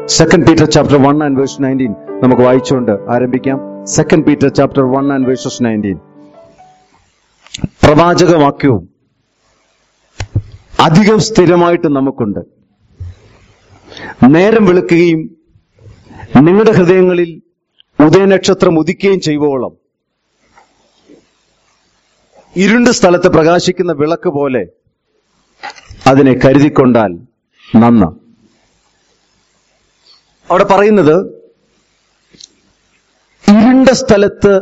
Second Peter chapter one and verse nineteen നമുക്ക് വായിച്ചുകൊണ്ട് ആരംഭിക്കാം second Peter chapter one and verses nineteen പ്രവാചക വാക്യവും അധികം സ്ഥിരമായിട്ട് നമുക്കുണ്ട് നേരം വെളുക്കുകയും നിങ്ങളുടെ ഹൃദയങ്ങളിൽ ഉദയനക്ഷത്രം ഉദിക്കുകയും ചെയ്യുവോളം ഇരുണ്ട സ്ഥലത്ത് പ്രകാശിക്കുന്ന വിളക്ക് പോലെ അതിനെ കരുതിക്കൊണ്ടാൽ നന്ന അവിടെ പറയുന്നത് ഇരുണ്ട സ്ഥലത്ത്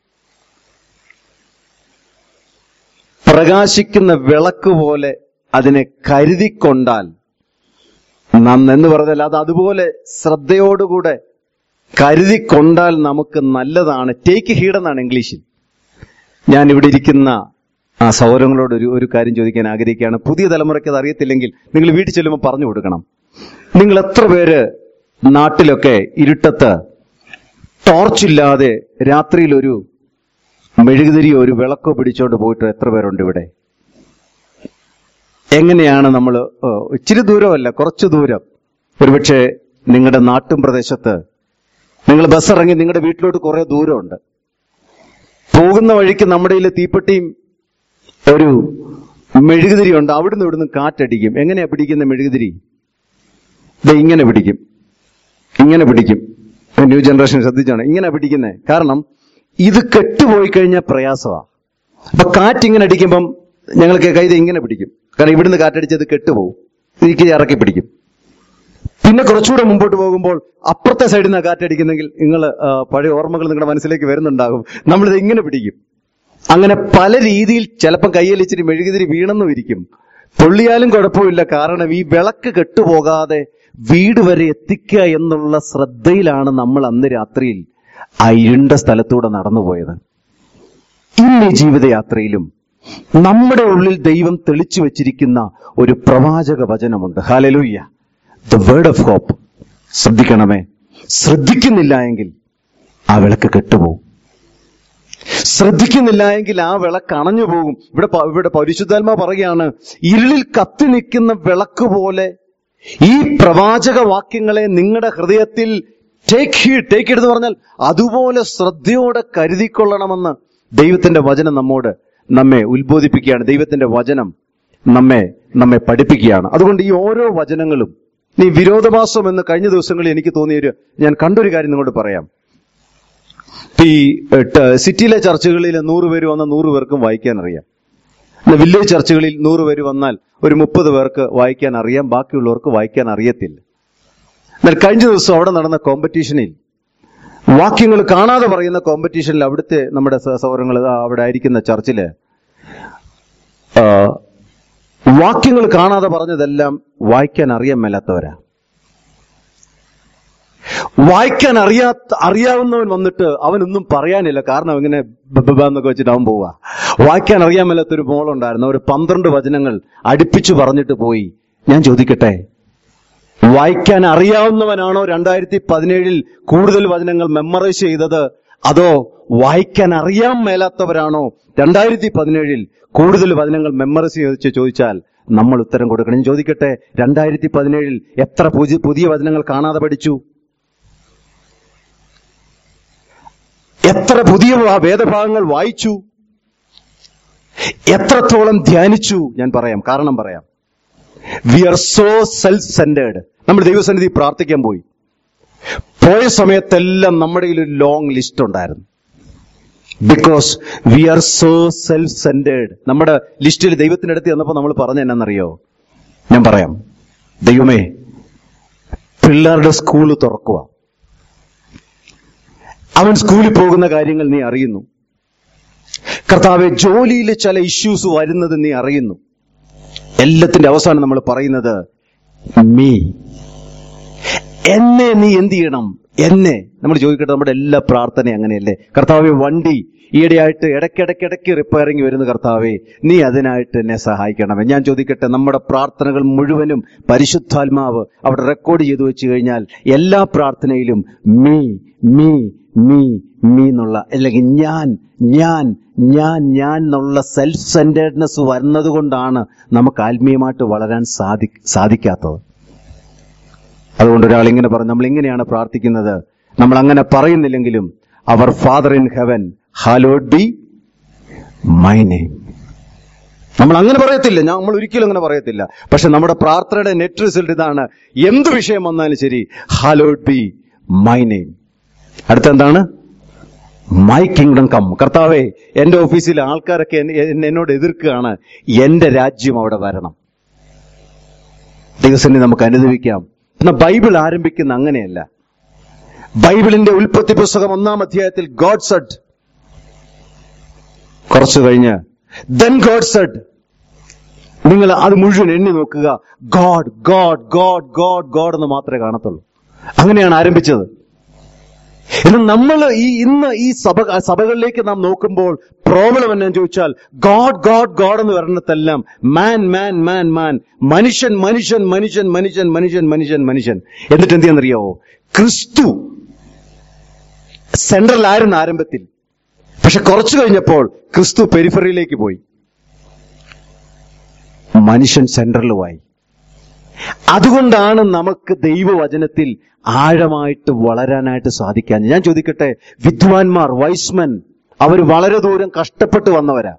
പ്രകാശിക്കുന്ന വിളക്ക് പോലെ അതിനെ കരുതിക്കൊണ്ടാൽ നന്നെന്ന് പറഞ്ഞാൽ അത് അതുപോലെ ശ്രദ്ധയോടുകൂടെ കരുതിക്കൊണ്ടാൽ നമുക്ക് നല്ലതാണ് ടേക്ക് ഹീഡ് എന്നാണ് ഇംഗ്ലീഷിൽ ഞാൻ ഇവിടെ ഇരിക്കുന്ന ആ സൗരങ്ങളോട് ഒരു ഒരു കാര്യം ചോദിക്കാൻ ആഗ്രഹിക്കുകയാണ് പുതിയ തലമുറയ്ക്ക് അത് അറിയത്തില്ലെങ്കിൽ നിങ്ങൾ വീട്ടിൽ ചെല്ലുമ്പോൾ പറഞ്ഞു കൊടുക്കണം നിങ്ങൾ എത്ര പേര് നാട്ടിലൊക്കെ ഇരുട്ടത്ത് ടോർച്ചില്ലാതെ രാത്രിയിൽ ഒരു മെഴുകുതിരിയോ ഒരു വിളക്കോ പിടിച്ചോണ്ട് പോയിട്ട് എത്ര പേരുണ്ട് ഇവിടെ എങ്ങനെയാണ് നമ്മൾ ഇച്ചിരി ദൂരമല്ല കുറച്ച് ദൂരം ഒരുപക്ഷെ നിങ്ങളുടെ നാട്ടും പ്രദേശത്ത് നിങ്ങൾ ബസ് ഇറങ്ങി നിങ്ങളുടെ വീട്ടിലോട്ട് കുറെ ദൂരമുണ്ട് പോകുന്ന വഴിക്ക് നമ്മുടെ കയ്യിൽ തീപ്പെട്ടിയും ഒരു മെഴുകുതിരി ഉണ്ട് അവിടുന്ന് ഇവിടുന്ന് കാറ്റടിക്കും എങ്ങനെയാ പിടിക്കുന്ന മെഴുകുതിരി ദേ ഇങ്ങനെ പിടിക്കും ഇങ്ങനെ പിടിക്കും ന്യൂ ജനറേഷൻ ശ്രദ്ധിച്ചാണ് ഇങ്ങനെ പിടിക്കുന്നത് കാരണം ഇത് കെട്ടുപോയി കഴിഞ്ഞാൽ പ്രയാസമാണ് അപ്പൊ കാറ്റ് ഇങ്ങനെ അടിക്കുമ്പം ഞങ്ങൾക്ക് കൈത ഇങ്ങനെ പിടിക്കും കാരണം ഇവിടുന്ന് കാറ്റടിച്ചത് കെട്ടുപോകും ഇതിക്ക് ഇറക്കി പിടിക്കും പിന്നെ കുറച്ചുകൂടെ മുമ്പോട്ട് പോകുമ്പോൾ അപ്പുറത്തെ സൈഡിൽ നിന്ന് കാറ്റടിക്കുന്നെങ്കിൽ നിങ്ങൾ പഴയ ഓർമ്മകൾ നിങ്ങളുടെ മനസ്സിലേക്ക് വരുന്നുണ്ടാകും നമ്മളിത് ഇങ്ങനെ പിടിക്കും അങ്ങനെ പല രീതിയിൽ ചിലപ്പം കയ്യിൽ ഇച്ചിരി മെഴുകുതിരി വീണെന്നും ഇരിക്കും പൊള്ളിയാലും കുഴപ്പമില്ല കാരണം ഈ വിളക്ക് കെട്ടുപോകാതെ വീട് വരെ എത്തിക്കുക എന്നുള്ള ശ്രദ്ധയിലാണ് നമ്മൾ അന്ന് രാത്രിയിൽ ആ ഇരുണ്ട സ്ഥലത്തൂടെ നടന്നുപോയത് ഇന്ന് ഈ ജീവിതയാത്രയിലും നമ്മുടെ ഉള്ളിൽ ദൈവം തെളിച്ചു വെച്ചിരിക്കുന്ന ഒരു പ്രവാചക വചനമുണ്ട് hallelujah the word of hope ശ്രദ്ധിക്കണമേ ശ്രദ്ധിക്കുന്നില്ല എങ്കിൽ ആ വിളക്ക് കെട്ടുപോകും ശ്രദ്ധിക്കുന്നില്ല എങ്കിൽ ആ വിളക്ക് അണഞ്ഞു പോകും ഇവിടെ പ- ഇവിടെ പരിശുദ്ധാത്മ പറയുകയാണ് ഇരുളിൽ കത്തി നിൽക്കുന്ന വിളക്ക് പോലെ ഈ പ്രവാചക വാക്യങ്ങളെ നിങ്ങളുടെ ഹൃദയത്തിൽ ടേക്ക് ഹീഡ് ടേക്ക് ഹീഡ് എന്ന് പറഞ്ഞാൽ അതുപോലെ ശ്രദ്ധയോടെ കരുതിക്കൊള്ളണമെന്ന് ദൈവത്തിന്റെ വചനം നമ്മോട് നമ്മെ ഉത്ബോധിപ്പിക്കുകയാണ് ദൈവത്തിന്റെ വചനം നമ്മെ നമ്മെ പഠിപ്പിക്കുകയാണ് അതുകൊണ്ട് ഈ ഓരോ വചനങ്ങളും നീ വിരോധമാസം എന്ന് കഴിഞ്ഞ ദിവസങ്ങളിൽ എനിക്ക് തോന്നിയൊരു ഞാൻ കണ്ടൊരു കാര്യം നിങ്ങളോട് പറയാം ഇപ്പൊ ഈ എട്ട് സിറ്റിയിലെ ചർച്ചുകളിൽ നൂറ് പേര് വന്ന നൂറ് പേർക്കും വായിക്കാൻ അറിയാം എന്നാൽ വില്ലേജ് ചർച്ചുകളിൽ നൂറ് പേര് വന്നാൽ ഒരു മുപ്പത് പേർക്ക് വായിക്കാൻ അറിയാം ബാക്കിയുള്ളവർക്ക് വായിക്കാൻ അറിയത്തില്ല എന്നാൽ കഴിഞ്ഞ ദിവസം അവിടെ നടന്ന കോമ്പറ്റീഷനിൽ വാക്യങ്ങൾ കാണാതെ പറയുന്ന കോമ്പറ്റീഷനിൽ അവിടുത്തെ നമ്മുടെ സൗരങ്ങൾ അവിടെ ആയിരിക്കുന്ന ചർച്ചില് ആ, വാക്യങ്ങൾ കാണാതെ പറഞ്ഞതെല്ലാം വായിക്കാൻ അറിയാൻ മേലാത്തവരാ വായിക്കാൻ അറിയാത്ത അറിയാവുന്നവൻ വന്നിട്ട് അവനൊന്നും പറയാനില്ല കാരണം ഇങ്ങനെ ബ- ബ- ബ എന്നൊക്കെ വെച്ചിട്ട് അവൻ പോവാ വായിക്കാൻ അറിയാൻ മേലാത്തൊരു മോളുണ്ടായിരുന്നു ഒരു പന്ത്രണ്ട് വചനങ്ങൾ അടുപ്പിച്ചു പറഞ്ഞിട്ട് പോയി ഞാൻ ചോദിക്കട്ടെ വായിക്കാൻ അറിയാവുന്നവനാണോ രണ്ടായിരത്തി പതിനേഴിൽ കൂടുതൽ വചനങ്ങൾ മെമ്മറൈസ് ചെയ്തത് അതോ വായിക്കാൻ അറിയാൻ മേലാത്തവരാണോ രണ്ടായിരത്തി പതിനേഴിൽ കൂടുതൽ വചനങ്ങൾ മെമ്മറൈസ് ചെയ്ത് ചോദിച്ചാൽ നമ്മൾ ഉത്തരം കൊടുക്കണം ഞാൻ ചോദിക്കട്ടെ രണ്ടായിരത്തി പതിനേഴിൽ എത്ര പുതിയ പുതിയ വചനങ്ങൾ കാണാതെ പഠിച്ചു എത്ര പുതിയ വ- വേദഭാഗങ്ങൾ വായിച്ചു എത്രത്തോളം ധ്യാനിച്ചു ഞാൻ പറയാം കാരണം പറയാം we are so self centred നമ്മൾ ദൈവസന്നിധി പ്രാർത്ഥിക്കാൻ പോയി പോയ സമയത്തെല്ലാം നമ്മുടെ കയ്യിൽ ഒരു ലോങ് ലിസ്റ്റ് ഉണ്ടായിരുന്നു because we are so self centred നമ്മുടെ ലിസ്റ്റിൽ ദൈവത്തിന്റെ അടുത്ത് ചെന്നപ്പോൾ നമ്മൾ പറഞ്ഞ എന്നാന്നറിയോ ഞാൻ പറയാം ദൈവമേ പിള്ളേരുടെ സ്കൂള് തുറക്കുക അവൻ സ്കൂളിൽ പോകുന്ന കാര്യങ്ങൾ നീ അറിയുന്നു കർത്താവെ ജോലിയിൽ ചില ഇഷ്യൂസ് വരുന്നത് നീ അറിയുന്നു എല്ലാത്തിന്റെ അവസാനം നമ്മൾ പറയുന്നത് മീ എന്നെ നീ എന്ത് ചെയ്യണം എന്നെ നമ്മൾ ചോദിക്കട്ടെ നമ്മുടെ എല്ലാ പ്രാർത്ഥനയും അങ്ങനെയല്ലേ കർത്താവെ വണ്ടി ഈയിടെയായിട്ട് ഇടയ്ക്കിടയ്ക്കിടയ്ക്ക് റിപ്പയറിംഗ് വരുന്ന കർത്താവെ നീ അതിനായിട്ട് എന്നെ സഹായിക്കണമേ ഞാൻ ചോദിക്കട്ടെ നമ്മുടെ പ്രാർത്ഥനകൾ മുഴുവനും പരിശുദ്ധാത്മാവ് അവിടെ റെക്കോർഡ് ചെയ്തു വെച്ച് കഴിഞ്ഞാൽ എല്ലാ പ്രാർത്ഥനയിലും മീ മീ മീ മീ എന്നുള്ള അല്ലെങ്കിൽ ഞാൻ ഞാൻ ഞാൻ ഞാൻ എന്നുള്ള സെൽഫ് സെന്റേഡ്നെസ് വരുന്നത് കൊണ്ടാണ് നമുക്ക് ആത്മീയമായിട്ട് വളരാൻ സാധി സാധിക്കാത്തത് അതുകൊണ്ട് ഒരാൾ ഇങ്ങനെ പറഞ്ഞു നമ്മൾ ഇങ്ങനെയാണ് പ്രാർത്ഥിക്കുന്നത് നമ്മൾ അങ്ങനെ പറയുന്നില്ലെങ്കിലും our father in heaven hallowed be my name നമ്മൾ അങ്ങനെ പറയത്തില്ല ഞാൻ നമ്മൾ ഒരിക്കലും അങ്ങനെ പറയത്തില്ല പക്ഷെ നമ്മുടെ പ്രാർത്ഥനയുടെ നെറ്റ് റിസൾട്ട് ഇതാണ് എന്ത് വിഷയം വന്നാലും ശരി ഹാലോഡ് ബി മൈ നെയിം അടുത്ത എന്താണ് മൈ കിങ്ഡം കം കർത്താവേ എന്റെ ഓഫീസിലെ ആൾക്കാരൊക്കെ എന്നെ- എന്നെ- എന്നോട് എതിർക്കുകയാണ് എന്റെ രാജ്യം അവിടെ വരണം ദൈവസന്നെ നമുക്ക് അനുഭവിക്കാം എന്നാൽ ബൈബിൾ ആരംഭിക്കുന്ന അങ്ങനെയല്ല ബൈബിളിന്റെ ഉൽപ്പത്തി പുസ്തകം ഒന്നാം അധ്യായത്തിൽ ഗോഡ് സഡ് കുറച്ചു കഴിഞ്ഞ് ദെൻ ഗോഡ് സഡ് നിങ്ങൾ അത് മുഴുവൻ എണ്ണി നോക്കുക God God God God God എന്ന് മാത്രമേ കാണത്തുള്ളൂ അങ്ങനെയാണ് ആരംഭിച്ചത് എന്നാൽ നമ്മൾ ഈ ഇന്ന് ഈ സഭ സഭകളിലേക്ക് നാം നോക്കുമ്പോൾ പ്രോബ്ലം എന്നാന്ന് ചോദിച്ചാൽ ഗോഡ് ഗോഡ് ഗോഡ് എന്ന് പറയുന്നിടത്തെല്ലാം മാൻ മാൻ മാൻ മാൻ മനുഷ്യൻ മനുഷ്യൻ മനുഷ്യൻ മനുഷ്യൻ മനുഷ്യൻ മനുഷ്യൻ മനുഷ്യൻ എന്നിട്ട് എന്ത് ചെയ്യാന്നറിയാവോ ക്രിസ്തു സെൻട്രൽ ആയിരുന്നു ആരംഭത്തിൽ പക്ഷെ കുറച്ചു കഴിഞ്ഞപ്പോൾ ക്രിസ്തു പെരിഫറിയിലേക്ക് പോയി മനുഷ്യൻ സെൻട്രലുമായി അതുകൊണ്ടാണ് നമുക്ക് ദൈവവചനത്തിൽ ആഴമായിട്ട് വളരാനായിട്ട് സാധിക്കാൻ ഞാൻ ചോദിക്കട്ടെ വിദ്വാൻമാർ വൈസ്മൻ അവർ വളരെ ദൂരം കഷ്ടപ്പെട്ട് വന്നവരാ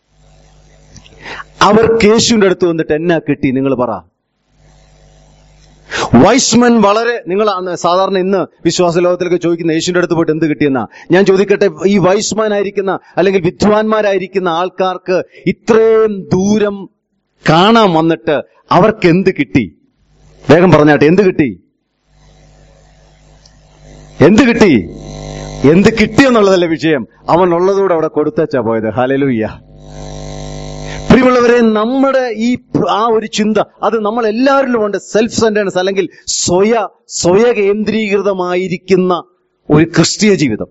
അവർ കേശുവിന്റെ അടുത്ത് വന്നിട്ട് എന്നാ കിട്ടി നിങ്ങൾ പറ വൈസ്മൻ വളരെ നിങ്ങൾ അന്ന് സാധാരണ ഇന്ന് വിശ്വാസ ലോകത്തിലൊക്കെ ചോദിക്കുന്ന യേശുവിന്റെ അടുത്ത് പോയിട്ട് എന്ത് കിട്ടിയെന്നാ ഞാൻ ചോദിക്കട്ടെ ഈ വൈസ്മാൻ ആയിരിക്കുന്ന അല്ലെങ്കിൽ വിദ്വാൻമാരായിരിക്കുന്ന ആൾക്കാർക്ക് ഇത്രയും ദൂരം കാണാൻ വന്നിട്ട് അവർക്ക് എന്ത് കിട്ടി വേഗം പറഞ്ഞാട്ടെ എന്ത് കിട്ടി എന്ത് കിട്ടി എന്ത് കിട്ടി എന്നുള്ളതല്ല വിഷയം അവൻ ഉള്ളതുകൂടെ അവിടെ കൊടുത്തച്ചാ പോയത് ഹലലുയ്യ പ്രിയമുള്ളവരെ നമ്മുടെ ഈ പ്ര- ആ ഒരു ചിന്ത അത് നമ്മൾ എല്ലാവരിലും ഉണ്ട് സെൽഫ് സെന്റേൺസ് അല്ലെങ്കിൽ സ്വയ സ്വയ കേന്ദ്രീകൃതമായിരിക്കുന്ന ഒരു ക്രിസ്തീയ ജീവിതം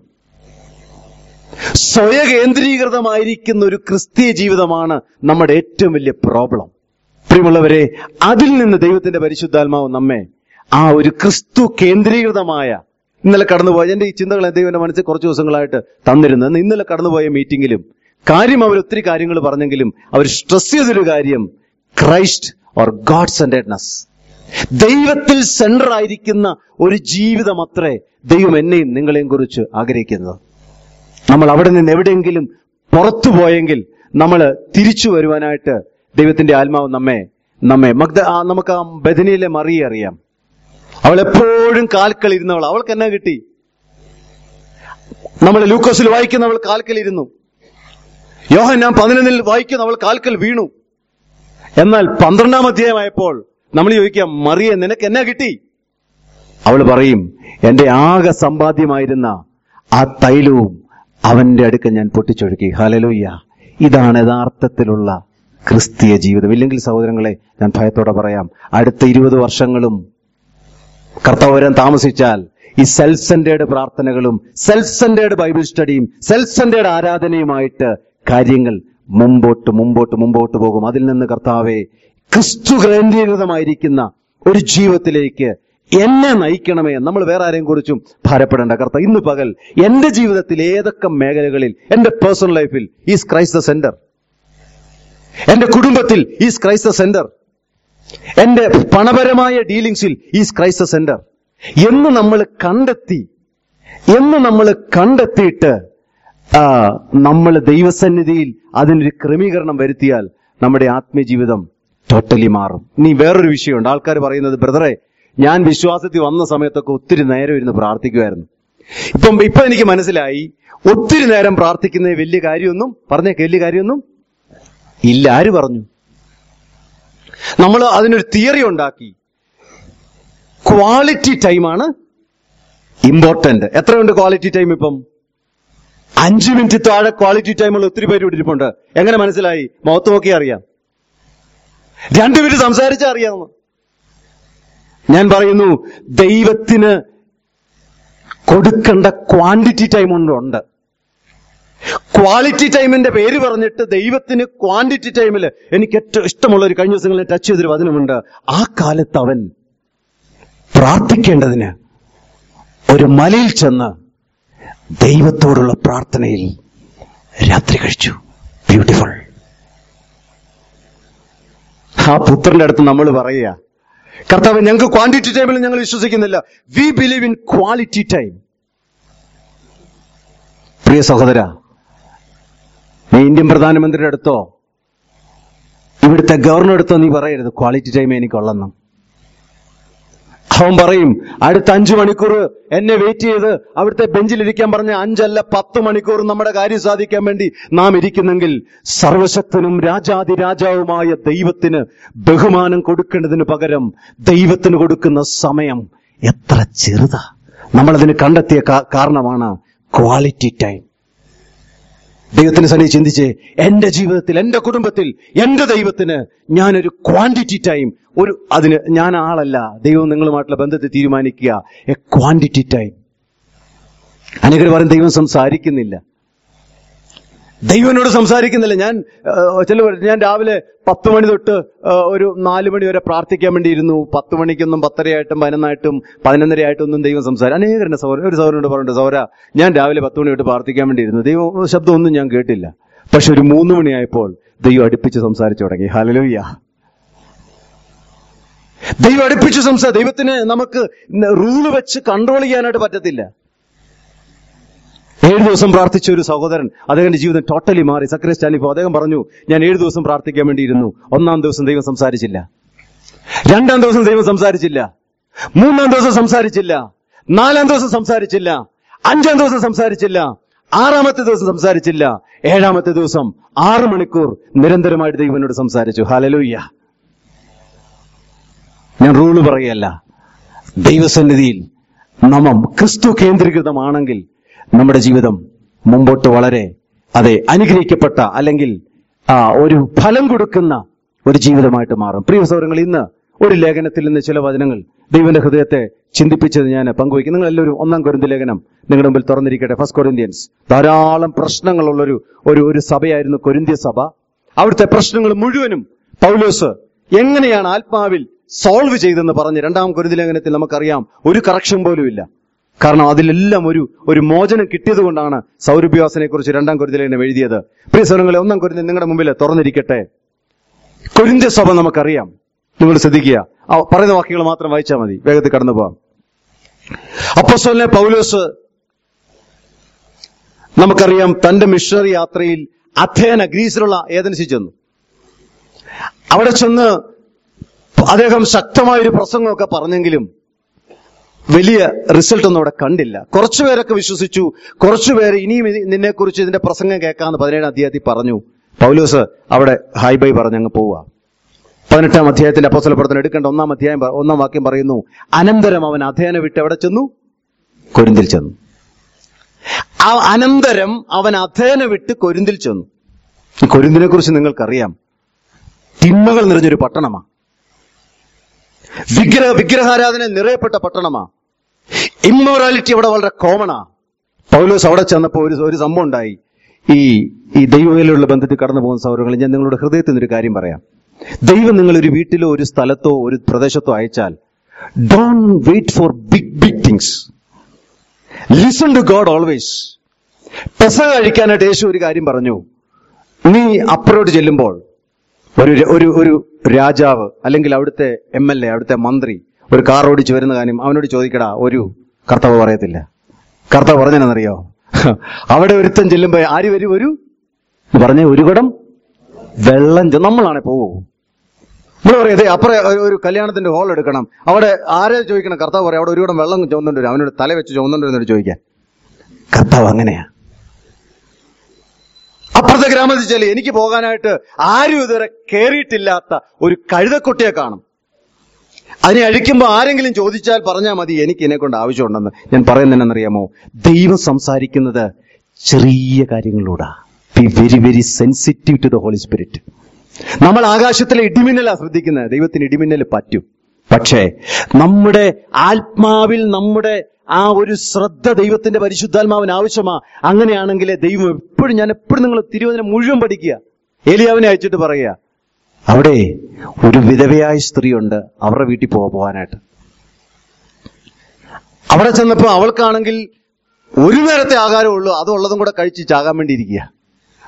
സ്വയ കേന്ദ്രീകൃതമായിരിക്കുന്ന ഒരു ക്രിസ്തീയ ജീവിതമാണ് നമ്മുടെ ഏറ്റവും വലിയ പ്രോബ്ലം പ്രിയമുള്ളവരെ അതിൽ നിന്ന് ദൈവത്തിന്റെ പരിശുദ്ധാത്മാവ് നമ്മെ ആ ഒരു ക്രിസ്തു കേന്ദ്രീകൃതമായ ഇന്നലെ കടന്നുപോയ എന്റെ ഈ ചിന്തകൾ ദൈവം എന്റെ മനസ്സിൽ കുറച്ച് ദിവസങ്ങളായിട്ട് തന്നിരുന്നു എന്നാൽ ഇന്നലെ കടന്നുപോയ മീറ്റിംഗിലും കാര്യം അവർ ഒത്തിരി കാര്യങ്ങൾ പറഞ്ഞെങ്കിലും അവർ സ്ട്രെസ് ചെയ്തൊരു കാര്യം ക്രൈസ്റ്റ് ഓർ ഗോഡ് സെന്റേഡ്നെസ് ദൈവത്തിൽ സെന്റർ ആയിരിക്കുന്ന ഒരു ജീവിതം അത്രേ ദൈവം എന്നെയും നിങ്ങളെയും കുറിച്ച് ആഗ്രഹിക്കുന്നത് നമ്മൾ അവിടെ നിന്ന് എവിടെയെങ്കിലും പുറത്തു പോയെങ്കിൽ നമ്മൾ തിരിച്ചു വരുവാനായിട്ട് ദൈവത്തിന്റെ ആത്മാവ് നമ്മെ നമ്മെ മഗ്ദ ആ, നമുക്ക് ആ ബദനിയിലെ മറിയെ അറിയാം അവൾ എപ്പോഴും കാൽക്കൽ ഇരുന്നവൾ അവൾക്ക് എന്നാ കിട്ടി നമ്മൾ ലൂക്കോസിൽ വായിക്കുന്ന അവൾ കാൽക്കൽ ഇരുന്നു യോഹൻ ഞാൻ പതിനൊന്നിൽ വായിക്കുന്ന അവൾ കാൽക്കൽ വീണു എന്നാൽ പന്ത്രണ്ടാം അധ്യായമായപ്പോൾ നമ്മൾ ചോദിക്കാം മറിയെ നിനക്ക് എന്നാ കിട്ടി അവൾ പറയും എന്റെ ആകെ സമ്പാദ്യമായിരുന്ന ആ തൈലവും അവന്റെ അടുക്ക ഞാൻ പൊട്ടിച്ചൊഴുക്കി ഹലലുയ്യ ഇതാണ് യഥാർത്ഥത്തിലുള്ള ക്രിസ്തീയ ജീവിതം ഇല്ലെങ്കിൽ സഹോദരങ്ങളെ ഞാൻ ഭയത്തോടെ പറയാം അടുത്ത ഇരുപത് വർഷങ്ങളും കർത്താവ് വരാൻ താമസിച്ചാൽ ഈ സെൽഫ് സെന്റേഡ് പ്രാർത്ഥനകളും സെൽഫ് സെന്റേഡ് ബൈബിൾ സ്റ്റഡിയും സെൽഫ് സെന്റേഡ് ആരാധനയുമായിട്ട് കാര്യങ്ങൾ മുമ്പോട്ട് മുമ്പോട്ട് മുമ്പോട്ട് പോകും അതിൽ നിന്ന് കർത്താവെ ക്രിസ്തു കേന്ദ്രീകൃതമായിരിക്കുന്ന ഒരു ജീവിതത്തിലേക്ക് എന്നെ നയിക്കണമേ നമ്മൾ വേറെ ആരെയും കുറിച്ചും ഭാരപ്പെടേണ്ട കർത്താവ് ഇന്ന് പകൽ എന്റെ ജീവിതത്തിൽ ഏതൊക്കെ മേഖലകളിൽ എന്റെ പേഴ്സണൽ ലൈഫിൽ ഈസ് ക്രൈസ്റ്റ് ദ സെന്റർ എന്റെ കുടുംബത്തിൽ ഈസ് ക്രൈസ്റ്റ് ദ സെന്റർ എന്റെ പണപരമായ ഡീലിങ്സിൽ ഈസ് ക്രൈസ്റ്റ് സെന്റർ എന്ന് നമ്മൾ കണ്ടെത്തി എന്ന് നമ്മൾ കണ്ടെത്തിയിട്ട് നമ്മൾ ദൈവസന്നിധിയിൽ അതിനൊരു ക്രമീകരണം വരുത്തിയാൽ നമ്മുടെ ആത്മീയ ജീവിതം ടോട്ടലി മാറും ഇനി വേറൊരു വിഷയമുണ്ട് ആൾക്കാർ പറയുന്നത് ബ്രദറെ ഞാൻ വിശ്വാസത്തിൽ വന്ന സമയത്തൊക്കെ ഒത്തിരി നേരം ഇരുന്ന് പ്രാർത്ഥിക്കുമായിരുന്നു ഇപ്പം ഇപ്പൊ എനിക്ക് മനസ്സിലായി ഒത്തിരി നേരം പ്രാർത്ഥിക്കുന്ന വലിയ കാര്യമൊന്നും പറഞ്ഞേക്ക് വലിയ കാര്യമൊന്നും ഇല്ല ആര് പറഞ്ഞു നമ്മൾ അതിനൊരു തിയറി ഉണ്ടാക്കി ക്വാളിറ്റി ടൈമാണ് ഇമ്പോർട്ടന്റ് എത്രയുണ്ട് ക്വാളിറ്റി ടൈം ഇപ്പം അഞ്ചു മിനിറ്റ് താഴെ ക്വാളിറ്റി ടൈമുള്ള ഒത്തിരി പേര് ഇവിടെ ഇരിപ്പുണ്ട് എങ്ങനെ മനസ്സിലായി മുഖത്ത് നോക്കി അറിയാം രണ്ടു മിനിറ്റ് സംസാരിച്ചാൽ അറിയാമെന്ന് ഞാൻ പറയുന്നു ദൈവത്തിന് കൊടുക്കേണ്ട ക്വാണ്ടിറ്റി ടൈം ഉണ്ട് ക്വാളിറ്റി ടൈമിന്റെ പേര് പറഞ്ഞിട്ട് ദൈവത്തിന് ക്വാണ്ടിറ്റി ടൈമിൽ എനിക്ക് ഏറ്റവും ഇഷ്ടമുള്ള ഒരു കഴിഞ്ഞ ദിവസങ്ങളിൽ ടച്ച് ചെയ്തൊരു വചനമുണ്ട് ആ കാലത്ത് അവൻ പ്രാർത്ഥിക്കേണ്ടതിന് ഒരു മലയിൽ ചെന്ന് ദൈവത്തോടുള്ള പ്രാർത്ഥനയിൽ രാത്രി കഴിച്ചു ബ്യൂട്ടിഫുൾ ആ പുത്രന്റെ അടുത്ത് നമ്മൾ പറയുക കർത്താവ് ഞങ്ങൾക്ക് ക്വാണ്ടിറ്റി ടൈമിൽ ഞങ്ങൾ വിശ്വസിക്കുന്നില്ല we believe in quality time പ്രിയ സഹോദര നീ ഇന്ത്യൻ പ്രധാനമന്ത്രിയുടെ അടുത്തോ ഇവിടുത്തെ ഗവർണർ അടുത്തോ നീ പറയരുത് ക്വാളിറ്റി ടൈം എനിക്കുള്ളെന്നും അവൻ പറയും അടുത്ത അഞ്ചു മണിക്കൂർ എന്നെ വെയിറ്റ് ചെയ്ത് അവിടുത്തെ ബെഞ്ചിലിരിക്കാൻ പറഞ്ഞ അഞ്ചല്ല പത്ത് മണിക്കൂർ നമ്മുടെ കാര്യം സാധിക്കാൻ വേണ്ടി നാം ഇരിക്കുന്നെങ്കിൽ സർവശക്തനും രാജാതി രാജാവുമായ ദൈവത്തിന് ബഹുമാനം കൊടുക്കേണ്ടതിന് പകരം ദൈവത്തിന് കൊടുക്കുന്ന സമയം എത്ര ചെറുതാ നമ്മളതിന് കണ്ടെത്തിയ കാ- കാരണമാണ് ക്വാളിറ്റി ടൈം ദൈവത്തിന് സനി ചിന്തിച്ച് എന്റെ ജീവിതത്തിൽ എന്റെ കുടുംബത്തിൽ എന്റെ ദൈവത്തിന് ഞാനൊരു ക്വാണ്ടിറ്റി ടൈം ഒരു അതിന് ഞാൻ ആളല്ല ദൈവം നിങ്ങളുമായിട്ടുള്ള ബന്ധത്തെ തീരുമാനിക്കുക എ ക്വാണ്ടിറ്റി ടൈം അനേകർ പറയും ദൈവം സംസാരിക്കുന്നില്ല ദൈവം എന്നോട് സംസാരിക്കുന്നില്ല ഞാൻ ചില ഞാൻ രാവിലെ പത്ത് മണി തൊട്ട് ആ, ഒരു നാല് മണി വരെ പ്രാർത്ഥിക്കാൻ വേണ്ടി ഇരുന്നു പത്ത് മണിക്കൊന്നും പത്തരയായിട്ടും പതിനൊന്നായിട്ടും പതിനൊന്നരയായിട്ടും ഒന്നും ദൈവം സംസാരം അനേകരുടെ സൗര ഒരു സൗരനോട് പറഞ്ഞിട്ട് സൗര ഞാൻ രാവിലെ പത്ത് മണി തൊട്ട് പ്രാർത്ഥിക്കാൻ വേണ്ടി ഇരുന്നു ദൈവം ശബ്ദമൊന്നും ഞാൻ കേട്ടില്ല പക്ഷെ ഒരു മൂന്ന് മണിയായപ്പോൾ ദൈവം അടുപ്പിച്ച് സംസാരിച്ചു തുടങ്ങി ഹലലുയ്യ ദൈവം അടുപ്പിച്ച് സംസാ ദൈവത്തിന് നമുക്ക് റൂള് വെച്ച് കൺട്രോൾ ചെയ്യാനായിട്ട് പറ്റത്തില്ല ഏഴ് ദിവസം പ്രാർത്ഥിച്ച ഒരു സഹോദരൻ അദ്ദേഹത്തിന്റെ ജീവിതം ടോട്ടലി മാറി സക്രിയ സ്റ്റാലിപ്പോ അദ്ദേഹം പറഞ്ഞു ഞാൻ ഏഴ് ദിവസം പ്രാർത്ഥിക്കാൻ വേണ്ടിയിരുന്നു ഒന്നാം ദിവസം ദൈവം സംസാരിച്ചില്ല രണ്ടാം ദിവസം ദൈവം സംസാരിച്ചില്ല മൂന്നാം ദിവസം സംസാരിച്ചില്ല നാലാം ദിവസം സംസാരിച്ചില്ല അഞ്ചാം ദിവസം സംസാരിച്ചില്ല ആറാമത്തെ ദിവസം സംസാരിച്ചില്ല ഏഴാമത്തെ ദിവസം ആറ് മണിക്കൂർ നിരന്തരമായിട്ട് ദൈവം എന്നോട് സംസാരിച്ചു ഹലലൂയ്യ ഞാൻ റൂള് പറയല്ല ദൈവസന്നിധിയിൽ നമം ക്രിസ്തു കേന്ദ്രീകൃതമാണെങ്കിൽ നമ്മുടെ ജീവിതം മുമ്പോട്ട് വളരെ അതെ അനുഗ്രഹിക്കപ്പെട്ട അല്ലെങ്കിൽ ആ, ഒരു ഫലം കൊടുക്കുന്ന ഒരു ജീവിതമായിട്ട് മാറും പ്രിയ സൗരങ്ങൾ ഇന്ന് ഒരു ലേഖനത്തിൽ നിന്ന് ചില വചനങ്ങൾ ദൈവന്റെ ഹൃദയത്തെ ചിന്തിപ്പിച്ചത് ഞാൻ പങ്കുവയ്ക്കും നിങ്ങൾ എല്ലാവരും ഒന്നാം കൊരിന്തി ലേഖനം നിങ്ങളുടെ മുമ്പിൽ തുറന്നിരിക്കട്ടെ ഫസ്റ്റ് കൊരിന്ത്യൻസ് ധാരാളം പ്രശ്നങ്ങളുള്ളൊരു ഒരു ഒരു സഭയായിരുന്നു കൊരിന്ത്യ സഭ അവിടുത്തെ പ്രശ്നങ്ങൾ മുഴുവനും പൗലോസ് എങ്ങനെയാണ് ആത്മാവിൽ സോൾവ് ചെയ്തെന്ന് പറഞ്ഞ് രണ്ടാം കുരുതി ലേഖനത്തിൽ നമുക്കറിയാം ഒരു കറക്ഷൻ പോലും ഇല്ല കാരണം അതിലെല്ലാം ഒരു ഒരു മോചനം കിട്ടിയത് കൊണ്ടാണ് സൗരഭ്യാസനെ കുറിച്ച് രണ്ടാം കുരുതി ലേഖനം എഴുതിയത് പ്രിയ സ്വരങ്ങളെ ഒന്നാം കുരുതി നിങ്ങളുടെ മുമ്പിൽ തുറന്നിരിക്കട്ടെ കൊരിന്ത്യ സഭ നമുക്കറിയാം നിങ്ങൾ ശ്രദ്ധിക്കുക ആ പറയുന്ന വാക്യങ്ങൾ മാത്രം വായിച്ചാൽ മതി വേഗത്തിൽ കടന്നു പോവാം അപ്പോസ്തലനെ പൗലോസ് നമുക്കറിയാം തന്റെ മിഷണറി യാത്രയിൽ അഥേന ഗ്രീസിലുള്ള ഏതൻസി ചെന്നു അവിടെ ചെന്ന് അദ്ദേഹം ശക്തമായൊരു പ്രസംഗമൊക്കെ പറഞ്ഞെങ്കിലും വലിയ റിസൾട്ട് ഒന്നും അവിടെ കണ്ടില്ല കുറച്ചുപേരൊക്കെ വിശ്വസിച്ചു കുറച്ചുപേര് ഇനിയും നിന്നെ കുറിച്ച് ഇതിന്റെ പ്രസംഗം കേൾക്കാമെന്ന് പതിനേഴാം അധ്യായത്തിൽ പറഞ്ഞു പൗലോസ് അവിടെ ഹൈ ബൈ പറഞ്ഞ് അങ്ങ് പോവുക പതിനെട്ടാം അധ്യായത്തിന്റെ അപ്പോസ്തല പ്രവർത്തനം എടുക്കേണ്ട ഒന്നാം അധ്യായം പ- ഒന്നാം വാക്യം പറയുന്നു അനന്തരം അവൻ അധ്യയനം വിട്ട് എവിടെ ചെന്നു കൊരിന്തിൽ ചെന്നു ആ അനന്തരം അവൻ അധ്യയനം വിട്ട് കൊരിന്തിൽ ചെന്നു ഈ കൊരിന്തിനെ കുറിച്ച് നിങ്ങൾക്കറിയാം തിന്മകൾ നിറഞ്ഞൊരു പട്ടണമാ വിഗ്രഹ വിഗ്രഹാരാധന നിറയപ്പെട്ട പട്ടണമാ ഇമ്മോറാലിറ്റി അവിടെ വളരെ കോമണാ പൗലോസ് അവിടെ ചെന്നപ്പോൾ ഒരു ഒരു സംഭവം ഉണ്ടായി ഈ ഈ ദൈവവേലയുള്ള ബന്ധത്തിൽ കടന്നു പോകുന്ന സൗരങ്ങളിൽ ഞാൻ നിങ്ങളുടെ ഹൃദയത്തിൽ നിന്നൊരു കാര്യം പറയാം ദൈവം നിങ്ങൾ ഒരു വീട്ടിലോ ഒരു സ്ഥലത്തോ ഒരു പ്രദേശത്തോ അയച്ചാൽ don't wait for big big things listen to God always പെസ കഴിക്കാനായിട്ട് യേശു ഒരു കാര്യം പറഞ്ഞു നീ അപ്പുറോട്ട് ചെല്ലുമ്പോൾ ഒരു ഒരു ഒരു രാജാവ് അല്ലെങ്കിൽ അവിടുത്തെ എം എൽ എ അവിടുത്തെ മന്ത്രി ഒരു കാർ ഓടിച്ച് വരുന്ന കാര്യം അവനോട് ചോദിക്കടാ ഒരു കർത്താവ് പറയത്തില്ല കർത്താവ് പറഞ്ഞെന്നറിയോ അവിടെ ഒരുത്തൻ ചെല്ലുമ്പോ ആര് വരും ഒരു പറഞ്ഞ ഒരു കുടം വെള്ളം ചെ- നമ്മളാണെ പോവോ നമ്മൾ പറയാം അതെ അപ്പുറം ഒരു- ഒരു കല്യാണത്തിന്റെ ഹോൾ എടുക്കണം അവിടെ ആരെ ചോദിക്കണം കർത്താവ് പറയാം അവിടെ ഒരു കുടം വെള്ളം ചുമന്നുകൊണ്ട് വരും അവനോട് തല വെച്ച് ചുമന്നുകൊണ്ട് വരുന്നവരോട് ചോദിക്കാൻ കർത്താവ് അങ്ങനെയാ അപ്പുറത്തെ ഗ്രാമത്തിൽ ചെല്ലി എനിക്ക് പോകാനായിട്ട് ആരും ഇതുവരെ കയറിയിട്ടില്ലാത്ത ഒരു കഴുതക്കുട്ടിയെ കാണും അതിനെ അഴിക്കുമ്പോൾ ആരെങ്കിലും ചോദിച്ചാൽ പറഞ്ഞാൽ മതി എനിക്ക് ഇതിനെ കൊണ്ട് ആവശ്യമുണ്ടെന്ന് ഞാൻ പറയുന്നതെന്നറിയാമോ ദൈവം സംസാരിക്കുന്നത് ചെറിയ കാര്യങ്ങളിലൂടെ be very very sensitive to the Holy Spirit നമ്മൾ ആകാശത്തിലെ ഇടിമിന്നലാ ശ്രദ്ധിക്കുന്നത് ദൈവത്തിന് ഇടിമിന്നൽ പറ്റും പക്ഷേ നമ്മുടെ ആത്മാവിൽ നമ്മുടെ ആ ഒരു ശ്രദ്ധ ദൈവത്തിന്റെ പരിശുദ്ധാത്മാവിന് ആവശ്യമാ അങ്ങനെയാണെങ്കിൽ ദൈവം എപ്പോഴും ഞാൻ എപ്പോഴും നിങ്ങൾ തിരുവചനം മുഴുവൻ പഠിക്കുക ഏലിയാവിനെ അയച്ചിട്ട് പറയുക അവിടെ ഒരു വിധവയായ സ്ത്രീയുണ്ട് അവരുടെ വീട്ടിൽ പോവാ പോകാനായിട്ട് അവിടെ ചെന്നപ്പോ അവൾക്കാണെങ്കിൽ ഒരു നേരത്തെ ആഹാരമേ ഉള്ളൂ അതുള്ളതും കൂടെ കഴിച്ച് ചാകാൻ വേണ്ടി ഇരിക്കുക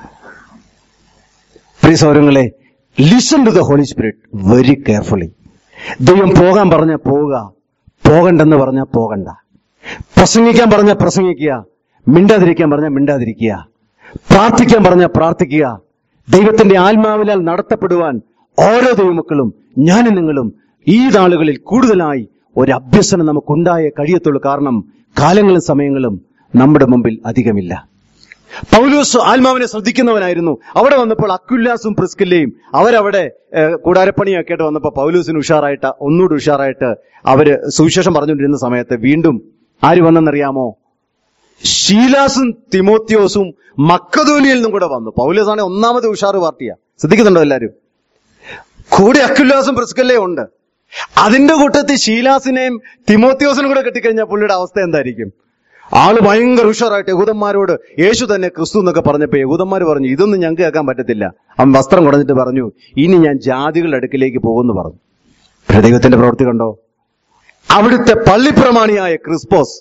പ്രിയ സൗരങ്ങളെ listen to the Holy Spirit very carefully ദൈവം പോകാൻ പറഞ്ഞ പോവുക പോകണ്ടെന്ന് പറഞ്ഞ പോകണ്ട പ്രസംഗിക്കാൻ പറഞ്ഞ പ്രസംഗിക്കുക മിണ്ടാതിരിക്കാൻ പറഞ്ഞ മിണ്ടാതിരിക്കുക പ്രാർത്ഥിക്കാൻ പറഞ്ഞ പ്രാർത്ഥിക്കുക ദൈവത്തിന്റെ ആത്മാവിനാൽ നടത്തപ്പെടുവാൻ ഓരോ ദൈവമക്കളും ഞാനും നിങ്ങളും ഈ നാളുകളിൽ കൂടുതലായി ഒരു അഭ്യസനം നമുക്കുണ്ടായേ കഴിയത്തുള്ളൂ കാരണം കാലങ്ങളും സമയങ്ങളും നമ്മുടെ മുമ്പിൽ അധികമില്ല പൗലോസ് ആത്മാവിനെ ശ്രദ്ധിക്കുന്നവനായിരുന്നു അവിടെ വന്നപ്പോൾ അക്കുല്ലാസും പ്രിസ്കില്ലയും അവരവിടെ ഏഹ്, കൂടാരപ്പണിയൊക്കെ ആയിട്ട് വന്നപ്പോൾ പൗലൂസിന് ഉഷാറായിട്ട് ഒന്നുകൂടി ഉഷാറായിട്ട് അവര് സുവിശേഷം പറഞ്ഞുകൊണ്ടിരുന്ന സമയത്ത് വീണ്ടും ആര് വന്നെന്നറിയാമോ ഷീലാസും തിമോത്യോസും മക്കതോനിയിൽ നിന്നും കൂടെ വന്നു പൗലോസാണ് ഒന്നാമത് ഉഷാറ് പാർട്ടിയാ ശ്രദ്ധിക്കുന്നുണ്ടോ എല്ലാരും കൂടെ അക്കുല്ലാസും പ്രിസ്കല്ലയും ഉണ്ട് അതിന്റെ കൂട്ടത്തിൽ ഷീലാസിനെയും തിമോത്യോസിനും കൂടെ കെട്ടിക്കഴിഞ്ഞാൽ പുള്ളിയുടെ അവസ്ഥ എന്തായിരിക്കും ആള് ഭയങ്കര ഉഷാറായിട്ട് യഹൂദന്മാരോട് യേശു തന്നെ ക്രിസ്തു എന്നൊക്കെ പറഞ്ഞപ്പോ യഹൂദന്മാർ പറഞ്ഞു ഇതൊന്നും ഞങ്ങൾക്ക് കേൾക്കാൻ പറ്റത്തില്ല അവൻ വസ്ത്രം കുടഞ്ഞിട്ട് പറഞ്ഞു ഇനി ഞാൻ ജാതികളുടെ അടുക്കിലേക്ക് പോകുമെന്ന് പറഞ്ഞു പിന്നെ ദൈവത്തിന്റെ പ്രവൃത്തി കണ്ടോ അവിടുത്തെ പള്ളിപ്രമാണിയായ ക്രിസ്പോസ്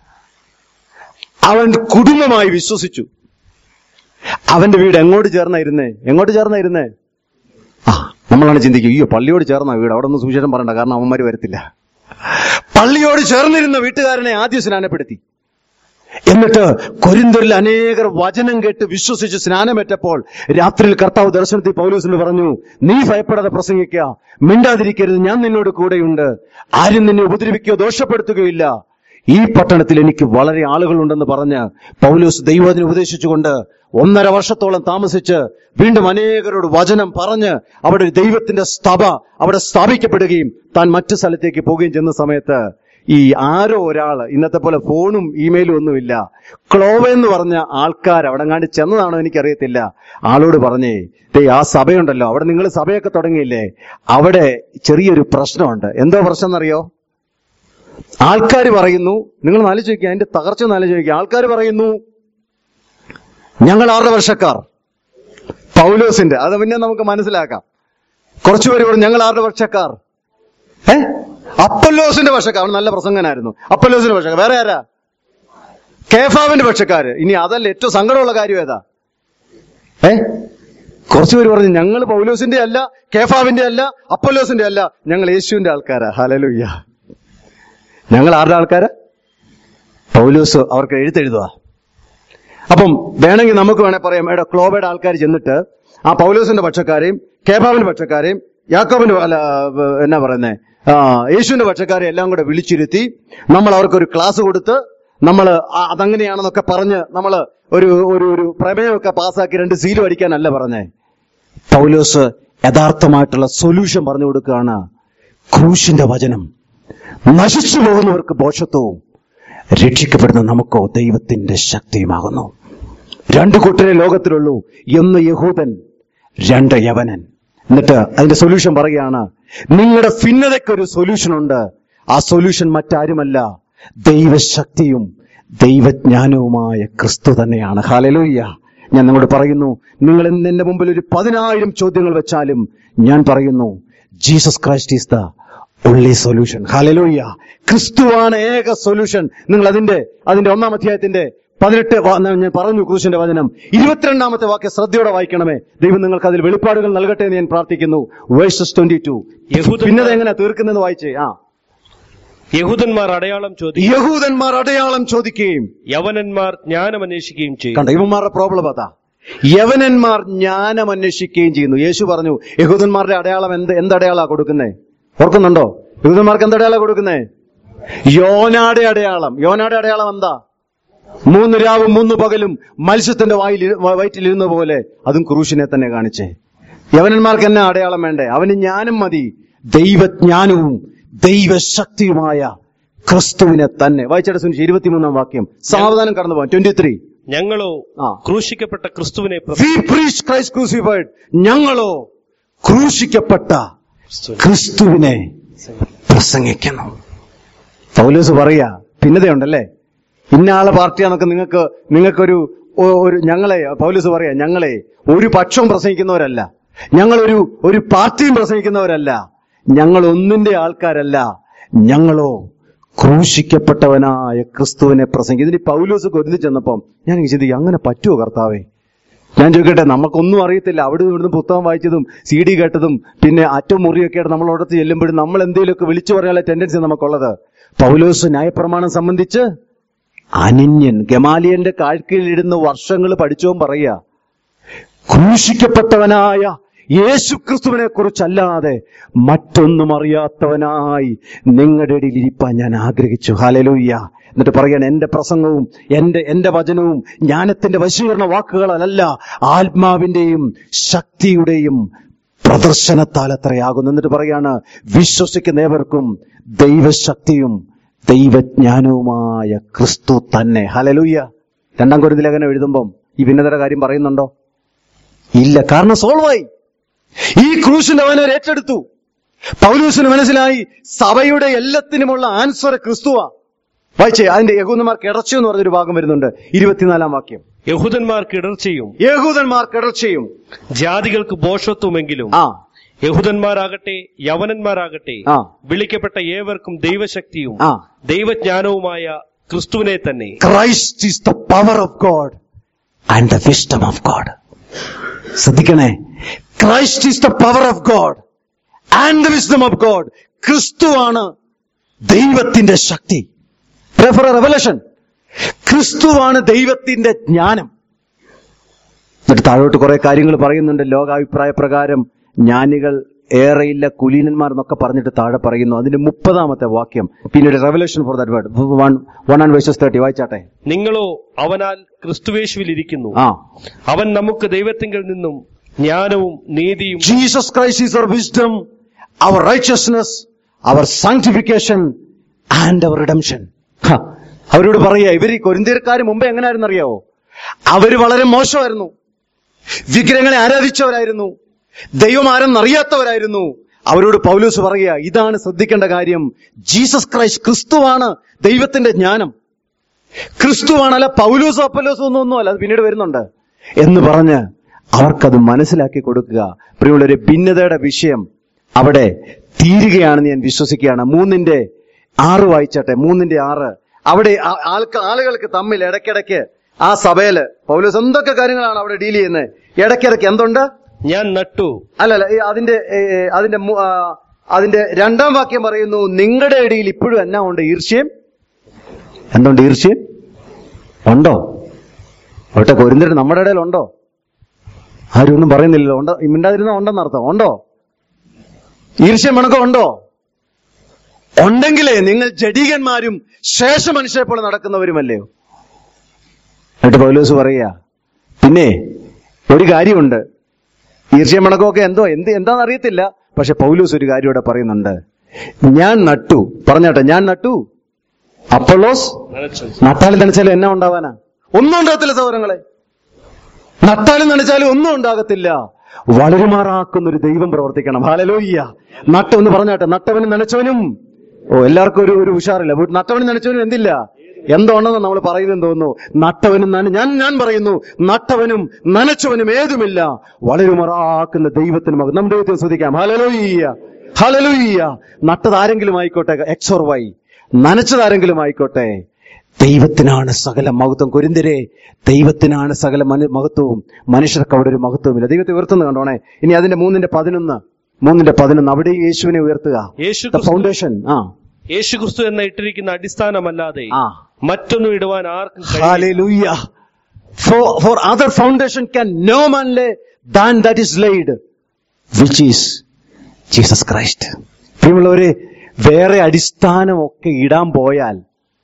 അവൻ കുടുംബമായി വിശ്വസിച്ചു അവന്റെ വീട് എങ്ങോട്ട് ചേർന്നായിരുന്നേ എങ്ങോട്ട് ചേർന്നായിരുന്നേ ആ നമ്മളാണ് ചിന്തിക്കുക അയ്യോ പള്ളിയോട് ചേർന്ന വീട് അവിടെ ഒന്നും സുവിശേഷം പറയണ്ട കാരണം അവന്മാര് വരത്തില്ല പള്ളിയോട് ചേർന്നിരുന്ന വീട്ടുകാരനെ ആദ്യം സ്നാനപ്പെടുത്തി എന്നിട്ട് കൊരിന്തരിൽ അനേകർ വചനം കേട്ട് വിശ്വസിച്ച് സ്നാനമേറ്റപ്പോൾ രാത്രിയിൽ കർത്താവ് ദർശനത്തിൽ പൗലൂസിന് പറഞ്ഞു നീ ഭയപ്പെടാതെ പ്രസംഗിക്കുക മിണ്ടാതിരിക്കരുത് ഞാൻ നിന്നോട് കൂടെയുണ്ട് ആരും നിന്നെ ഉപദ്രവിക്കുകയോ ദോഷപ്പെടുത്തുകയില്ല ഈ പട്ടണത്തിൽ എനിക്ക് വളരെ ആളുകളുണ്ടെന്ന് പറഞ്ഞ് പൗലോസ് ദൈവത്തിനെ ഉപദേശിച്ചുകൊണ്ട് ഒന്നര വർഷത്തോളം താമസിച്ച് വീണ്ടും അനേകരോട് വചനം പറഞ്ഞ് അവിടെ ഒരു ദൈവത്തിന്റെ സ്തഭ അവിടെ സ്ഥാപിക്കപ്പെടുകയും താൻ മറ്റു സ്ഥലത്തേക്ക് പോവുകയും ചെയ്യുന്ന സമയത്ത് ഈ ആരോ ഒരാൾ ഇന്നത്തെ പോലെ ഫോണും ഇമെയിലും ഒന്നുമില്ല ക്ലോവ എന്ന് പറഞ്ഞ ആൾക്കാർ അവിടെ കണ്ട് ചെന്നതാണോ എനിക്കറിയത്തില്ല ആളോട് പറഞ്ഞേ ദേ ആ സഭയുണ്ടല്ലോ അവിടെ നിങ്ങൾ സഭയൊക്കെ തുടങ്ങിയില്ലേ അവിടെ ചെറിയൊരു പ്രശ്നമുണ്ട് എന്തോ പ്രശ്നം എന്നറിയോ ആൾക്കാർ പറയുന്നു നിങ്ങൾ ആലോചിക്കുക അതിന്റെ തകർച്ച ഒന്ന് ആലോചിക്കുക ആൾക്കാർ പറയുന്നു ഞങ്ങൾ ആറുടെ വർഷക്കാർ പൗലോസിന്റെ അത് പിന്നെ നമുക്ക് മനസ്സിലാക്കാം കുറച്ചുപേര് പറഞ്ഞു ഞങ്ങൾ ആറുടെ വർഷക്കാർ ഏ അപ്പല്ലോസിന്റെ പക്ഷക്കാർ അവൻ നല്ല പ്രസംഗനായിരുന്നു അപ്പല്ലോസിന്റെ പക്ഷക്കാർ വേറെ ആരാ കേഫാവിന്റെ പക്ഷക്കാര് ഇനി അതല്ല ഏറ്റവും സങ്കടമുള്ള കാര്യം ഏതാ ഏ കുറച്ചുപേര് പറഞ്ഞു ഞങ്ങൾ പൗലോസിന്റെ അല്ല കേഫാവിന്റെ അല്ല അപ്പല്ലോസിന്റെ അല്ല ഞങ്ങൾ യേശുവിന്റെ ആൾക്കാരാ ഹലലുയ്യ ഞങ്ങൾ ആരുടെ ആൾക്കാരാ പൗലോസ് അവർക്ക് എഴുത്തെഴുതുക അപ്പം വേണമെങ്കിൽ നമുക്ക് വേണേ പറയാം എടാ ക്ലോബയുടെ ആൾക്കാർ ചെന്നിട്ട് ആ പൗലോസിന്റെ പക്ഷക്കാരെയും കേഫാവിന്റെ പക്ഷക്കാരെയും യാക്കോബിന്റെ അല്ല ഏർ, എന്നാ പറയുന്നേ ആ യേശുവിന്റെ പക്ഷക്കാരെ എല്ലാം കൂടെ വിളിച്ചിരുത്തി നമ്മൾ അവർക്കൊരു ക്ലാസ് കൊടുത്ത് നമ്മൾ അതങ്ങനെയാണെന്നൊക്കെ പറഞ്ഞ് നമ്മൾ ഒരു ഒരു ഒരു പ്രമേയമൊക്കെ പാസ്സാക്കി രണ്ട് സീലും അടിക്കാനല്ല പറഞ്ഞേ പൗലോസ് യഥാർത്ഥമായിട്ടുള്ള സൊല്യൂഷൻ പറഞ്ഞു കൊടുക്കുകയാണ് ക്രൂശിന്റെ വചനം നശിച്ചു പോകുന്നവർക്ക് ബോഷത്വവും രക്ഷിക്കപ്പെടുന്ന നമുക്കോ ദൈവത്തിന്റെ ശക്തിയുമാകുന്നു രണ്ടു കൂട്ടരെ ലോകത്തിലുള്ളൂ ഒന്ന് യഹൂദൻ രണ്ട് യവനൻ എന്നിട്ട് അതിന്റെ സൊല്യൂഷൻ പറയുകയാണ് നിങ്ങളുടെ ഭിന്നതയ്ക്കൊരു സൊല്യൂഷൻ ഉണ്ട് ആ സൊല്യൂഷൻ മറ്റാരുമല്ല ദൈവശക്തിയും ദൈവജ്ഞാനവുമായ ക്രിസ്തു തന്നെയാണ് ഹാലലൂയ്യ ഞാൻ നിങ്ങളോട് പറയുന്നു നിങ്ങൾ ഇന്ന് എന്റെ മുമ്പിൽ ഒരു പതിനായിരം ചോദ്യങ്ങൾ വെച്ചാലും ഞാൻ പറയുന്നു Jesus Christ is the only solution hallelujah ക്രിസ്തുവാണ് ഏക സൊല്യൂഷൻ നിങ്ങൾ അതിന്റെ അതിന്റെ ഒന്നാം അധ്യായത്തിന്റെ പതിനെട്ട് വാ- ഞാൻ പറഞ്ഞു ക്രൂശിന്റെ വചനം ഇരുപത്തിരണ്ടാമത്തെ വാക്യ ശ്രദ്ധയോടെ വായിക്കണമേ ദൈവം നിങ്ങൾക്ക് അതിൽ വെളിപ്പാടുകൾ നൽകട്ടെ എന്ന് ഞാൻ പ്രാർത്ഥിക്കുന്നു വേഴ്സസ് ട്വന്റി ടു യഹൂദന്മാർ- പിന്നെ എങ്ങനെ തീർക്കുന്നെന്ന് വായിച്ചേ ആ യഹൂദന്മാർ അടയാളം ചോദിക്കും യഹൂദന്മാർ അടയാളം ചോദിക്കുകയും യവനന്മാർ ജ്ഞാനം അന്വേഷിക്കുകയും ചെയ്യും കണ്ട ഇവന്മാരുടെ പ്രോബ്ലം അതാ യവനന്മാർ ജ്ഞാനം അന്വേഷിക്കുകയും ചെയ്യുന്നു യേശു പറഞ്ഞു യഹൂദന്മാരുടെ അടയാളം എന്ത് എന്തടയാളാ കൊടുക്കുന്നേ ഓർക്കുന്നുണ്ടോ യഹൂദന്മാർക്ക് എന്തടയാളാ കൊടുക്കുന്നേ യോനാടെ അടയാളം യോനാടെ അടയാളം എന്താ മൂന്ന് രാവും മൂന്ന് പകലും മത്സ്യത്തിന്റെ വായിൽ വയറ്റിലിരുന്ന പോലെ അതും ക്രൂശിനെ തന്നെ കാണിച്ചേ യവനന്മാർക്ക് എന്നാ അടയാളം വേണ്ടേ അവന് ജ്ഞാനം മതി ദൈവജ്ഞാനവും ദൈവശക്തിയുമായ ക്രിസ്തുവിനെ തന്നെ വായിച്ചയുടെ സുനിച്ച് ഇരുപത്തിമൂന്നാം വാക്യം സാവധാനം കടന്നു പോകാം ട്വന്റി ത്രീ ഞങ്ങളോ ആ. ക്രൂശിക്കപ്പെട്ട ക്രിസ്തുവിനെ പ്ര- വി preach Christ crucified ഞങ്ങളോ ക്രൂശിക്കപ്പെട്ട ക്രിസ്തുവിനെ ക്രിസ്തുവിനെ പ്രസംഗിക്കുന്നു പൗലോസ് പറയാ ഭിന്നതയുണ്ടല്ലേ ഇന്ന ആളെ പാർട്ടിയാന്നൊക്കെ നിങ്ങൾക്ക് നിങ്ങൾക്കൊരു ഒ- ഒരു ഞങ്ങളെ പൗലോസ് പറയാ ഞങ്ങളെ ഒരു പക്ഷവും പ്രസംഗിക്കുന്നവരല്ല ഞങ്ങളൊരു ഒരു പാർട്ടിയും പ്രസംഗിക്കുന്നവരല്ല ഞങ്ങൾ ഒന്നിന്റെ ആൾക്കാരല്ല ഞങ്ങളോ ക്രൂശിക്കപ്പെട്ടവനായ ക്രിസ്തുവിനെ പ്രസംഗിക്കും ഇതിന് പൗലോസ് കൊരുതി ചെന്നപ്പം ഞാൻ ചിന്തിക്കും അങ്ങനെ പറ്റുമോ കർത്താവേ ഞാൻ ചോദിക്കട്ടെ നമുക്കൊന്നും അറിയത്തില്ല അവിടെ ഇവിടുന്ന് പുസ്തകം വായിച്ചതും സി ഡി കേട്ടതും പിന്നെ അറ്റവും മുറിയൊക്കെ ആയിട്ട് നമ്മൾ അവിടത്ത് ചെല്ലുമ്പോഴും നമ്മൾ എന്തെങ്കിലുമൊക്കെ വിളിച്ചു പറയാനുള്ള ടെൻഡൻസി നമുക്കുള്ളത് പൗലോസ് ന്യായപ്രമാണം സംബന്ധിച്ച് അനിന്യൻ ഗമാലിയന്റെ കാഴ്ക്കീഴിലിരുന്ന് വർഷങ്ങൾ പഠിച്ചോൻ പറയുക ക്രൂശിക്കപ്പെട്ടവനായ യേശു ക്രിസ്തുവിനെ കുറിച്ചല്ലാതെ മറ്റൊന്നും അറിയാത്തവനായി നിങ്ങളുടെ ഇടയിൽ ഇരിപ്പാൻ ഞാൻ ആഗ്രഹിച്ചു ഹാലലൂയ്യ എന്നിട്ട് പറയാൻ എന്റെ പ്രസംഗവും എന്റെ എന്റെ വചനവും ജ്ഞാനത്തിന്റെ വശീകരണ വാക്കുകളല്ല ആത്മാവിന്റെയും ശക്തിയുടെയും പ്രദർശനത്താൽ അത്രയാകുന്നു എന്നിട്ട് പറയാണ് വിശ്വസിക്കുന്ന ഏവർക്കും ദൈവശക്തിയും ദൈവജ്ഞാനവുമായ ക്രിസ്തു തന്നെ ഹലലൂയ്യ രണ്ടാം കുരുതി ലേഖനം എഴുതുമ്പം ഈ ഭിന്നതര കാര്യം പറയുന്നുണ്ടോ ഇല്ല കാരണം സോൾവായി ഈ ക്രൂശിന്റെ അവനെ ഏറ്റെടുത്തു പൗലൂസിന് മനസ്സിലായി സഭയുടെ എല്ലാത്തിനുമുള്ള ആൻസർ ക്രിസ്തുവാ വായിച്ചേ അതിന്റെ യഹൂദന്മാർ കിടച്ചു എന്ന് പറഞ്ഞൊരു ഭാഗം വരുന്നുണ്ട് ഇരുപത്തിനാലാം വാക്യം യഹൂദന്മാർക്ക് ഇടർച്ചയും യഹൂദന്മാർ കിടർച്ചയും ജാതികൾക്ക് ബോഷത്വമെങ്കിലും ആ യഹൂദന്മാരാകട്ടെ യവനന്മാരാകട്ടെ ആ വിളിക്കപ്പെട്ട ഏവർക്കും ദൈവശക്തിയും ആ ദൈവജ്ഞാനവുമായ ക്രിസ്തുവിനെ തന്നെ Christ is the power of God and the wisdom of God ശ്രദ്ധിക്കണേ Christ is the power of God and the wisdom of God ക്രിസ്തുവാണ് ദൈവത്തിന്റെ ശക്തി ഫോർ റെവലേഷൻ ക്രിസ്തുവാണ് ദൈവത്തിന്റെ ജ്ഞാനം എന്നിട്ട് താഴോട്ട് കുറെ കാര്യങ്ങൾ പറയുന്നുണ്ട് ലോകാഭിപ്രായ പ്രകാരം ജ്ഞാനികൾ ഏറെയില്ല കുലീനന്മാർ എന്നൊക്കെ പറഞ്ഞിട്ട് താഴെ പറയുന്നു അതിന്റെ മുപ്പതാമത്തെ വാക്യം പിന്നീട് Revelation four that word one one and verses thirty വായിച്ചാട്ടെ നിങ്ങളോ അവനാൽ ക്രിസ്തുവേശുവിൽ ഇരിക്കുന്നു ആ അവൻ നമുക്ക് ദൈവത്തിങ്കിൽ നിന്നും ജ്ഞാനവും നീതിയും Jesus Christ is our wisdom our righteousness our sanctification and our redemption അവരോട് പറയുക ഇവർ ഈ കൊരിന്തിയർക്കാർ മുമ്പേ എങ്ങനെയായിരുന്നു അറിയാവോ അവര് വളരെ മോശമായിരുന്നു വിഗ്രഹങ്ങളെ ആരാധിച്ചവരായിരുന്നു ദൈവം ആരെന്ന് അറിയാത്തവരായിരുന്നു അവരോട് പൗലൂസ് പറയുക ഇതാണ് ശ്രദ്ധിക്കേണ്ട കാര്യം ജീസസ് ക്രൈസ്റ്റ് ക്രിസ്തുവാണ് ദൈവത്തിന്റെ ജ്ഞാനം ക്രിസ്തുവാണല്ല പൗലൂസോ അപ്പലോസോ ഒന്നും ഒന്നുമല്ല അത് പിന്നീട് വരുന്നുണ്ട് എന്ന് പറഞ്ഞ് അവർക്കത് മനസ്സിലാക്കി കൊടുക്കുക പ്രിയമുള്ളൊരു ഭിന്നതയുടെ വിഷയം അവിടെ തീരുകയാണെന്ന് ഞാൻ വിശ്വസിക്കുകയാണ് മൂന്നിന്റെ ആറ് വായിച്ചട്ടെ മൂന്നിന്റെ ആറ് അവിടെ ആ- ആൾക്ക് ആളുകൾക്ക് തമ്മിൽ ഇടയ്ക്കിടയ്ക്ക് ആ സഭയില് പൗലോസ് എന്തൊക്കെ കാര്യങ്ങളാണ് അവിടെ ഡീൽ ചെയ്യുന്നത് ഇടയ്ക്കിടയ്ക്ക് എന്തുണ്ട് ഞാൻ നട്ടു അല്ലല്ല ഈ അതിന്റെ ഏ, ഏ, അതിന്റെ മു- ആ, അതിന്റെ രണ്ടാം വാക്യം പറയുന്നു നിങ്ങളുടെ ഇടയിൽ ഇപ്പോഴും എന്നാ ഉണ്ട് ഈർഷ്യം എന്തുണ്ട് ഈർഷ്യം ഉണ്ടോ ഒട്ടെ കൊരിന്തിട്ട് നമ്മുടെ ഇടയിൽ ഉണ്ടോ ആരും ഒന്നും പറയുന്നില്ലല്ലോ ഉണ്ടോ മിണ്ടാതിരുന്ന ഉണ്ടെന്നർത്ഥം ഉണ്ടോ ഈർഷ്യം മണക്കം ഉണ്ടോ ഉണ്ടെങ്കിലേ നിങ്ങൾ ജഡീകന്മാരും ശേഷ മനുഷ്യരെ പോലെ നടക്കുന്നവരുമല്ലയോ എന്നിട്ട് പൗലോസ് പറയുക പിന്നെ ഒരു കാര്യമുണ്ട് ഈർഷ്യം മണക്കമൊക്കെ എന്തോ എന്ത് എന്താണെന്ന് അറിയത്തില്ല പക്ഷെ പൗലൂസ് ഒരു കാര്യം ഇവിടെ പറയുന്നുണ്ട് ഞാൻ നട്ടു പറഞ്ഞാട്ടെ ഞാൻ നട്ടു അപ്പോളോസ് നനച്ചു നട്ടാലും നനച്ചാലും എന്നാ ഉണ്ടാവാനാ ഒന്നും ഉണ്ടാകത്തില്ല സൗരങ്ങളെ നട്ടാലും നനച്ചാലും ഒന്നും ഉണ്ടാകത്തില്ല വളരുമാറാക്കുന്ന ഒരു ദൈവം പ്രവർത്തിക്കണം ഹാലലോയ്യ നട്ടമെന്ന് പറഞ്ഞാട്ടെ നട്ടവനും നനച്ചവനും ഓ എല്ലാവർക്കും ഒരു ഒരു ഉഷാറില്ല വീട്ട് നട്ടവനും നനച്ചവനും എന്തില്ല എന്തോണെന്ന് നമ്മൾ പറയുന്നത് തോന്നുന്നു നട്ടവനും നന ഞാൻ ഞാൻ പറയുന്നു നട്ടവനും നനച്ചവനും ഏതുമില്ല വളരുമാറാക്കുന്ന ദൈവത്തിന് മകൻ നമ്മുടെ ദൈവത്തെ ശ്രദ്ധിക്കാം ഹലലോയ്യ ഹലലോയ്യ നട്ടത് ആരെങ്കിലും ആയിക്കോട്ടെ എക്സ് ഓർ വൈ നനച്ചത് ആരെങ്കിലും ആയിക്കോട്ടെ ദൈവത്തിനാണ് സകല മഹത്വം കൊരിന്തിരെ ദൈവത്തിനാണ് സകല മനു മഹത്വവും മനുഷ്യർക്ക് അവിടെ ഒരു മഹത്വമില്ല ദൈവത്തെ ഉയർത്തുന്ന കണ്ടോണേ ഇനി അതിന്റെ മൂന്നിന്റെ പതിനൊന്ന് മൂന്നിന്റെ പതിനൊന്ന് അവിടെ യേശുവിനെ ഉയർത്തുക യേശു ദ ഫൗണ്ടേഷൻ ആ യേശു ക്രിസ്തു എന്ന ഇട്ടിരിക്കുന്ന അടിസ്ഥാനമല്ലാതെ ആ മറ്റൊന്നും ഇടുവാൻ ആർക്കും കഴിയില്ല. Hallelujah. For, for other foundation can no man lay than that is laid, which is Jesus Christ. പ്രിയമുള്ളവരെ വേറെ അടിസ്ഥാനമൊക്കെ ഇടാൻ പോയാൽ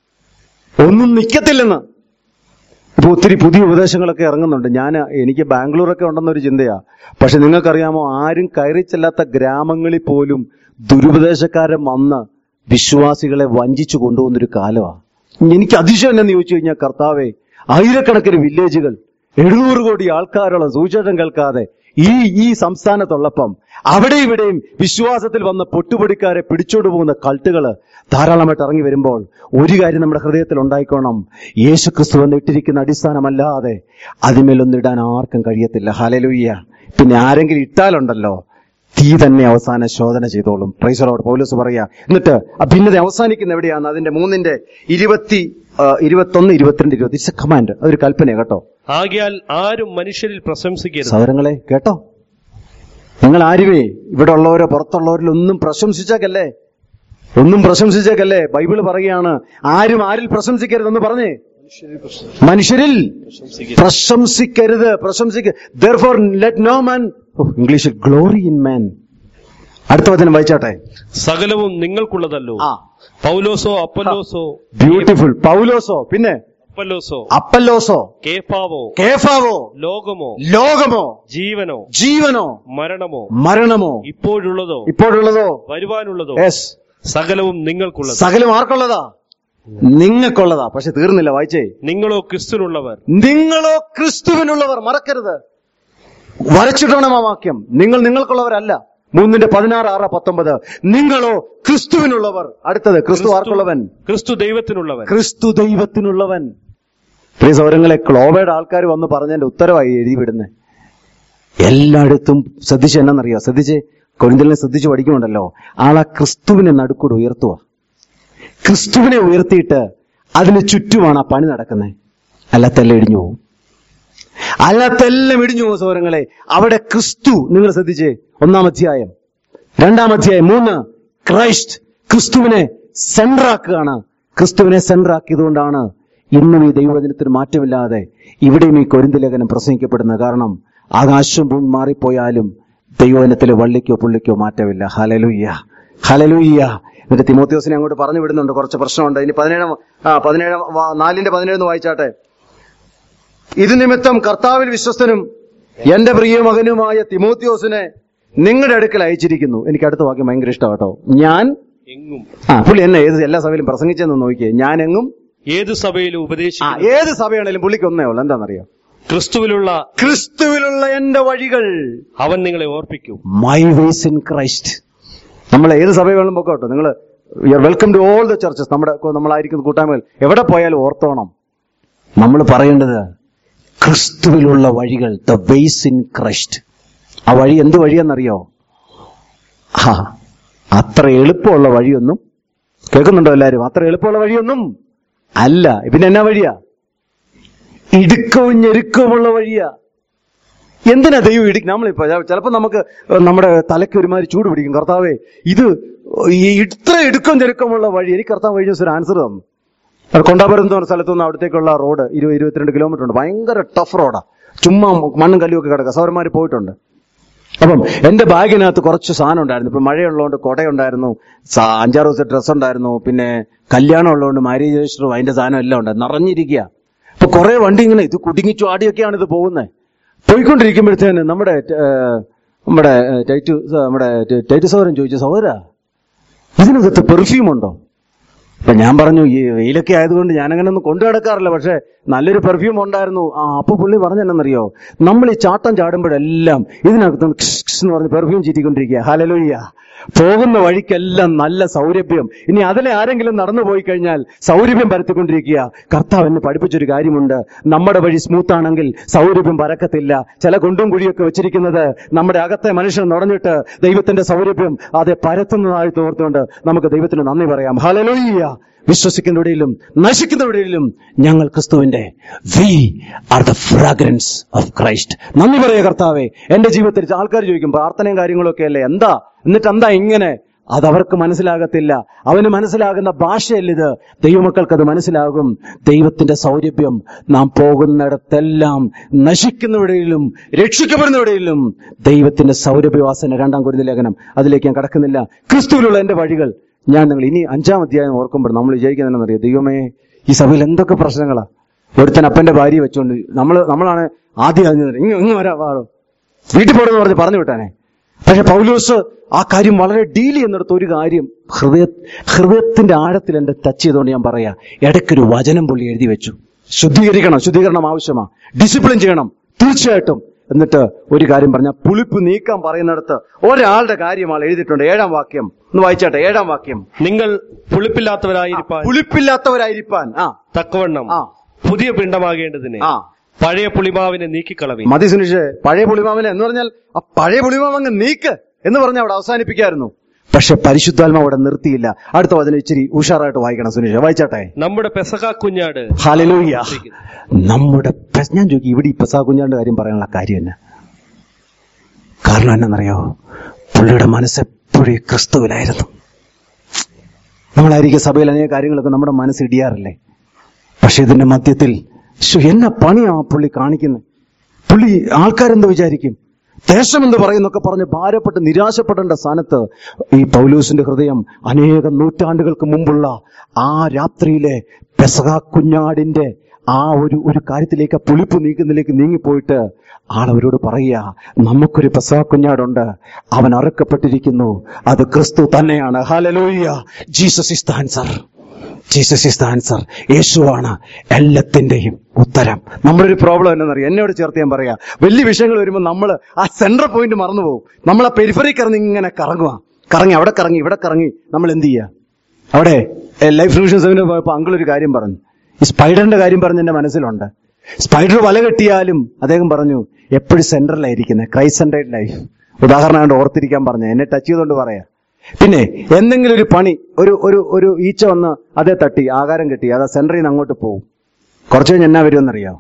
ഒന്നും നിൽക്കത്തില്ലെന്ന് ഇപ്പൊ ഒത്തിരി പുതിയ ഉപദേശങ്ങളൊക്കെ ഇറങ്ങുന്നുണ്ട് ഞാൻ എനിക്ക് ബാംഗ്ലൂരൊക്കെ ഉണ്ടെന്നൊരു ചിന്തയാ പക്ഷെ നിങ്ങൾക്കറിയാമോ ആരും കയറി ചെല്ലാത്ത ഗ്രാമങ്ങളിൽ പോലും ദുരുപദേശക്കാരൻ വന്ന് വിശ്വാസികളെ വഞ്ചിച്ചു കൊണ്ടുപോകുന്നൊരു കാലമാണ് എനിക്ക് അതിശയം എന്നു ചോദിച്ചു കഴിഞ്ഞാൽ കർത്താവെ ആയിരക്കണക്കിന് വില്ലേജുകൾ എഴുന്നൂറ് കോടി ആൾക്കാരുള്ള സുവിശേഷം കേൾക്കാതെ ഈ ഈ സംസ്ഥാനത്തുള്ളപ്പം അവിടെ ഇവിടെയും വിശ്വാസത്തിൽ വന്ന പൊട്ടുപൊടിക്കാരെ പിടിച്ചോണ്ട് പോകുന്ന കൾട്ടുകള് ധാരാളമായിട്ട് ഇറങ്ങി വരുമ്പോൾ ഒരു കാര്യം നമ്മുടെ ഹൃദയത്തിൽ ഉണ്ടായിക്കോണം യേശു ക്രിസ്തു എന്ന് ഇട്ടിരിക്കുന്ന അടിസ്ഥാനമല്ലാതെ അതിന്മേലൊന്നും ഇടാൻ ആർക്കും കഴിയത്തില്ല ഹലലുയ്യ പിന്നെ ആരെങ്കിലും ഇട്ടാലുണ്ടല്ലോ തീ തന്നെ അവസാന ശോധന ചെയ്തോളും പ്രൈസറോട് പൗലോസ് പറയാ എന്നിട്ട് ആ ഭിന്നത അവസാനിക്കുന്ന എവിടെയാണ് അതിന്റെ മൂന്നിന്റെ ഇരുപത്തി ആ, ഇരുപത്തൊന്ന് ഇരുപത്തിരണ്ട് ഇരുപത്തി ഇറ്റ്സ് എ കമാൻഡ് അതൊരു കൽപ്പന കേട്ടോ ആകയാൽ ആരും മനുഷ്യരിൽ പ്രശംസിക്കരുത് സഹോദരങ്ങളെ കേട്ടോ നിങ്ങൾ ആരുവേ ഇവിടെ ഉള്ളവരോ പുറത്തുള്ളവരിലൊന്നും പ്രശംസിച്ചേക്കല്ലേ ഒന്നും പ്രശംസിച്ചേക്കല്ലേ ബൈബിൾ പറയുകയാണ് ആരും ആരിൽ പ്രശംസിക്കരുതെന്ന് പറഞ്ഞേ മനുഷ്യരിൽ പ്രശംസിക്കരുത് പ്രശംസിക്ക ദർഫോർ ലെറ്റ് നോ മാൻ ഇംഗ്ലീഷിൽ ഗ്ലോറി ഇൻ മാൻ അടുത്ത വചനം വായിച്ചാട്ടെ സകലവും നിങ്ങൾക്കുള്ളതല്ലോ ആ പൗലോസോ അപ്പല്ലോസോ ബ്യൂട്ടിഫുൾ പൗലോസോ പിന്നെ അപ്പല്ലോസോ അപ്പല്ലോസോ കേഫാവോ കേഫാവോ ലോകമോ ലോകമോ ജീവനോ ജീവനോ മരണമോ മരണമോ ഇപ്പോഴുള്ളതോ ഇപ്പോഴുള്ളതോ വരുവാനുള്ളതോ യെസ് സകലവും നിങ്ങൾക്കുള്ളത് സകലം ആർക്കുള്ളതാ നിങ്ങൾക്കുള്ളതാ പക്ഷെ തീർന്നില്ല വായിച്ചേ നിങ്ങളോ ക്രിസ്തുനുള്ളവർ നിങ്ങളോ ക്രിസ്തുവിനുള്ളവർ മറക്കരുത് വരച്ചിടണം ആ വാക്യം നിങ്ങൾ നിങ്ങൾക്കുള്ളവരല്ല മൂന്നിന്റെ പതിനാറ് ആറ് പത്തൊമ്പത് നിങ്ങളോ ക്രിസ്തുവിനുള്ളവർ അടുത്തത് ക്രിസ്തു ആർക്കുള്ളവൻ ക്രിസ്തു ദൈവത്തിനുള്ളവൻ ക്രിസ്തു ദൈവത്തിനുള്ളവൻ പ്രിയ സൗരങ്ങളെ ക്ലോബയുടെ ആൾക്കാർ വന്ന് പറഞ്ഞതിന്റെ ഉത്തരവായി എഴുതി വിടുന്നത് എല്ലായിടത്തും ശ്രദ്ധിച്ച് എന്നറിയോ ശ്രദ്ധിച്ച് കൊരിന്തലിനെ ശ്രദ്ധിച്ച് പഠിക്കുന്നുണ്ടല്ലോ ആളാ ക്രിസ്തുവിനെ നടുക്കൂടെ ഉയർത്തുക ക്രിസ്തുവിനെ ഉയർത്തിയിട്ട് അതിന് ചുറ്റുമാണ് ആ പണി നടക്കുന്നത് അല്ലാത്തെല്ലാം ഇടിഞ്ഞു പോകും അല്ലാത്തെല്ലാം ഇടിഞ്ഞു പോകും സൗരങ്ങളെ അവിടെ ക്രിസ്തു നിങ്ങൾ ശ്രദ്ധിച്ചേ ഒന്നാം അധ്യായം രണ്ടാം അധ്യായം മൂന്ന് ക്രൈസ്റ്റ് ക്രിസ്തുവിനെ സെൻട്രാക്കുകയാണ് ക്രിസ്തുവിനെ സെൻട്രാക്കിയതുകൊണ്ടാണ് ഇന്നും ഈ ദൈവവചനത്തിന് മാറ്റമില്ലാതെ ഇവിടെയും ഈ കൊരിന്ത ലേഖനം പ്രസംഗിക്കപ്പെടുന്നത് കാരണം ആകാശം ഭൂമി മാറിപ്പോയാലും ദൈവവചനത്തിലെ വള്ളിക്കോ പുള്ളിക്കോ മാറ്റമില്ല ഹലലുയ്യ ഹലലുയ്യ എന്നിട്ട് തിമോത്യോസിനെ അങ്ങോട്ട് പറഞ്ഞു വിടുന്നുണ്ട് കുറച്ച് പ്രശ്നമുണ്ട് ഇനി പതിനേഴാം ആ പതിനേഴാം വാ- നാലിന്റെ പതിനേഴെന്ന് വായിച്ചാട്ടെ ഇത് നിമിത്തം കർത്താവിൽ വിശ്വസ്തനും എന്റെ പ്രിയ മകനുമായ തിമോത്യോസിനെ നിങ്ങളുടെ അടുക്കൽ അയച്ചിരിക്കുന്നു എനിക്ക് അടുത്ത വാക്യം ഭയങ്കര ഇഷ്ടം കേട്ടോ ഞാൻ എങ്ങും ആ പുള്ളി എന്നെ ഏത് എല്ലാ സഭയിലും പ്രസംഗിച്ചെന്ന് നോക്കിയേ ഞാൻ എങ്ങും ഏത് സഭയിലും ആ ഉപദേശിക്കുന്നു ഏത് സഭയാണേലും പുള്ളിക്ക് ഒന്നേ ഉള്ളൂ എന്താണെന്നറിയോ ക്രിസ്തുവിലുള്ള ക്രിസ്തുവിലുള്ള എന്റെ വഴികൾ അവൻ നിങ്ങളെ ഓർപ്പിക്കും മൈ വേസ് ഇൻ ക്രൈസ്റ്റ് നമ്മൾ ഏത് സഭ വേണം പൊക്കോട്ടോ നിങ്ങൾ welcome to all the churches നമ്മുടെ നമ്മളായിരിക്കുന്ന കൂട്ടായ്മകൾ എവിടെ പോയാലും ഓർത്തോണം നമ്മൾ പറയേണ്ടത് ക്രിസ്തുവിലുള്ള വഴികൾ ദ വേസ് ഇൻ ക്രൈസ്റ്റ് ആ വഴി എന്ത് വഴിയെന്നറിയോ ആ അത്ര എളുപ്പമുള്ള വഴിയൊന്നും കേൾക്കുന്നുണ്ടോ എല്ലാവരും അത്ര എളുപ്പമുള്ള വഴിയൊന്നും അല്ല പിന്നെ എന്നാ വഴിയാ ഇടുക്കവും ഞെരുക്കവുമുള്ള വഴിയാ എന്തിനാ ദൈവം ഇടി നമ്മളിപ്പോ ചിലപ്പോൾ നമുക്ക് നമ്മുടെ തലയ്ക്ക് ഒരുമാതിരി ചൂട് പിടിക്കും കർത്താവേ ഇത് ഈ ഇത്ര ഇടുക്കം ചെരുക്കമുള്ള വഴി എനിക്ക് കർത്താവ് കഴിഞ്ഞ ദിവസം ഒരു ആൻസർ തന്നു അത് കൊണ്ടാപുരം എന്ന് പറഞ്ഞ സ്ഥലത്തു നിന്ന് അവിടത്തേക്കുള്ള റോഡ് ഇരുപത് ഇരുപത്തിരണ്ട് കിലോമീറ്റർ ഉണ്ട് ഭയങ്കര ടഫ് റോഡാ ചുമ്മാ മണ്ണും കല്ലും ഒക്കെ കിടക്കുക സൗരന്മാർ പോയിട്ടുണ്ട് അപ്പം എന്റെ ബാഗിനകത്ത് കുറച്ച് സാധനം ഉണ്ടായിരുന്നു ഇപ്പൊ മഴയുള്ളതുകൊണ്ട് കൊടയുണ്ടായിരുന്നു സാ- അഞ്ചാറ് ദിവസത്തെ ഡ്രസ്സ് ഉണ്ടായിരുന്നു പിന്നെ കല്യാണം ഉള്ളതുകൊണ്ട് മാരേജ് രജിസ്റ്ററും അതിന്റെ സാധനം എല്ലാം ഉണ്ട് നിറഞ്ഞിരിക്കുക അപ്പൊ കുറെ വണ്ടി ഇങ്ങനെ ഇത് കുടുങ്ങിച്ചു ആടിയൊക്കെയാണ് ഇത് പോകുന്നത് പോയിക്കൊണ്ടിരിക്കുമ്പോഴത്തേന് നമ്മുടെ ഏർ, നമ്മുടെ ഏർ, ടൈറ്റു നമ്മുടെ ടൈറ്റു സൗരൻ ചോദിച്ചു സൗര ഇതിനകത്ത് പെർഫ്യൂം ഉണ്ടോ അപ്പൊ ഞാൻ പറഞ്ഞു ഈ വെയിലൊക്കെ ആയതുകൊണ്ട് ഞാൻ അങ്ങനെ ഒന്നും കൊണ്ടു നടക്കാറില്ല പക്ഷെ നല്ലൊരു പെർഫ്യൂം ഉണ്ടായിരുന്നു ആ അപ്പൊ പുള്ളി പറഞ്ഞെന്നറിയോ നമ്മൾ ഈ ചാട്ടം ചാടുമ്പോഴെല്ലാം ഇതിനകത്ത് നിന്ന് ഖ്സ് ഖ്സ് എന്ന് പറഞ്ഞ് പെർഫ്യൂം ചീറ്റിക്കൊണ്ടിരിക്കുക ഹലലോയ്യ പോകുന്ന വഴിക്കെല്ലാം നല്ല സൗരഭ്യം ഇനി അതിലെ ആരെങ്കിലും നടന്നു പോയി കഴിഞ്ഞാൽ സൗരഭ്യം പരത്തിക്കൊണ്ടിരിക്കുക കർത്താവ് എന്നെ പഠിപ്പിച്ചൊരു കാര്യമുണ്ട് നമ്മുടെ വഴി സ്മൂത്ത് ആണെങ്കിൽ സൗരഭ്യം പരക്കത്തില്ല ചില കുണ്ടും കുഴിയൊക്കെ വെച്ചിരിക്കുന്നത് നമ്മുടെ അകത്തെ മനുഷ്യൻ നുടഞ്ഞിട്ട് ദൈവത്തിന്റെ സൗരഭ്യം അതെ പരത്തുന്നതായി തോർത്തുകൊണ്ട് നമുക്ക് ദൈവത്തിന് നന്ദി പറയാം ഹലലോയ്യ വിശ്വസിക്കുന്നവരുടെയിലും നശിക്കുന്നവരുടെയിലും ഞങ്ങൾ ക്രിസ്തുവിന്റെ we are the fragrance of Christ നന്ദി പറയുക കർത്താവെ എന്റെ ജീവിതത്തിൽ ആൾക്കാർ ചോദിക്കും പ്രാർത്ഥനയും കാര്യങ്ങളൊക്കെ അല്ലേ എന്താ എന്നിട്ട് എന്താ ഇങ്ങനെ അത് അവർക്ക് മനസ്സിലാകത്തില്ല അവന് മനസ്സിലാകുന്ന ഭാഷയല്ല ഇത് ദൈവമക്കൾക്ക് അത് മനസ്സിലാകും ദൈവത്തിന്റെ സൗരഭ്യം നാം പോകുന്നിടത്തെല്ലാം നശിക്കുന്നവരുടെയിലും രക്ഷിക്കപ്പെടുന്നവരുടെയിലും ദൈവത്തിന്റെ സൗരഭ്യവാസന രണ്ടാം കുരുന്ന ലേഖനം അതിലേക്ക് ഞാൻ കടക്കുന്നില്ല ക്രിസ്തുവിലുള്ള എന്റെ വഴികൾ ഞാൻ നിങ്ങൾ ഇനി അഞ്ചാം അധ്യായം ഓർക്കുമ്പോൾ നമ്മൾ വിചാരിക്കുന്നതെന്നറിയോ ദൈവമേ ഈ സഭയിൽ എന്തൊക്കെ പ്രശ്നങ്ങളാ ഒരുത്തൻ അപ്പന്റെ ഭാര്യ വെച്ചോണ്ട് നമ്മൾ നമ്മളാണ് ആദ്യം അറിഞ്ഞത് ഇങ്ങ് ഇങ്ങ് വരാ വാടോ വീട്ടിൽ പോടെന്ന് പറഞ്ഞ് പറഞ്ഞു വിട്ടാനെ പക്ഷെ പൗലോസ് ആ കാര്യം വളരെ ഡീൽ ചെയ്യുന്നിടത്ത് ഒരു കാര്യം ഹൃദയ ഹൃദയത്തിന്റെ ആഴത്തിൽ എന്റെ ടച്ച് ചെയ്തുകൊണ്ട് ഞാൻ പറയാ ഇടയ്ക്കൊരു വചനം പുള്ളി എഴുതി വെച്ചു ശുദ്ധീകരിക്കണം ശുദ്ധീകരണം ആവശ്യമാ ഡിസിപ്ലിൻ ചെയ്യണം തീർച്ചയായിട്ടും എന്നിട്ട് ഒരു കാര്യം പറഞ്ഞ പുളിപ്പ് നീക്കാൻ പറയുന്നിടത്ത് ഒരാളുടെ കാര്യം ആൾ എഴുതിയിട്ടുണ്ട് ഏഴാം വാക്യം ഒന്ന് വായിച്ചാട്ടെ ഏഴാം വാക്യം നിങ്ങൾ പുളിപ്പില്ലാത്തവരായിരിക്കാൻ പുളിപ്പില്ലാത്തവരായിരിക്കാൻ ആ തക്കവണ്ണം ആ പുതിയ പിണ്ടമാകേണ്ടതിന് ആ പഴയ പുളിമാവിനെ നീക്കിക്കളവി മതി സുനിഷ് പഴയ പുളിമാവിനെ എന്ന് പറഞ്ഞാൽ ആ പഴയ പുളിമാവ് അങ്ങ് നീക്ക് എന്ന് പറഞ്ഞ അവിടെ അവസാനിപ്പിക്കായിരുന്നു പക്ഷെ പരിശുദ്ധാത്മാവ് അവിടെ നിർത്തിയില്ല അടുത്ത വചനം ഇച്ചിരി ഉഷാറായിട്ട് വായിക്കണം സുനീഷ് വായിച്ചാട്ടെ നമ്മുടെ പെസക കുഞ്ഞാട് ഹാലലൂയ നമ്മുടെ പെസ്- ഞാൻ ചോദിക്കും ഇവിടെ ഈ പെസാ കുഞ്ഞാണ്ട് കാര്യം പറയാനുള്ള കാര്യം തന്നെ കാരണം എന്നറിയോ പുള്ളിയുടെ മനസ്സെപ്പോഴും ഈ ക്രിസ്തുവിലായിരുന്നു നമ്മളായിരിക്കും സഭയിൽ അനേക കാര്യങ്ങളൊക്കെ നമ്മുടെ മനസ്സ് ഇടിയാറില്ലേ പക്ഷെ ഇതിന്റെ മധ്യത്തിൽ ശ്ശോ, എന്നെ പണിയാ ആ പുള്ളി കാണിക്കുന്നത് പുള്ളി ആൾക്കാരെന്ത് വിചാരിക്കും ദേശം എന്ന് പറയുന്നൊക്കെ പറഞ്ഞ് ഭാരപ്പെട്ട് നിരാശപ്പെടേണ്ട സ്ഥാനത്ത് ഈ പൗലൂസിന്റെ ഹൃദയം അനേകം നൂറ്റാണ്ടുകൾക്ക് മുമ്പുള്ള ആ രാത്രിയിലെ പെസക കുഞ്ഞാടിന്റെ ആ ഒരു ഒരു കാര്യത്തിലേക്ക് ആ പുളിപ്പ് നീക്കുന്നതിലേക്ക് നീങ്ങിപ്പോയിട്ട് ആളവരോട് പറയുക നമുക്കൊരു പെസക കുഞ്ഞാടുണ്ട് അവൻ അറുക്കപ്പെട്ടിരിക്കുന്നു അത് ക്രിസ്തു തന്നെയാണ് hallelujah Jesus is the answer Jesus is the answer യേശുവാണ് എല്ലാത്തിന്റെയും ഉത്തരം നമ്മുടെ ഒരു പ്രോബ്ലം എന്നറിയാം എന്നോട് ചേർത്ത് ഞാൻ പറയാ വലിയ വിഷയങ്ങൾ വരുമ്പോൾ നമ്മൾ ആ സെൻട്രൽ പോയിന്റ് മറന്നു പോകും നമ്മൾ ആ പെരിഫറി കറങ്ങി ഇങ്ങനെ കറങ്ങുക കറങ്ങി അവിടെ കറങ്ങി ഇവിടെ കറങ്ങി നമ്മൾ എന്ത് ചെയ്യുക അവിടെ ലൈഫ് സൊല്യൂഷൻ സെമിനാർ പോയപ്പോൾ അങ്കിൾ ഒരു കാര്യം പറഞ്ഞു ഈ സ്പൈഡറിന്റെ കാര്യം പറഞ്ഞ് എന്റെ മനസ്സിലുണ്ട് സ്പൈഡർ വല കെട്ടിയാലും അദ്ദേഹം പറഞ്ഞു എപ്പോഴും സെന്ററിലായിരിക്കുന്നത് ക്രൈസ്റ്റ് സെന്റേഡ് ലൈഫ് ഉദാഹരണമായിട്ട് ഓർത്തിരിക്കാൻ പറഞ്ഞു എന്നെ ടച്ച് ചെയ്തുകൊണ്ട് പറയാ പിന്നെ എന്തെങ്കിലും ഒരു പണി ഒരു ഒരു ഒരു ഈച്ച വന്ന് അതേ തട്ടി ആകാരം കെട്ടി അത് സെന്ററിൽ നിന്ന് അങ്ങോട്ട് പോകും കുറച്ച് കഴിഞ്ഞ് എന്നാ വരുമെന്നറിയാമോ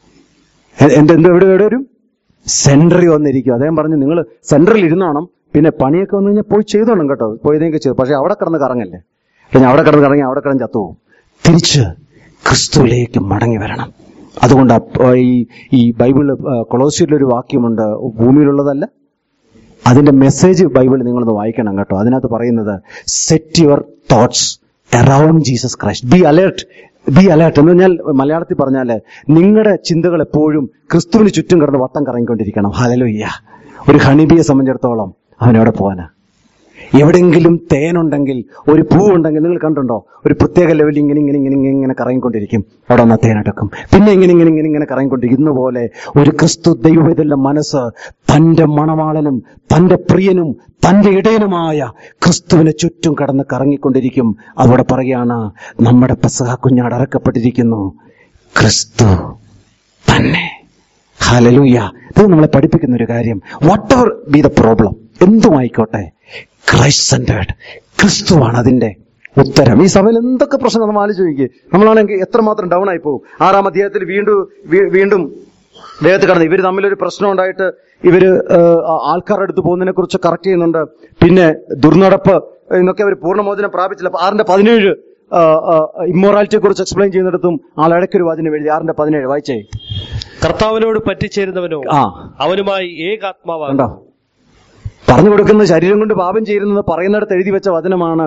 എ- എന്ത് എന്ത് എവിടെ എവിടെ വരും സെന്ററിൽ വന്നിരിക്കും അദ്ദേഹം പറഞ്ഞു നിങ്ങൾ സെന്ററിൽ ഇരുന്നോണം പിന്നെ പണിയൊക്കെ വന്നു കഴിഞ്ഞാൽ പോയി ചെയ്തോണം കേട്ടോ പോയി ഇതൊക്കെ ചെയ്തു പക്ഷെ അവിടെ കിടന്ന് കറങ്ങല്ലേ പിന്നെ അവിടെ കിടന്ന് കറങ്ങി അവിടെ കിടന്ന് ചത്തുപോകും തിരിച്ച് ക്രിസ്തുവിലേക്ക് മടങ്ങി വരണം അതുകൊണ്ട് അപ്പ- ഈ ഈ ബൈബിളിൽ കൊളോസിയിലൊരു വാക്യമുണ്ട് ഭൂമിയിലുള്ളതല്ല അതിന്റെ മെസ്സേജ് ബൈബിൾ നിങ്ങളൊന്ന് വായിക്കണം കേട്ടോ അതിനകത്ത് പറയുന്നത് set your thoughts around Jesus Christ be alert be alert എന്ന് പറഞ്ഞാൽ മലയാളത്തിൽ പറഞ്ഞാല് നിങ്ങളുടെ ചിന്തകൾ എപ്പോഴും ക്രിസ്തുവിന് ചുറ്റും കിടന്ന് വട്ടം കറങ്ങിക്കൊണ്ടിരിക്കണം ഹലലുയ്യ ഒരു ഹണിബിയെ സംബന്ധിച്ചിടത്തോളം അവൻ എവിടെ പോകാനാ എവിടെങ്കിലും തേനുണ്ടെങ്കിൽ ഒരു പൂവുണ്ടെങ്കിൽ നിങ്ങൾ കണ്ടുണ്ടോ ഒരു പ്രത്യേക ലെവലിൽ ഇങ്ങനെ ഇങ്ങനെ ഇങ്ങനെ ഇങ്ങനെ ഇങ്ങനെ കറങ്ങിക്കൊണ്ടിരിക്കും അവിടെ ഒന്ന് തേനെടുക്കും പിന്നെ ഇങ്ങനെ ഇങ്ങനെ ഇങ്ങനെ ഇങ്ങനെ കറങ്ങിക്കൊണ്ടിരിക്കുന്ന പോലെ ഒരു ക്രിസ്തു ദൈവത്തിന്റെ മനസ്സ് തന്റെ മണവാളനും തന്റെ പ്രിയനും തന്റെ ഇടയനുമായ ക്രിസ്തുവിന് ചുറ്റും കടന്ന് കറങ്ങിക്കൊണ്ടിരിക്കും അവിടെ പറയാണ് നമ്മുടെ പെസഹ കുഞ്ഞാട് അറക്കപ്പെട്ടിരിക്കുന്നു ക്രിസ്തു തന്നെ ഹലലൂയ ഇത് നമ്മളെ പഠിപ്പിക്കുന്ന ഒരു കാര്യം whatever be the problem എന്തുമായിക്കോട്ടെ ക്രൈസ്റ്റ് സെന്റേഡ് ക്രിസ്തുവാണ് അതിന്റെ ഉത്തരം ഈ സഭയിൽ എന്തൊക്കെ പ്രശ്നം നമ്മൾ ആലോചിച്ച് നോക്കിയേ നമ്മളാണെങ്കിൽ എത്രമാത്രം ഡൗൺ ആയി പോകും ആറാം അധ്യായത്തിൽ വീണ്ടും വീ- വീണ്ടും വേഗത്ത് കടന്ന് ഇവര് തമ്മിലൊരു പ്രശ്നം ഉണ്ടായിട്ട് ഇവര് ഏഹ്, ആ- ആൾക്കാരുടെ അടുത്ത് പോകുന്നതിനെ കുറിച്ച് കറക്റ്റ് ചെയ്യുന്നുണ്ട് പിന്നെ ദുർനടപ്പ് എന്നൊക്കെ അവർ പൂർണ്ണമോചനം പ്രാപിച്ചില്ല അപ്പൊ ആറിന്റെ പതിനേഴ് ഇമ്മോറാലിറ്റിയെ കുറിച്ച് എക്സ്പ്ലെയിൻ ചെയ്യുന്നിടത്തും ആൾ ഇടയ്ക്കൊരു വാചനം എഴുതി ആറിന്റെ പതിനേഴ് വായിച്ചേ കർത്താവിനോട് പറ്റിച്ചേരുന്നവനോ ആ അവനുമായി ഏകാത്മാവാണ് കണ്ടോ പറഞ്ഞു കൊടുക്കുന്ന ശരീരം കൊണ്ട് പാപം ചെയ്യുന്നത് പറയുന്നിടത്ത് എഴുതി വെച്ച വചനമാണ്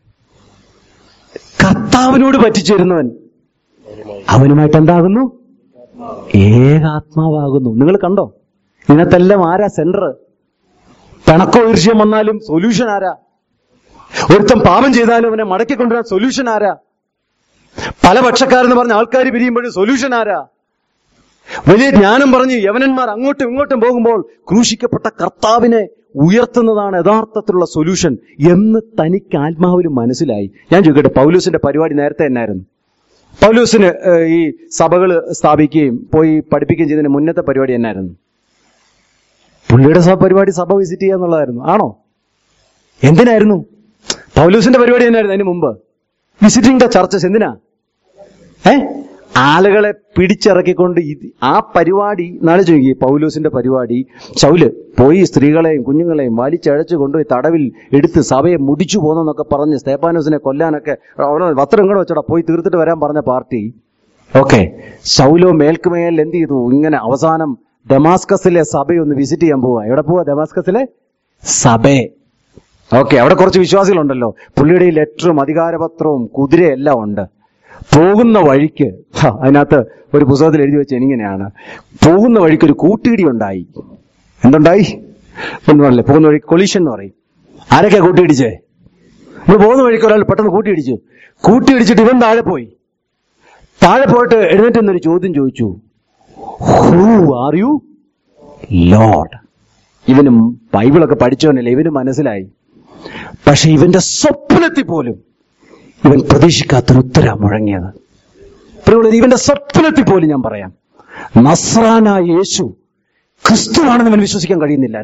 കർത്താവിനോട് പറ്റിച്ചേരുന്നവൻ അവനുമായിട്ട് എന്താകുന്നു ഏകാത്മാവാകുന്നു നിങ്ങൾ കണ്ടോ ഇതിനകത്തെല്ലാം ആരാ സെന്റർ പിണക്കോ ഈർഷ്യം വന്നാലും സൊല്യൂഷൻ ആരാ ഒരുത്തം പാപം ചെയ്താലും അവനെ മടക്കി കൊണ്ടുവരാൻ സൊല്യൂഷൻ ആരാ പല പക്ഷക്കാരെന്ന് പറഞ്ഞ ആൾക്കാർ പിരിയുമ്പോഴും സൊല്യൂഷൻ ആരാ വലിയ ജ്ഞാനം പറഞ്ഞ് യവനന്മാർ അങ്ങോട്ടും ഇങ്ങോട്ടും പോകുമ്പോൾ ക്രൂശിക്കപ്പെട്ട കർത്താവിനെ ഉയർത്തുന്നതാണ് യഥാർത്ഥത്തിലുള്ള സൊല്യൂഷൻ എന്ന് തനിക്ക് ആത്മാവിൽ മനസ്സിലായി ഞാൻ ചോദിക്കട്ടെ പൗലൂസിന്റെ പരിപാടി നേരത്തെ എന്നായിരുന്നു പൗലൂസിന് ഏഹ്, ഈ സഭകൾ സ്ഥാപിക്കുകയും പോയി പഠിപ്പിക്കുകയും ചെയ്തതിന് മുന്നത്തെ പരിപാടി എന്നായിരുന്നു പുള്ളിയുടെ സഭ പരിപാടി സഭ വിസിറ്റ് ചെയ്യുക എന്നുള്ളതായിരുന്നു ആണോ എന്തിനായിരുന്നു പൗലൂസിന്റെ പരിപാടി എന്നായിരുന്നു അതിന് മുമ്പ് വിസിറ്റിംഗ് ദ ചർച്ചസ് എന്തിനാ ഏ ആളുകളെ പിടിച്ചിറക്കിക്കൊണ്ട് ഇത് ആ പരിപാടി നാളെ ചോദിക്കുക പൗലോസിന്റെ പരിപാടി ശൗല് പോയി സ്ത്രീകളെയും കുഞ്ഞുങ്ങളെയും വലിച്ചഴച്ച് കൊണ്ടുപോയി തടവിൽ എടുത്ത് സഭയെ മുടിച്ചു പോന്നെന്നൊക്കെ പറഞ്ഞ് സ്തേപ്പാനോസിനെ കൊല്ലാനൊക്കെ അവിടെ വസ്ത്രം കൂടെ വെച്ചോടാ പോയി തീർത്തിട്ട് വരാൻ പറഞ്ഞ പാർട്ടി ഓക്കെ ശൗലോ മേൽക്കുമേൽ എന്ത് ചെയ്തു ഇങ്ങനെ അവസാനം ഡെമാസ്കസിലെ സഭയൊന്ന് വിസിറ്റ് ചെയ്യാൻ പോവാ എവിടെ പോവാ ഡെമാസ്കസിലെ സഭയെ ഓക്കെ അവിടെ കുറച്ച് വിശ്വാസികളുണ്ടല്ലോ പുള്ളിയുടെ ഈ ലെറ്ററും അധികാരപത്രവും കുതിരയും എല്ലാം ഉണ്ട് പോകുന്ന വഴിക്ക് ഹ, അതിനകത്ത് ഒരു പുസ്തകത്തിൽ എഴുതി വെച്ച ഇങ്ങനെയാണ് പോകുന്ന വഴിക്ക് ഒരു കൂട്ടിയിടി ഉണ്ടായി എന്തുണ്ടായി എന്ന് പറഞ്ഞില്ലേ പോകുന്ന വഴി കൊളീഷൻ എന്ന് പറയും ആരൊക്കെയാ കൂട്ടിയിടിച്ചേ നമ്മൾ പോകുന്ന വഴിക്ക് ഒരാൾ പെട്ടെന്ന് കൂട്ടിയിടിച്ചു കൂട്ടിയിടിച്ചിട്ട് ഇവൻ താഴെ പോയി താഴെ പോയിട്ട് എഴുന്നേറ്റ് നിന്നൊരു ചോദ്യം ചോദിച്ചു ഹൂ ആർ യു ലോഡ് ഇവനും ബൈബിളൊക്കെ പഠിച്ചവനല്ലേ ഇവന് മനസ്സിലായി പക്ഷെ ഇവന്റെ സ്വപ്നത്തിൽ പോലും ഇവൻ പ്രതീക്ഷിക്കാത്തൊരു ഉത്തരം മുഴങ്ങിയത് പ്രിയമുള്ളവരെ, ഇവന്റെ സ്വപ്നത്തിൽ പോലും ഞാൻ പറയാം നസ്രാന യേശു ക്രിസ്തുവാണെന്ന് ഇവൻ വിശ്വസിക്കാൻ കഴിയുന്നില്ലായിരുന്നു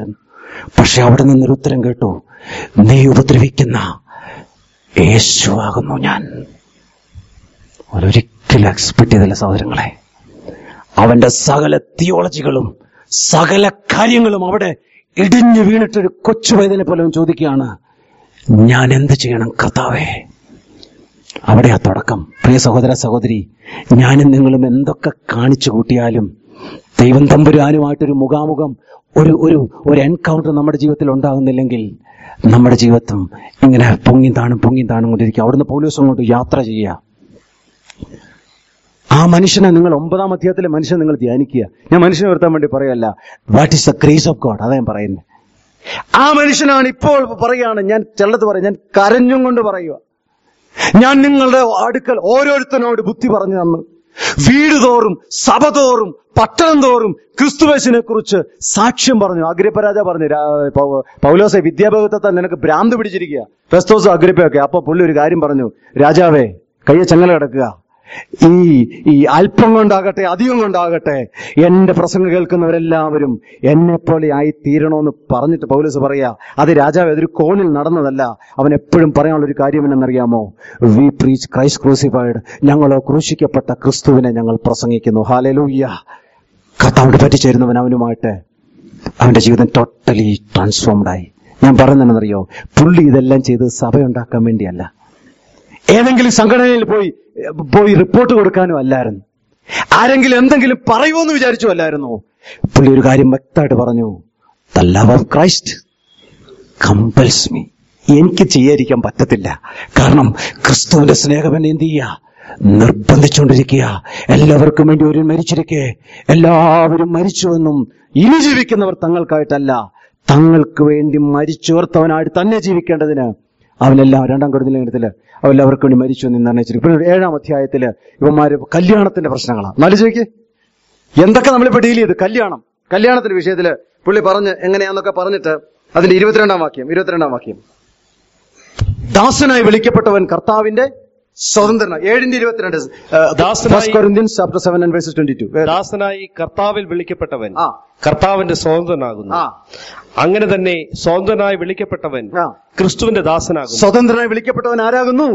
പക്ഷെ അവിടെ നിന്നൊരു ഉത്തരം കേട്ടു നീ ഉപദ്രവിക്കുന്ന യേശുവാകുന്നു ഞാൻ അവരൊരിക്കലും എക്സ്പെക്ട് ചെയ്തില്ല സഹോദരങ്ങളെ അവന്റെ സകല തിയോളജികളും സകല കാര്യങ്ങളും അവിടെ ഇടിഞ്ഞു വീണിട്ടൊരു കൊച്ചു വൈദ്യനെ പോലെ അവൻ ചോദിക്കുകയാണ് ഞാൻ എന്ത് ചെയ്യണം കർത്താവേ അവിടെയാ തുടക്കം പ്രിയ സഹോദര സഹോദരി ഞാനും നിങ്ങളും എന്തൊക്കെ കാണിച്ചു കൂട്ടിയാലും ദൈവം തമ്പുരാനുമായിട്ടൊരു മുഖാമുഖം ഒരു ഒരു ഒരു എൻകൗണ്ടർ നമ്മുടെ ജീവിതത്തിൽ ഉണ്ടാകുന്നില്ലെങ്കിൽ നമ്മുടെ ജീവിതം ഇങ്ങനെ പൊങ്ങി താണും പൊങ്ങി താണും കൊണ്ടിരിക്കുക അവിടുന്ന് പൗലോസം കൊണ്ട് യാത്ര ചെയ്യുക ആ മനുഷ്യനെ നിങ്ങൾ ഒമ്പതാം അധ്യായത്തിലെ മനുഷ്യനെ നിങ്ങൾ ധ്യാനിക്കുക ഞാൻ മനുഷ്യനെ വരുത്താൻ വേണ്ടി പറയല്ല what is the grace of God അതാ ഞാൻ പറയുന്നത് ആ മനുഷ്യനാണ് ഇപ്പോൾ പറയുകയാണ് ഞാൻ ചെല്ലത്ത് പറയും ഞാൻ കരഞ്ഞും കൊണ്ട് പറയുക ഞാൻ നിങ്ങളുടെ അടുക്കൽ ഓരോരുത്തരോട് ബുദ്ധി പറഞ്ഞു തന്നു വീട് തോറും സഭ തോറും പട്ടണം തോറും ക്രിസ്തുവേശിനെ കുറിച്ച് സാക്ഷ്യം പറഞ്ഞു അഗ്രപ്പരാജ പറഞ്ഞു രാ- പൗ- പൗലോസെ വിദ്യാഭ്യാസത്തെ നിനക്ക് ഭ്രാന്ത് പിടിച്ചിരിക്കുക ഫെസ്തോസ് അഗ്രപ്പയൊക്കെ അപ്പൊ പുള്ളി ഒരു കാര്യം പറഞ്ഞു രാജാവേ കയ്യെ ചങ്ങല കിടക്കുക ഈ ഈ അല്പം കൊണ്ടാകട്ടെ അധികം കൊണ്ടാകട്ടെ എന്റെ പ്രസംഗം കേൾക്കുന്നവരെല്ലാവരും എന്നെ പോലെ ആയി തീരണമെന്ന് പറഞ്ഞിട്ട് പൗലസ് പറയാ അത് രാജാവ് അതൊരു കോണിൽ നടന്നതല്ല അവൻ എപ്പോഴും പറയാനുള്ള ഒരു കാര്യം എന്നറിയാമോ വി പ്രീച്ച് ക്രൈസ്റ്റ് ക്രൂസിഫൈഡ് ഞങ്ങളോ ക്രൂശിക്കപ്പെട്ട ക്രിസ്തുവിനെ ഞങ്ങൾ പ്രസംഗിക്കുന്നു ഹാലലൂയ്യ കർത്താവിന്റെ പറ്റിച്ചേരുന്നവൻ അവനുമായിട്ട് അവന്റെ ജീവിതം ടോട്ടലി ട്രാൻസ്ഫോംഡ് ആയി ഞാൻ പറയുന്നതെന്നറിയോ പുള്ളി ഇതെല്ലാം ചെയ്ത് സഭയുണ്ടാക്കാൻ വേണ്ടിയല്ല ഏതെങ്കിലും സംഘടനയിൽ പോയി പോയി റിപ്പോർട്ട് കൊടുക്കാനും അല്ലായിരുന്നു ആരെങ്കിലും എന്തെങ്കിലും പറയുമോന്ന് വിചാരിച്ചു അല്ലായിരുന്നു പുള്ളി ഒരു കാര്യം വ്യക്തമായിട്ട് പറഞ്ഞു the love of Christ compels me എനിക്ക് ചെയ്യാതിരിക്കാൻ പറ്റത്തില്ല കാരണം ക്രിസ്തുവിന്റെ സ്നേഹം എന്നെ എന്ത് ചെയ്യുക നിർബന്ധിച്ചുകൊണ്ടിരിക്കുക എല്ലാവർക്കും വേണ്ടി ഒരു മരിച്ചിരിക്കെ എല്ലാവരും മരിച്ചുവെന്നും ഇനി ജീവിക്കുന്നവർ തങ്ങൾക്കായിട്ടല്ല തങ്ങൾക്ക് വേണ്ടി മരിച്ചുവർത്തവനായിട്ട് തന്നെ ജീവിക്കേണ്ടതിന് അവനെല്ലാം രണ്ടാം കൊടുത്തിലെടുത്തില് അവരെല്ലാവർക്കും വേണ്ടി മരിച്ചു എന്ന് നിർണയിച്ചിരിക്കും ഇപ്പോൾ ഏഴാം അധ്യായത്തില് ഇവന്മാര് കല്യാണത്തിന്റെ പ്രശ്നങ്ങളാണ് നാലോചിക്ക് എന്തൊക്കെ നമ്മളിപ്പോ ഡീൽ ചെയ്ത് കല്യാണം കല്യാണത്തിന്റെ വിഷയത്തില് പുള്ളി പറഞ്ഞ് എങ്ങനെയാന്നൊക്കെ പറഞ്ഞിട്ട് അതിന്റെ ഇരുപത്തിരണ്ടാം വാക്യം ഇരുപത്തിരണ്ടാം വാക്യം ദാസനായി വിളിക്കപ്പെട്ടവൻ കർത്താവിന്റെ സ്വതന്ത്രന ഏഴിന്റെ ഇരുപത്തിരണ്ട് ദാസനായി- chapter seven and verses twenty two ദാസനായി കർത്താവിൽ വിളിക്കപ്പെട്ടവൻ ആ. കർത്താവിന്റെ സ്വതന്ത്രനാകുന്നു ആ അങ്ങനെ തന്നെ സ്വതന്ത്രനായി വിളിക്കപ്പെട്ടവൻ ആ ക്രിസ്തുവിന്റെ ദാസനാകുന്നു സ്വതന്ത്രനായി വിളിക്കപ്പെട്ടവൻ ആരാകുന്നു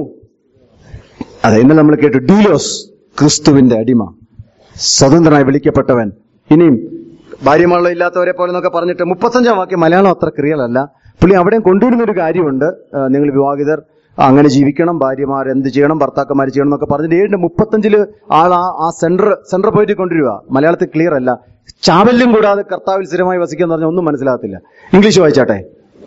അതെ ഇന്നലെ നമ്മൾ കേട്ടു ഡീലോസ് ക്രിസ്തുവിന്റെ അടിമ സ്വതന്ത്രനായി വിളിക്കപ്പെട്ടവൻ ഇനിയും ഭാര്യമള്ള ഇല്ലാത്തവരെ പോലെ എന്നൊക്കെ പറഞ്ഞിട്ട് മുപ്പത്തഞ്ചാം വാക്യം മലയാളം അത്ര ക്രിയൽ അല്ല പുള്ളി അവിടെയും കൊണ്ടുവരുന്ന ഒരു കാര്യമുണ്ട് ആ, നിങ്ങൾ വിവാഹിതർ അങ്ങനെ ജീവിക്കണം ഭാര്യമാർ എന്ത് ചെയ്യണം ഭർത്താക്കന്മാർ ചെയ്യണം എന്നൊക്കെ പറഞ്ഞിട്ട് ഏഴിന്റെ മുപ്പത്തഞ്ചില് ആൾ ആ ആ സെന്റർ സെന്റർ പോയിട്ട് കൊണ്ടുവരിക മലയാളത്തിൽ ക്ലിയർ അല്ല ചാവല്യം കൂടാതെ കർത്താവിൽ സ്ഥിരമായി വസിക്കുക എന്ന് പറഞ്ഞാൽ ഒന്നും മനസ്സിലാകത്തില്ല ഇംഗ്ലീഷ് വായിച്ചാട്ടെ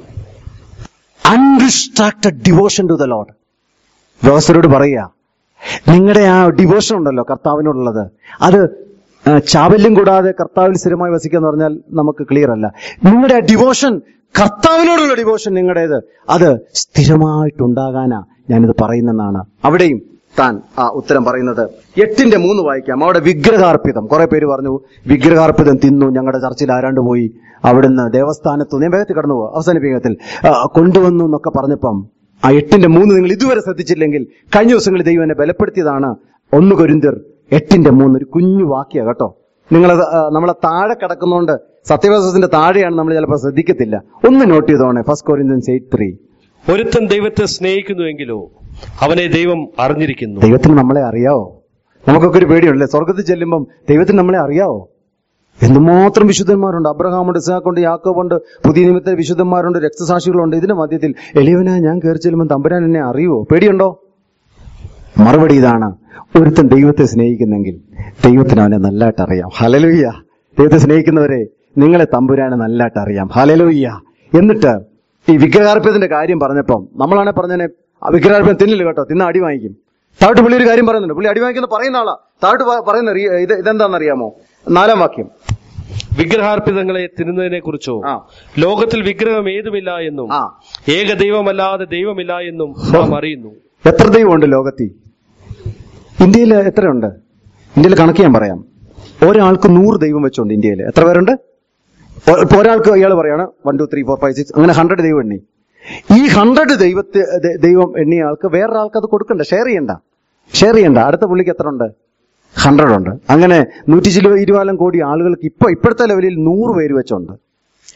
undistracted devotion to the Lord വ്യവസ്ഥരോട് പറയുക നിങ്ങളുടെ ആ ഡിവോഷൻ ഉണ്ടല്ലോ കർത്താവിനോടുള്ളത് അത് ആ, ചാവല്യം കൂടാതെ കർത്താവിൽ സ്ഥിരമായി വസിക്കുക എന്ന് പറഞ്ഞാൽ നമുക്ക് ക്ലിയർ അല്ല നിങ്ങളുടെ ആ ഡിവോഷൻ കർത്താവിനോടുള്ള ഡിവോഷൻ നിങ്ങളുടേത് അത് സ്ഥിരമായിട്ടുണ്ടാകാനാ ഞാനിത് പറയുന്നെന്നാണ് അവിടെയും താൻ ആ ഉത്തരം പറയുന്നത് എട്ടിന്റെ മൂന്ന് വായിക്കാം അവിടെ വിഗ്രഹാർപ്പിതം കുറെ പേര് പറഞ്ഞു വിഗ്രഹാർപ്പിതം തിന്നു ഞങ്ങളുടെ ചർച്ചിൽ ആരാണ്ട് പോയി അവിടുന്ന് ദേവസ്ഥാനത്ത് ഞാൻ വേഗത്തിൽ കടന്നു പോകും അവസാനിപ്പിക്കത്തിൽ കൊണ്ടുവന്നു എന്നൊക്കെ പറഞ്ഞപ്പം ആ എട്ടിന്റെ മൂന്ന് നിങ്ങൾ ഇതുവരെ ശ്രദ്ധിച്ചില്ലെങ്കിൽ കഴിഞ്ഞ ദിവസങ്ങളിൽ ദൈവം എന്നെ ബലപ്പെടുത്തിയതാണ് ഒന്ന് കൊരിന്തിർ എട്ടിന്റെ മൂന്ന് ഒരു കുഞ്ഞു വാക്യ കേട്ടോ നിങ്ങളത് ആ, നമ്മളെ താഴെ കിടക്കുന്നതുകൊണ്ട് സത്യവിശ്വാസത്തിന്റെ താഴെയാണ് നമ്മൾ ചിലപ്പോൾ ശ്രദ്ധിക്കത്തില്ല ഒന്ന് നോട്ട് ചെയ്തോണേ ഫസ്റ്റ് കൊരിന്ത്യൻസ് എയ്റ്റ് ത്രീ ഒരുത്തൻ ദൈവത്തെ സ്നേഹിക്കുന്നുവെങ്കിലോ അവനെ ദൈവം അറിഞ്ഞിരിക്കുന്നു ദൈവത്തിന് നമ്മളെ അറിയാവോ നമുക്കൊക്കെ ഒരു പേടിയുണ്ടല്ലേ സ്വർഗത്തിൽ ചെല്ലുമ്പം ദൈവത്തിന് നമ്മളെ അറിയാവോ എന്തുമാത്രം വിശുദ്ധന്മാരുണ്ട് അബ്രഹാമുണ്ട് ഇസാഖുണ്ട് യാക്കോബുണ്ട് പുതിയ നിമിത്ത വിശുദ്ധന്മാരുണ്ട് രക്തസാക്ഷികളുണ്ട് ഇതിന്റെ മധ്യത്തിൽ എളിയവനായ ഞാൻ കയറി ചെല്ലുമ്പോൾ തമ്പുരാൻ എന്നെ അറിയുവോ പേടിയുണ്ടോ മറുപടി ഇതാണ് ഒരുത്തൻ ദൈവത്തെ സ്നേഹിക്കുന്നെങ്കിൽ ദൈവത്തിന് അവനെ നല്ലതായിട്ട് അറിയാം ഹലലുയ്യ ദൈവത്തെ സ്നേഹിക്കുന്നവരെ നിങ്ങളെ തമ്പുരാനെ നല്ലതായിട്ട് അറിയാം ഹലലുയ്യ എന്നിട്ട് ഈ വിഗ്രഹാർപ്പ്യത്തിന്റെ കാര്യം പറഞ്ഞപ്പം നമ്മളാണെ പറഞ്ഞതിനെ ആ വിഗ്രഹാർപ്പ്യം തിന്നില്ല കേട്ടോ തിന്ന അടി വാങ്ങിക്കും താഴോട്ട് പുള്ളി ഒരു കാര്യം പറയുന്നുണ്ട് പുള്ളി അടി വാങ്ങിക്കുന്ന പറയുന്ന ആളാ താഴോട്ട് പ- പറയുന്ന റീ- ഇത് ഇതെന്താണെന്നറിയാമോ നാലാം വാക്യം വിഗ്രഹാർപ്പിതങ്ങളെ തിന്നുന്നതിനെ കുറിച്ചോ ആ. ലോകത്തിൽ വിഗ്രഹം ഏതുമില്ല എന്നും ആ ഏക ദൈവമല്ലാതെ ദൈവമില്ല എന്നും നാം അറിയുന്നു എത്ര ദൈവമുണ്ട് ലോകത്തിൽ ഇന്ത്യയിൽ എത്രയുണ്ട് ഇന്ത്യയിൽ കണക്ക് ഞാൻ പറയാം ഒരാൾക്ക് നൂറ് ദൈവം വെച്ചുണ്ട് ഇന്ത്യയിൽ എത്ര പേരുണ്ട് ഒ- ഇപ്പൊ ഒരാൾക്ക് ഇയാൾ പറയാണ് one two three four five six അങ്ങനെ ഹൺഡ്രഡ് ദൈവം എണ്ണി ഈ ഹൺഡ്രഡ് ദൈവത്തെ ദ- ദൈവം എണ്ണിയ ആൾക്ക് വേറൊരാൾക്ക് അത് കൊടുക്കണ്ട ഷെയർ ചെയ്യണ്ട ഷെയർ ചെയ്യണ്ട അടുത്ത പുള്ളിക്ക് എത്ര ഉണ്ട് ഹൺഡ്രഡ് ഉണ്ട് അങ്ങനെ നൂറ്റി ചില ഇരുപതാലും കോടി ആളുകൾക്ക് ഇപ്പൊ ഇപ്പോഴത്തെ ലെവലിൽ നൂറ് പേര് വെച്ചുണ്ട്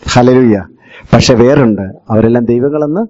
ഹലലുയ്യ പക്ഷെ വേറുണ്ട് അവരെല്ലാം ദൈവങ്ങളെന്ന്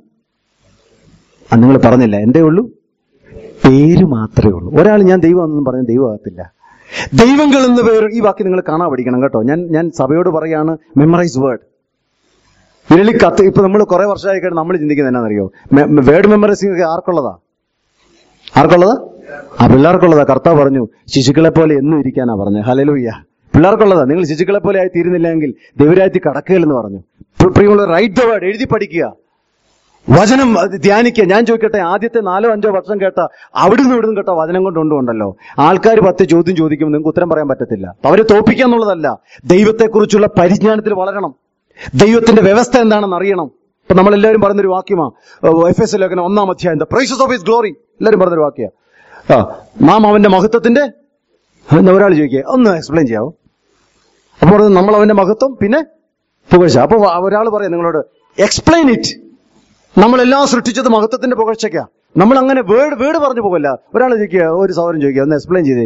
നിങ്ങൾ പറഞ്ഞില്ല എന്തേ ഉള്ളൂ പേര് മാത്രമേ ഉള്ളൂ ഒരാൾ ഞാൻ ദൈവം എന്നൊന്നും പറഞ്ഞ ദൈവമാകത്തില്ല ദൈവങ്ങൾ എന്ന് പേര് ഈ വാക്ക് നിങ്ങൾ കാണാൻ പഠിക്കണം കേട്ടോ ഞാൻ ഞാൻ സഭയോട് പറയാണ് മെമ്മറൈസ് വേർഡ് വിരളി കത്ത് ഇപ്പൊ നമ്മൾ കുറെ വർഷമായി കഴിഞ്ഞ് നമ്മൾ ചിന്തിക്കുന്നത് എന്നാണെന്നറിയോ വേർഡ് മെമ്മറൈസിംഗ് ആർക്കുള്ളതാ ആർക്കുള്ളതാ ആ പിള്ളേർക്കുള്ളതാ കർത്താവ് പറഞ്ഞു ശിശുക്കളെ പോലെ എന്നും ഇരിക്കാനാ പറഞ്ഞത് ഹലലൂയ്യ പിള്ളേർക്കുള്ളതാ നിങ്ങൾ ശിശുക്കളെ പോലെ ആയി തീരുന്നില്ലെങ്കിൽ ദൈവരാജ്യത്തിൽ കടക്കുകയില്ലെന്ന് പറഞ്ഞു പ്രി- പ്രിയമുള്ള റൈറ്റ് ദ വേർഡ് എഴുതി പഠിക്കുക വചനം അത് ധ്യാനിക്കുക ഞാൻ ചോദിക്കട്ടെ ആദ്യത്തെ നാലോ അഞ്ചോ വർഷം കേട്ട അവിടുന്ന് ഇവിടുന്ന് കേട്ട വചനം കൊണ്ട് കൊണ്ടുണ്ടല്ലോ ആൾക്കാർ പത്ത് ചോദ്യം ചോദിക്കുമ്പോൾ നിങ്ങൾക്ക് ഉത്തരം പറയാൻ പറ്റത്തില്ല അപ്പൊ അവരെ തോപ്പിക്കുക എന്നുള്ളതല്ല ദൈവത്തെക്കുറിച്ചുള്ള പരിജ്ഞാനത്തിൽ വളരണം ദൈവത്തിന്റെ വ്യവസ്ഥ എന്താണെന്ന് അറിയണം ഇപ്പൊ നമ്മളെല്ലാവരും പറഞ്ഞൊരു വാക്യമാ എഫ് എസ് ലേഖനം ഒന്നാം അധ്യായം the praises of his glory എല്ലാവരും പറഞ്ഞൊരു വാക്യ ആ നാം അവന്റെ മഹത്വത്തിന്റെ എന്ന് ഒരാൾ ചോദിക്കുക ഒന്ന് എക്സ്പ്ലെയിൻ ചെയ്യാവോ അപ്പോൾ പറയുന്നത് നമ്മൾ അവന്റെ മഹത്വം പിന്നെ പുകഴ്ച അപ്പൊ ഒരാൾ പറയാം നിങ്ങളോട് എക്സ്പ്ലെയിൻ ഇറ്റ് നമ്മളെല്ലാം സൃഷ്ടിച്ചത് മഹത്വത്തിന്റെ പുകഴ്ചയ്ക്കാ നമ്മൾ അങ്ങനെ വേർഡ് വേർഡ് പറഞ്ഞു പോകല്ല ഒരാൾ ചോദിക്കുക ഒരു സൗരം ചോദിക്കുക ഒന്ന് എക്സ്പ്ലെയിൻ ചെയ്തേ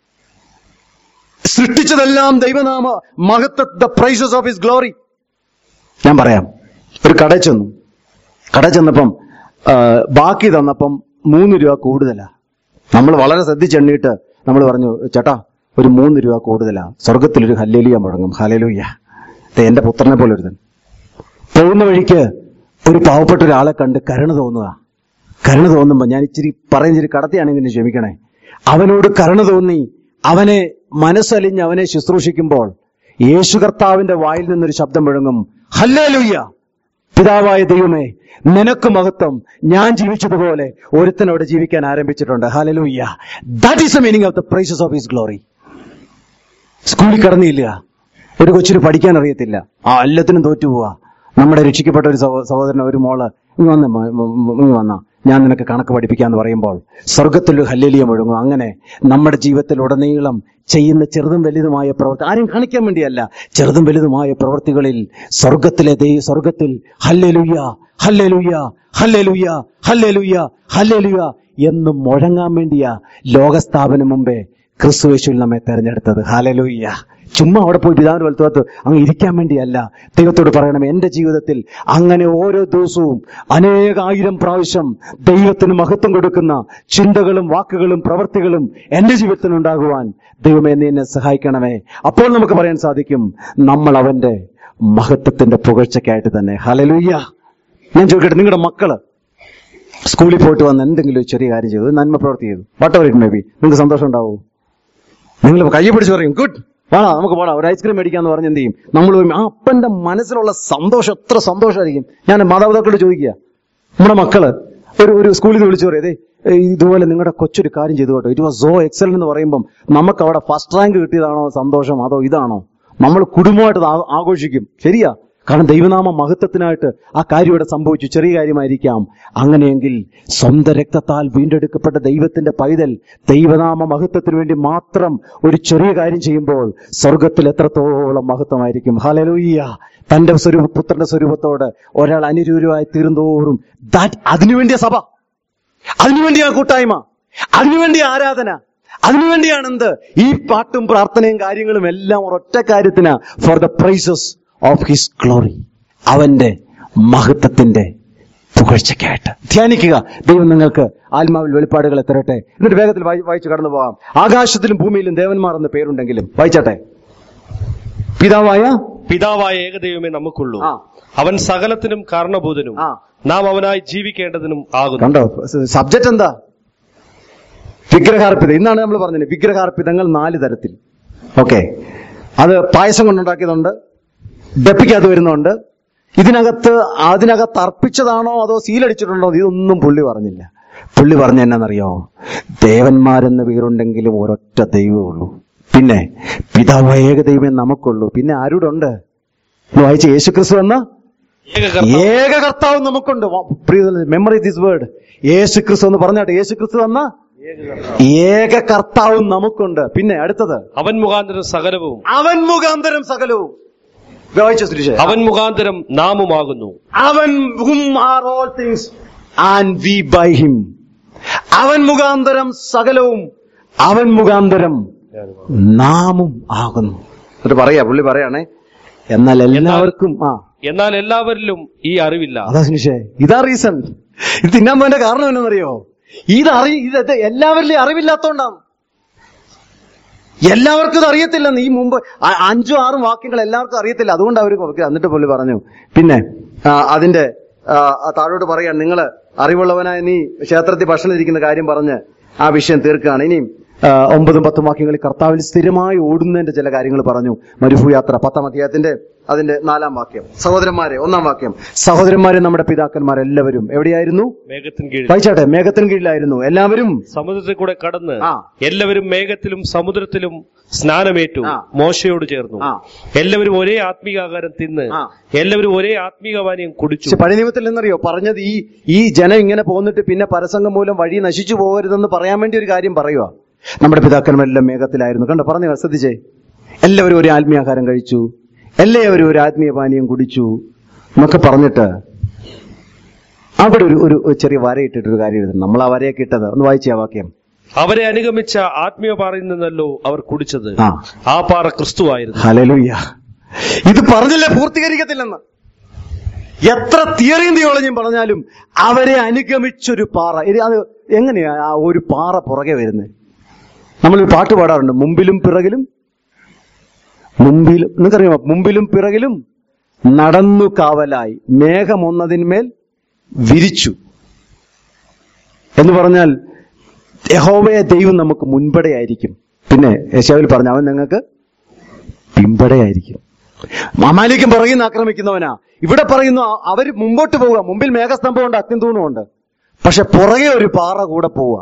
സൃഷ്ടിച്ചതെല്ലാം ദൈവനാമ മഹത്വ the praises of his glory ഞാൻ പറയാം ഒരു കടയിൽ ചെന്നു കടയിൽ ചെന്നപ്പം ആ, ബാക്കി തന്നപ്പം മൂന്ന് രൂപ കൂടുതലാ നമ്മൾ വളരെ ശ്രദ്ധിച്ചെണ്ണിയിട്ട് നമ്മൾ പറഞ്ഞു ചേട്ടാ ഒരു മൂന്ന് രൂപ കൂടുതലാ സ്വർഗത്തിലൊരു ഹല്ലേലിയ മുഴങ്ങും ഹലേലൂയ്യ ദേ എന്റെ പുത്രനെ പോലെ ഒരുതൻ പോകുന്ന വഴിക്ക് ഒരു പാവപ്പെട്ട ഒരാളെ കണ്ട് കരുണ തോന്നുക കരുണ തോന്നുമ്പോ ഞാൻ ഇച്ചിരി പറയുന്ന ഇച്ചിരി കടത്തിയാണെങ്കിൽ എന്നെ ക്ഷമിക്കണേ അവനോട് കരുണ തോന്നി അവനെ മനസ്സലിഞ്ഞ് അവനെ ശുശ്രൂഷിക്കുമ്പോൾ യേശു കർത്താവിന്റെ വായിൽ നിന്നൊരു ശബ്ദം മുഴങ്ങും ഹല്ലേലൂയ്യ പിതാവായ ദൈവമേ നിനക്ക് മഹത്വം ഞാൻ ജീവിച്ചതുപോലെ ഒരുത്തനോട് ജീവിക്കാൻ ആരംഭിച്ചിട്ടുണ്ട് hallelujah that is the meaning of the praises of his glory സ്കൂളിൽ കടന്നില്ല ഒരു കൊച്ചിന് പഠിക്കാൻ അറിയത്തില്ല ആ എല്ലാത്തിനും തോറ്റു പോവാ നമ്മുടെ രക്ഷിക്കപ്പെട്ട ഒരു സഹോ- സഹോദരൻ ഒരു മോള് ഇങ്ങ് വന്ന ഇങ്ങ് വന്ന ഞാൻ നിനക്ക് കണക്ക് പഠിപ്പിക്കാന്ന് പറയുമ്പോൾ സ്വർഗത്തിലൊരു ഹല്ലേലിയ മുഴങ്ങും അങ്ങനെ നമ്മുടെ ജീവിതത്തിൽ ഉടനീളം ചെയ്യുന്ന ചെറുതും വലുതുമായ പ്രവൃത്തി ആരും കാണിക്കാൻ വേണ്ടിയല്ല ചെറുതും വലുതുമായ പ്രവൃത്തികളിൽ സ്വർഗത്തിലെ ദൈവ സ്വർഗത്തിൽ hallelujah hallelujah hallelujah hallelujah hallelujah എന്ന് മുഴങ്ങാൻ വേണ്ടിയാ ലോകസ്ഥാപനം മുമ്പേ ക്രിസ്തുവേശുവിൽ നമ്മെ തെരഞ്ഞെടുത്തത് ഹാലലൂയ്യ ചുമ്മാ അവിടെ പോയി പിതാവിന്റെ വലത്തുവത്ത് അങ്ങ് ഇരിക്കാൻ വേണ്ടിയല്ല ദൈവത്തോട് പറയണം എന്റെ ജീവിതത്തിൽ അങ്ങനെ ഓരോ ദിവസവും അനേകായിരം പ്രാവശ്യം ദൈവത്തിന് മഹത്വം കൊടുക്കുന്ന ചിന്തകളും വാക്കുകളും പ്രവൃത്തികളും എന്റെ ജീവിതത്തിൽ ഉണ്ടാകുവാൻ ദൈവമേ നീ എന്നെ സഹായിക്കണമേ അപ്പോൾ നമുക്ക് പറയാൻ സാധിക്കും നമ്മൾ അവന്റെ മഹത്വത്തിന്റെ പുകഴ്ചയ്ക്കായിട്ട് തന്നെ ഹലലൂയ്യ ഞാൻ ചോദിക്കട്ടെ നിങ്ങളുടെ മക്കള് സ്കൂളിൽ പോയിട്ട് വന്ന് എന്തെങ്കിലും ഒരു ചെറിയ കാര്യം ചെയ്തു ഒരു നന്മ പ്രവൃത്തി ചെയ്തു whatever it may be നിങ്ങൾക്ക് സന്തോഷം ഉണ്ടാവും നിങ്ങൾ കൈ പിടിച്ച് പറയും ഗുഡ് വേണോ നമുക്ക് പോടാം ഒരു ഐസ്ക്രീം മേടിക്കാന്ന് പറഞ്ഞ് എന്ത് ചെയ്യും നമ്മൾ പോയി, ആ അപ്പന്റെ മനസ്സിലുള്ള സന്തോഷം എത്ര സന്തോഷമായിരിക്കും ഞാൻ മാതാപിതാക്കളോട് ചോദിക്കുക നമ്മുടെ മക്കള് ഒരു ഒരു സ്കൂളിൽ നിന്ന് വിളിച്ചു പറയും "ദേ, ഏ, ഇതുപോലെ നിങ്ങളുടെ കൊച്ചൊരു കാര്യം ചെയ്തു കേട്ടോ ഇറ്റ് വാസ് സോ എക്സലന്റ് എന്ന് പറയുമ്പം നമുക്ക് അവിടെ ഫസ്റ്റ് റാങ്ക് കിട്ടിയതാണോ സന്തോഷം അതോ ഇതാണോ നമ്മൾ കുടുംബമായിട്ട് അത് ആ- ആഘോഷിക്കും ശരിയാ കാരണം ദൈവനാമ മഹത്വത്തിനായിട്ട് ആ കാര്യം ഇവിടെ സംഭവിച്ചു ചെറിയ കാര്യമായിരിക്കാം അങ്ങനെയെങ്കിൽ സ്വന്തം രക്തത്താൽ വീണ്ടെടുക്കപ്പെട്ട ദൈവത്തിന്റെ പൈതൽ ദൈവനാമ മഹത്വത്തിന് വേണ്ടി മാത്രം ഒരു ചെറിയ കാര്യം ചെയ്യുമ്പോൾ സ്വർഗത്തിൽ എത്രത്തോളം മഹത്വമായിരിക്കും ഹലലൂയ്യ തന്റെ സ്വരൂപ പുത്രന്റെ സ്വരൂപത്തോട് ഒരാൾ അനുരൂപമായി തീർന്നതോറും ദാറ്റ് അതിനുവേണ്ടിയ സഭ അതിനുവേണ്ടിയാ കൂട്ടായ്മ അതിനുവേണ്ടി ആരാധന അതിനുവേണ്ടിയാണ് എന്ത് ഈ പാട്ടും പ്രാർത്ഥനയും കാര്യങ്ങളും എല്ലാം ഒരൊറ്റ കാര്യത്തിന് for the praises of his glory അവന്റെ മഹത്വത്തിന്റെ പുകഴ്ചയ്ക്കായിട്ട് ധ്യാനിക്കുക ദൈവം നിങ്ങൾക്ക് ആത്മാവിൽ വെളിപ്പാടുകൾ തരട്ടെ എന്നിട്ട് വേഗത്തിൽ വായി- വായിച്ചു കടന്നു പോകാം ആകാശത്തിലും ഭൂമിയിലും ദേവന്മാർ എന്ന പേരുണ്ടെങ്കിലും വായിച്ചാട്ടെ പിതാവായ പിതാവായ ഏകദൈവമേ നമുക്കുള്ളൂ ആ. അവൻ സകലത്തിനും കാരണഭൂതനും ആ. നാം അവനായി ജീവിക്കേണ്ടതിനും ആകുന്നു കണ്ടോ സബ്ജക്റ്റ് എന്താ വിഗ്രഹാർപ്പിത ഇന്നാണ് നമ്മൾ പറഞ്ഞത് വിഗ്രഹാർപ്പിതങ്ങൾ നാല് തരത്തിൽ ഓക്കെ അത് പായസം കൊണ്ടുണ്ടാക്കിയതുണ്ട് ഡപ്പിക്കകത്ത് വരുന്നുണ്ട് ഇതിനകത്ത് അതിനകത്ത് അർപ്പിച്ചതാണോ അതോ സീലടിച്ചിട്ടുണ്ടോ ഇതൊന്നും പുള്ളി പറഞ്ഞില്ല പുള്ളി പറഞ്ഞ എന്നാന്നറിയോ ദേവന്മാരെന്ന പേരുണ്ടെങ്കിലും ഒരൊറ്റ ദൈവമേ ഉള്ളൂ പിന്നെ പിതാവ് ഏക ദൈവമേ നമുക്കുള്ളൂ പിന്നെ ആരുടെ വായിച്ച യേശുക്രിസ്തു എന്ന ഏക കർത്താവ് ഏക കർത്താവ് നമുക്കുണ്ട് മെമ്മറി ദിസ് വേർഡ് യേശു ക്രിസ്തു എന്ന് പറഞ്ഞാട്ടെ യേശു ക്രിസ്തു എന്ന ഏക കർത്താവ് നമുക്കുണ്ട് പിന്നെ അടുത്തത് അവൻ മുഖാന്തരം സകലവും അവൻ മുഖാന്തരം സകലവും വായിച്ച സുരേഷ് അവൻ മുഖാന്തരം നാമുമാകുന്നു അവൻ are all things and we by him അവൻ മുഖാന്തരം സകലവും അവൻ മുഖാന്തരം നാമും ആകുന്നു എന്നിട്ട് പറയാ പുള്ളി പറയാണേ എന്നാൽ എല്ലാവർക്കും ആ എന്നാൽ എല്ലാവരിലും ഈ അറിവില്ല അതാ സുനിഷേ ഇതാ റീസൺ ഇത് തിന്നാൻ പോയതിന്റെ കാരണം എന്നറിയോ ഇത് അറി ഇത് എല്ലാവരിലും അറിവില്ലാത്തോണ്ടാണ് എല്ലാവർക്കും ഇത് അറിയത്തില്ലെന്ന് ഈ മുമ്പ് അ- അഞ്ചും ആറും വാക്യങ്ങൾ എല്ലാവർക്കും അറിയത്തില്ല അതുകൊണ്ട് അവർ എന്നിട്ട് പുള്ളി പറഞ്ഞു പിന്നെ ആ, അതിന്റെ ആ, ആ താഴോട്ട് പറയാൻ നിങ്ങൾ അറിവുള്ളവനായ നീ ക്ഷേത്രത്തിൽ ഭക്ഷണം ഇരിക്കുന്ന കാര്യം പറഞ്ഞ് ആ വിഷയം തീർക്കുകയാണ് ഇനിയും ആ, ഒമ്പതും പത്തും വാക്യങ്ങളിൽ കർത്താവിൽ സ്ഥിരമായി ഓടുന്നതിന്റെ ചില കാര്യങ്ങൾ പറഞ്ഞു മരുഭൂയാത്ര പത്താം അധ്യായത്തിന്റെ അതിന്റെ നാലാം വാക്യം സഹോദരന്മാരെ ഒന്നാം വാക്യം സഹോദരന്മാരെ നമ്മുടെ പിതാക്കന്മാരെല്ലാവരും എവിടെയായിരുന്നു മേഘത്തിന് കീഴിൽ വായിച്ചാട്ടെ മേഘത്തിന് കീഴിലായിരുന്നു എല്ലാവരും സമുദ്രത്തിൽ കൂടെ കടന്ന് ആ. എല്ലാവരും മേഘത്തിലും സമുദ്രത്തിലും സ്നാനമേറ്റു ആ. മോശയോട് ചേർന്നു ആ. എല്ലാവരും ഒരേ ആത്മീകാഹാരം തിന്ന് ആ. എല്ലാവരും ഒരേ ആത്മീകപാനീയം കുടിച്ചു പക്ഷെ പഴയ നിയമത്തിൽ എന്നറിയോ പറഞ്ഞത് ഈ ഈ ജനം ഇങ്ങനെ പോന്നിട്ട് പിന്നെ പരസംഗം മൂലം വഴി നശിച്ചു പോകരുതെന്ന് പറയാൻ വേണ്ടി ഒരു കാര്യം പറയുക നമ്മുടെ പിതാക്കന്മാരെല്ലാം മേഘത്തിലായിരുന്നു കണ്ടോ പറഞ്ഞു ശ്രദ്ധിച്ചേ എല്ലാവരും ഒരു ആത്മീയാഹാരം കഴിച്ചു എല്ലാവരും ഒരു ആത്മീയ പാനീയം കുടിച്ചു എന്നൊക്കെ പറഞ്ഞിട്ട് അവിടെ ഒരു ഒരു ഒരു ചെറിയ വരയിട്ടിട്ടൊരു കാര്യം എഴുതുന്നു നമ്മൾ ആ വരയൊക്കെ ഇട്ടത് ഒന്ന് വായിച്ചേ ആ വാക്യം അവരെ അനുഗമിച്ച ആത്മീയ പാറയിൽ നിന്നല്ലോ അവർ കുടിച്ചത് ആ ആ പാറ ക്രിസ്തുവായിരുന്നു ഹലലുയ്യ ഇത് പറഞ്ഞില്ലേ പൂർത്തീകരിക്കത്തില്ലെന്ന് എത്ര തിയറിയും തിയോളജിയും പറഞ്ഞാലും അവരെ അനുഗമിച്ചൊരു പാറ ഇത് അത് എങ്ങനെയാ ആ ഒരു പാറ പുറകെ വരുന്നത് നമ്മളൊരു പാട്ട് പാടാറുണ്ട് മുമ്പിലും പിറകിലും മുമ്പിലും നിങ്ങൾക്കറിയാമോ മുമ്പിലും പിറകിലും നടന്നു കാവലായി മേഘമൊന്നതിന്മേൽ വിരിച്ചു എന്ന് പറഞ്ഞാൽ യഹോവയെ ദൈവം നമുക്ക് മുൻപടെയായിരിക്കും പിന്നെ യശാവിൽ പറഞ്ഞു അവൻ നിങ്ങൾക്ക് പിമ്പടയായിരിക്കും മാമാലിക്കും പുറകിൽ നിന്ന് ആക്രമിക്കുന്നവനാ ഇവിടെ പറയുന്നു അ- അവര് മുമ്പോട്ട് പോവുക മുമ്പിൽ മേഘസ്തംഭമുണ്ട് അത്യന്തൂണുണ്ട് പക്ഷെ പുറകെ ഒരു പാറ കൂടെ പോവുക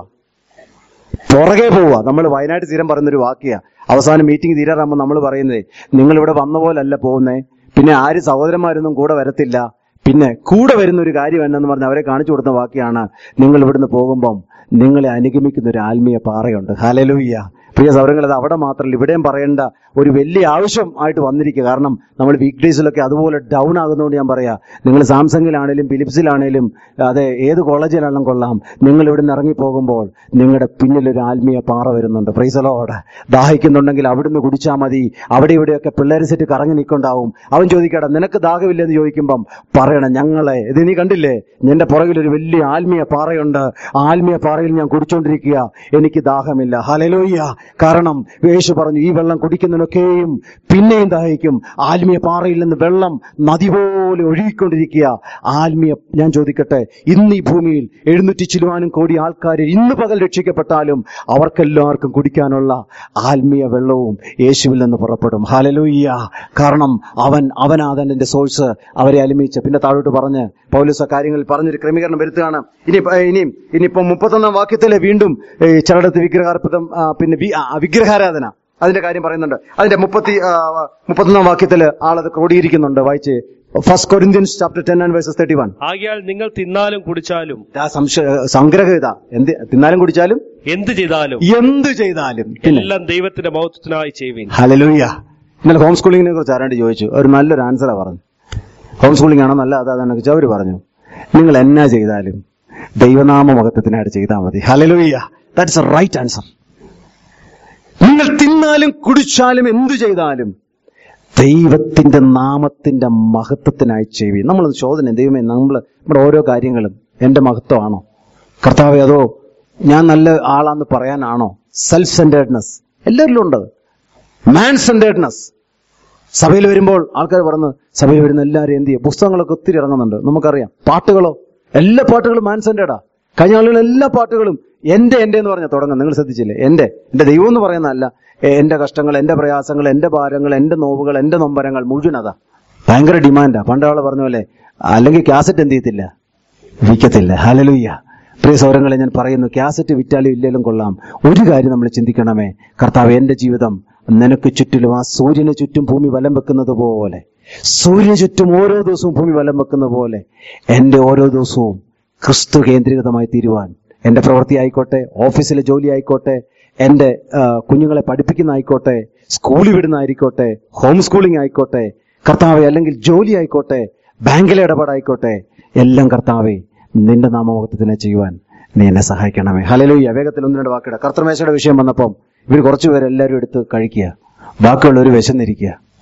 പുറകെ പോവുക നമ്മൾ വയനാട് സ്ഥിരം പറയുന്ന ഒരു വാക്യ അവസാനം മീറ്റിംഗ് തീരാറാകുമ്പോൾ നമ്മൾ പറയുന്നത് നിങ്ങൾ ഇവിടെ വന്ന പോലല്ല പോകുന്നേ പിന്നെ ആര് സഹോദരന്മാരൊന്നും കൂടെ വരത്തില്ല പിന്നെ കൂടെ വരുന്ന ഒരു കാര്യം എന്നെന്ന് പറഞ്ഞ് അവരെ കാണിച്ചു കൊടുത്ത വാക്യാണ് നിങ്ങൾ ഇവിടുന്ന് പോകുമ്പം നിങ്ങളെ അനുഗമിക്കുന്ന ഒരു ആത്മീയ പാറയുണ്ട് ഹലലൂയ്യ പ്രിയ സൗരങ്ങൾ അത് അവിടെ മാത്രമല്ല ഇവിടെയും പറയേണ്ട ഒരു വലിയ ആവശ്യം ആയിട്ട് വന്നിരിക്കുക കാരണം നമ്മൾ വീക്ക് ഡേയ്സിലൊക്കെ അതുപോലെ ഡൗൺ ആകുന്നതുകൊണ്ട് ഞാൻ പറയാ നിങ്ങൾ സാംസങ്ങിലാണേലും ഫിലിപ്സിലാണേലും അതെ ഏത് കോളേജിലാണെങ്കിലും കൊള്ളാം നിങ്ങൾ ഇവിടെ നിന്ന് ഇറങ്ങി പോകുമ്പോൾ നിങ്ങളുടെ പിന്നിൽ ഒരു ആത്മീയ പാറ വരുന്നുണ്ട് പ്രൈസലോട് ദാഹിക്കുന്നുണ്ടെങ്കിൽ അവിടുന്ന് കുടിച്ചാൽ മതി അവിടെ ഇവിടെയൊക്കെ പിള്ളേർ സെറ്റ് കറങ്ങി നിൽക്കുണ്ടാവും അവൻ ചോദിക്കട്ടെ നിനക്ക് ദാഹമില്ലെന്ന് ചോദിക്കുമ്പം പറയണം ഞങ്ങളെ ഇത് നീ കണ്ടില്ലേ എന്റെ പുറകിൽ ഒരു വലിയ ആത്മീയ പാറയുണ്ട് ആ ആത്മീയ പാറയിൽ ഞാൻ കുടിച്ചോണ്ടിരിക്കുക എനിക്ക് ദാഹമില്ല ഹലലോയ്യ കാരണം യേശു പറഞ്ഞു ഈ വെള്ളം കുടിക്കുന്നതിനൊക്കെയും പിന്നെയും ദാഹിക്കും ആത്മീയ പാറയിൽ നിന്ന് വെള്ളം നദി പോലെ ഒഴുകിക്കൊണ്ടിരിക്കുക ആത്മീയ ഞാൻ ചോദിക്കട്ടെ ഇന്ന് ഈ ഭൂമിയിൽ എഴുന്നൂറ്റി ചിലുവാനും കോടി ആൾക്കാർ ഇന്ന് പകൽ രക്ഷിക്കപ്പെട്ടാലും അവർക്കെല്ലാവർക്കും കുടിക്കാനുള്ള ആത്മീയ വെള്ളവും യേശുവിൽ നിന്ന് പുറപ്പെടും ഹലലൂയ്യ കാരണം അവൻ അവനാഥന്റെ സോഴ്സ് അവരെ അലിമിച്ച് പിന്നെ താഴോട്ട് പറഞ്ഞ് പൗലോസ കാര്യങ്ങളിൽ പറഞ്ഞൊരു ക്രമീകരണം വരുത്തുകയാണ് ഇനി ഇനിയും ഇനിയിപ്പം മുപ്പത്തൊന്നാം വാക്യത്തിലെ വീണ്ടും ഏ, ചിലയിടത്ത് വിഗ്രഹാർപ്പിതം ആ, പിന്നെ വി- ആ, വിഗ്രഹാരാധന അതിന്റെ കാര്യം പറയുന്നുണ്ട് അതിന്റെ മുപ്പത്തി ആ, മുപ്പത്തൊന്നാം വാക്യത്തില് ആളത് ക്രോഡീകരിക്കുന്നുണ്ട് വായിച്ച് first Corinthians chapter ten and verses thirty one ആകിയാൽ നിങ്ങൾ തിന്നാലും കുടിച്ചാലും ആ സംശയ സംഗ്രഹം ഇതാ എന്ത് തിന്നാലും കുടിച്ചാലും എന്ത് ചെയ്താലും എന്ത് ചെയ്താലും പിന്നെ എല്ലാം ദൈവത്തിന്റെ മഹത്വത്തിനായി ചെയ്യുവിൻ ഹലലൂയ ഇന്നലെ ഹോം സ്കൂളിങ്ങിനെ കുറിച്ച് ആരാണ്ട് ചോദിച്ചു ഒരു നല്ലൊരു ആൻസറാ പറഞ്ഞു ഹോം സ്കൂളിംഗ് ആണോ നല്ല അതാണെന്ന് വെച്ചാൽ അവർ പറഞ്ഞു നിങ്ങൾ എന്നാ ചെയ്താലും ദൈവനാമ മഹത്വത്തിനായിട്ട് ചെയ്താൽ മതി hallelujah that's a right answer നിങ്ങൾ തിന്നാലും കുടിച്ചാലും എന്തു ചെയ്താലും ദൈവത്തിന്റെ നാമത്തിന്റെ മഹത്വത്തിനായി ചെയ്യുക നമ്മൾ ചോദന ദൈവമേ നമ്മൾ നമ്മുടെ ഓരോ കാര്യങ്ങളും എന്റെ മഹത്വമാണോ കർത്താവെ അതോ ഞാൻ നല്ല ആളാന്ന് പറയാനാണോ സെൽഫ് സെന്റേഡ്നെസ് എല്ലാവരിലും ഉണ്ട് മാൻ സെന്റേഡ്നെസ് സഭയിൽ വരുമ്പോൾ ആൾക്കാർ പറഞ്ഞു സഭയിൽ വരുന്ന എല്ലാവരും എന്ത് ചെയ്യും പുസ്തകങ്ങളൊക്കെ ഒത്തിരി ഇറങ്ങുന്നുണ്ട് നമുക്കറിയാം പാട്ടുകളോ എല്ലാ പാട്ടുകളും മാൻ സെന്റേഡാ കഴിഞ്ഞ ആളുകൾ എല്ലാ പാട്ടുകളും എന്റെ എന്റെ എന്ന് പറഞ്ഞാൽ തുടങ്ങും നിങ്ങൾ ശ്രദ്ധിച്ചില്ലേ എന്റെ എന്റെ ദൈവം എന്ന് പറയുന്നതല്ല എ- എന്റെ കഷ്ടങ്ങൾ എന്റെ പ്രയാസങ്ങൾ എന്റെ ഭാരങ്ങൾ എന്റെ നോവുകൾ എന്റെ നൊമ്പരങ്ങൾ മുഴുവൻ അതാ ഭയങ്കര ഡിമാൻഡാ പണ്ടാളെ പറഞ്ഞ പോലെ അല്ലെങ്കിൽ കാസറ്റ് എന്ത് ചെയ്യത്തില്ല വിൽക്കത്തില്ല ഹലലുയ്യ പ്രിയ സൗരങ്ങളെ ഞാൻ പറയുന്നു കാസറ്റ് വിറ്റാലും ഇല്ലേലും കൊള്ളാം ഒരു കാര്യം നമ്മൾ ചിന്തിക്കണമേ കർത്താവ് എന്റെ ജീവിതം നിനക്ക് ചുറ്റിലും ആ സൂര്യന് ചുറ്റും ഭൂമി വലം വെക്കുന്നത് പോലെ സൂര്യന് ചുറ്റും ഓരോ ദിവസവും ഭൂമി വലം വെക്കുന്ന പോലെ എന്റെ ഓരോ ദിവസവും ക്രിസ്തു കേന്ദ്രീകൃതമായി തീരുവാൻ എന്റെ പ്രവൃത്തി ആയിക്കോട്ടെ ഓഫീസിലെ ജോലി ആയിക്കോട്ടെ എന്റെ ആ, കുഞ്ഞുങ്ങളെ പഠിപ്പിക്കുന്ന ആയിക്കോട്ടെ സ്കൂളിൽ വിടുന്നതായിരിക്കോട്ടെ ഹോം സ്കൂളിംഗ് ആയിക്കോട്ടെ കർത്താവെ അല്ലെങ്കിൽ ജോലി ആയിക്കോട്ടെ ബാങ്കിലെ ഇടപാടായിക്കോട്ടെ എല്ലാം കർത്താവെ നിന്റെ നാമമുഖത്തിനെ ചെയ്യുവാൻ നീ എന്നെ സഹായിക്കണമേ ഹലലൂയ്യ വേഗത്തിൽ ഒന്ന് രണ്ട് വാക്കിട കർത്തമേശയുടെ വിഷയം വന്നപ്പം ഇവർ കുറച്ചുപേർ എല്ലാവരും എടുത്ത് കഴിക്കുക ബാക്കിയുള്ളവർ വിശന്നിരിക്കുക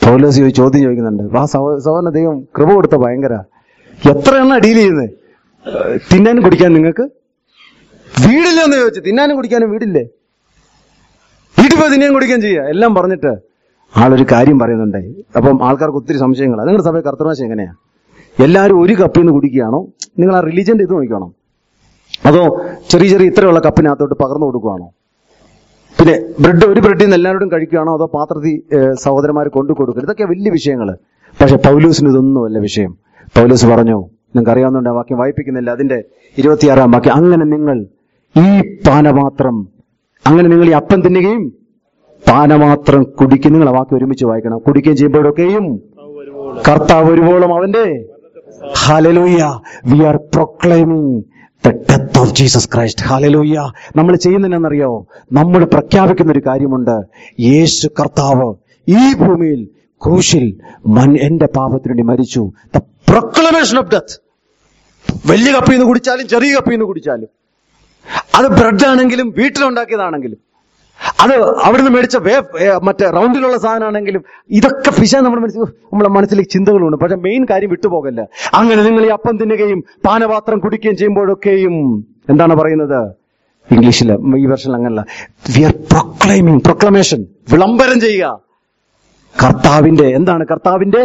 പൗലോസ് ചോദി- ചോദ്യം ചോദിക്കുന്നുണ്ട് ആ സഹോ- സഹോദരന് ദൈവം കൃപ കൊടുത്ത ഭയങ്കര എത്ര എണ്ണ ഡീൽ ചെയ്യുന്നത് തിന്നാനും കുടിക്കാനും നിങ്ങൾക്ക് വീടില്ലെന്ന് ചോദിച്ചു തിന്നാനും കുടിക്കാനും വീടില്ലേ വീട്ടിൽ പോയി തിന്നാനും കുടിക്കുകയും ചെയ്യുക എല്ലാം പറഞ്ഞിട്ട് ആളൊരു കാര്യം പറയുന്നുണ്ടേ അപ്പം ആൾക്കാർക്ക് ഒത്തിരി സംശയങ്ങളാണ് നിങ്ങളുടെ സഭയിൽ കർത്തനാശം എങ്ങനെയാ എല്ലാവരും ഒരു കപ്പിൽ നിന്ന് കുടിക്കുകയാണോ നിങ്ങൾ ആ റിലീജിയന്റെ ഇത് നോക്കണം അതോ ചെറിയ ചെറിയ ഇത്രയുള്ള കപ്പിനകത്തോട്ട് പകർന്നു കൊടുക്കുകയാണോ പിന്നെ ബ്രെഡ് ഒരു ബ്രെഡിൽ നിന്ന് എല്ലാവരോടും കഴിക്കുകയാണോ അതോ പാത്രത്തിൽ സഹോദരന്മാർ കൊണ്ടു കൊടുക്കുക ഇതൊക്കെ വലിയ വിഷയങ്ങൾ പക്ഷെ പൗലൂസിന് ഇതൊന്നുമല്ല വിഷയം പൗലൂസ് പറഞ്ഞു നിങ്ങൾക്ക് അറിയാവുന്നുണ്ട് ആ വാക്യം വായിപ്പിക്കുന്നില്ല അതിന്റെ ഇരുപത്തിയാറാം വാക്യം അങ്ങനെ നിങ്ങൾ ഈ പാനപാത്രം അങ്ങനെ നിങ്ങൾ ഈ അപ്പം തിന്നുകയും പാനമാത്രം കുടിക്കും നിങ്ങൾ ആ വാക്യം ഒരുമിച്ച് വായിക്കണം കുടിക്കുകയും ചെയ്യുമ്പോഴൊക്കെയും കർത്താവ് ഒരുവോളം അവന്റെ hallelujah we are proclaiming the death of Jesus Christ hallelujah നമ്മൾ ചെയ്യുന്നതിനെന്നറിയോ നമ്മൾ പ്രഖ്യാപിക്കുന്ന ഒരു കാര്യമുണ്ട് യേശു കർത്താവ് ഈ ഭൂമിയിൽ ക്രൂശിൽ മൻ എന്റെ പാപത്തിനു വേണ്ടി മരിച്ചു ദ പ്രൊക്ലമേഷൻ ഓഫ് ഡെത്ത് വലിയ കപ്പിൽ നിന്ന് കുടിച്ചാലും ചെറിയ കപ്പിൽ നിന്ന് കുടിച്ചാലും അത് ബ്രെഡ് ആണെങ്കിലും വീട്ടിലുണ്ടാക്കിയതാണെങ്കിലും അത് അവിടുന്ന് മേടിച്ച വേ ഏ, മറ്റേ റൗണ്ടിലുള്ള സാധനമാണെങ്കിലും ഇതൊക്കെ ഫിഷ നമ്മുടെ മനസ്സിൽ നമ്മുടെ മനസ്സിലേക്ക് ചിന്തകളുണ്ട് പക്ഷെ മെയിൻ കാര്യം വിട്ടുപോകല്ല അങ്ങനെ നിങ്ങൾ ഈ അപ്പം തിന്നുകയും പാനപാത്രം കുടിക്കുകയും ചെയ്യുമ്പോഴൊക്കെയും എന്താണ് പറയുന്നത് ഇംഗ്ലീഷില് ഈ വെർഷനിൽ അങ്ങനല്ല വി ആർ പ്രൊക്ലൈമിങ് പ്രൊക്ലമേഷൻ വിളംബരം ചെയ്യുക കർത്താവിന്റെ എന്താണ് കർത്താവിന്റെ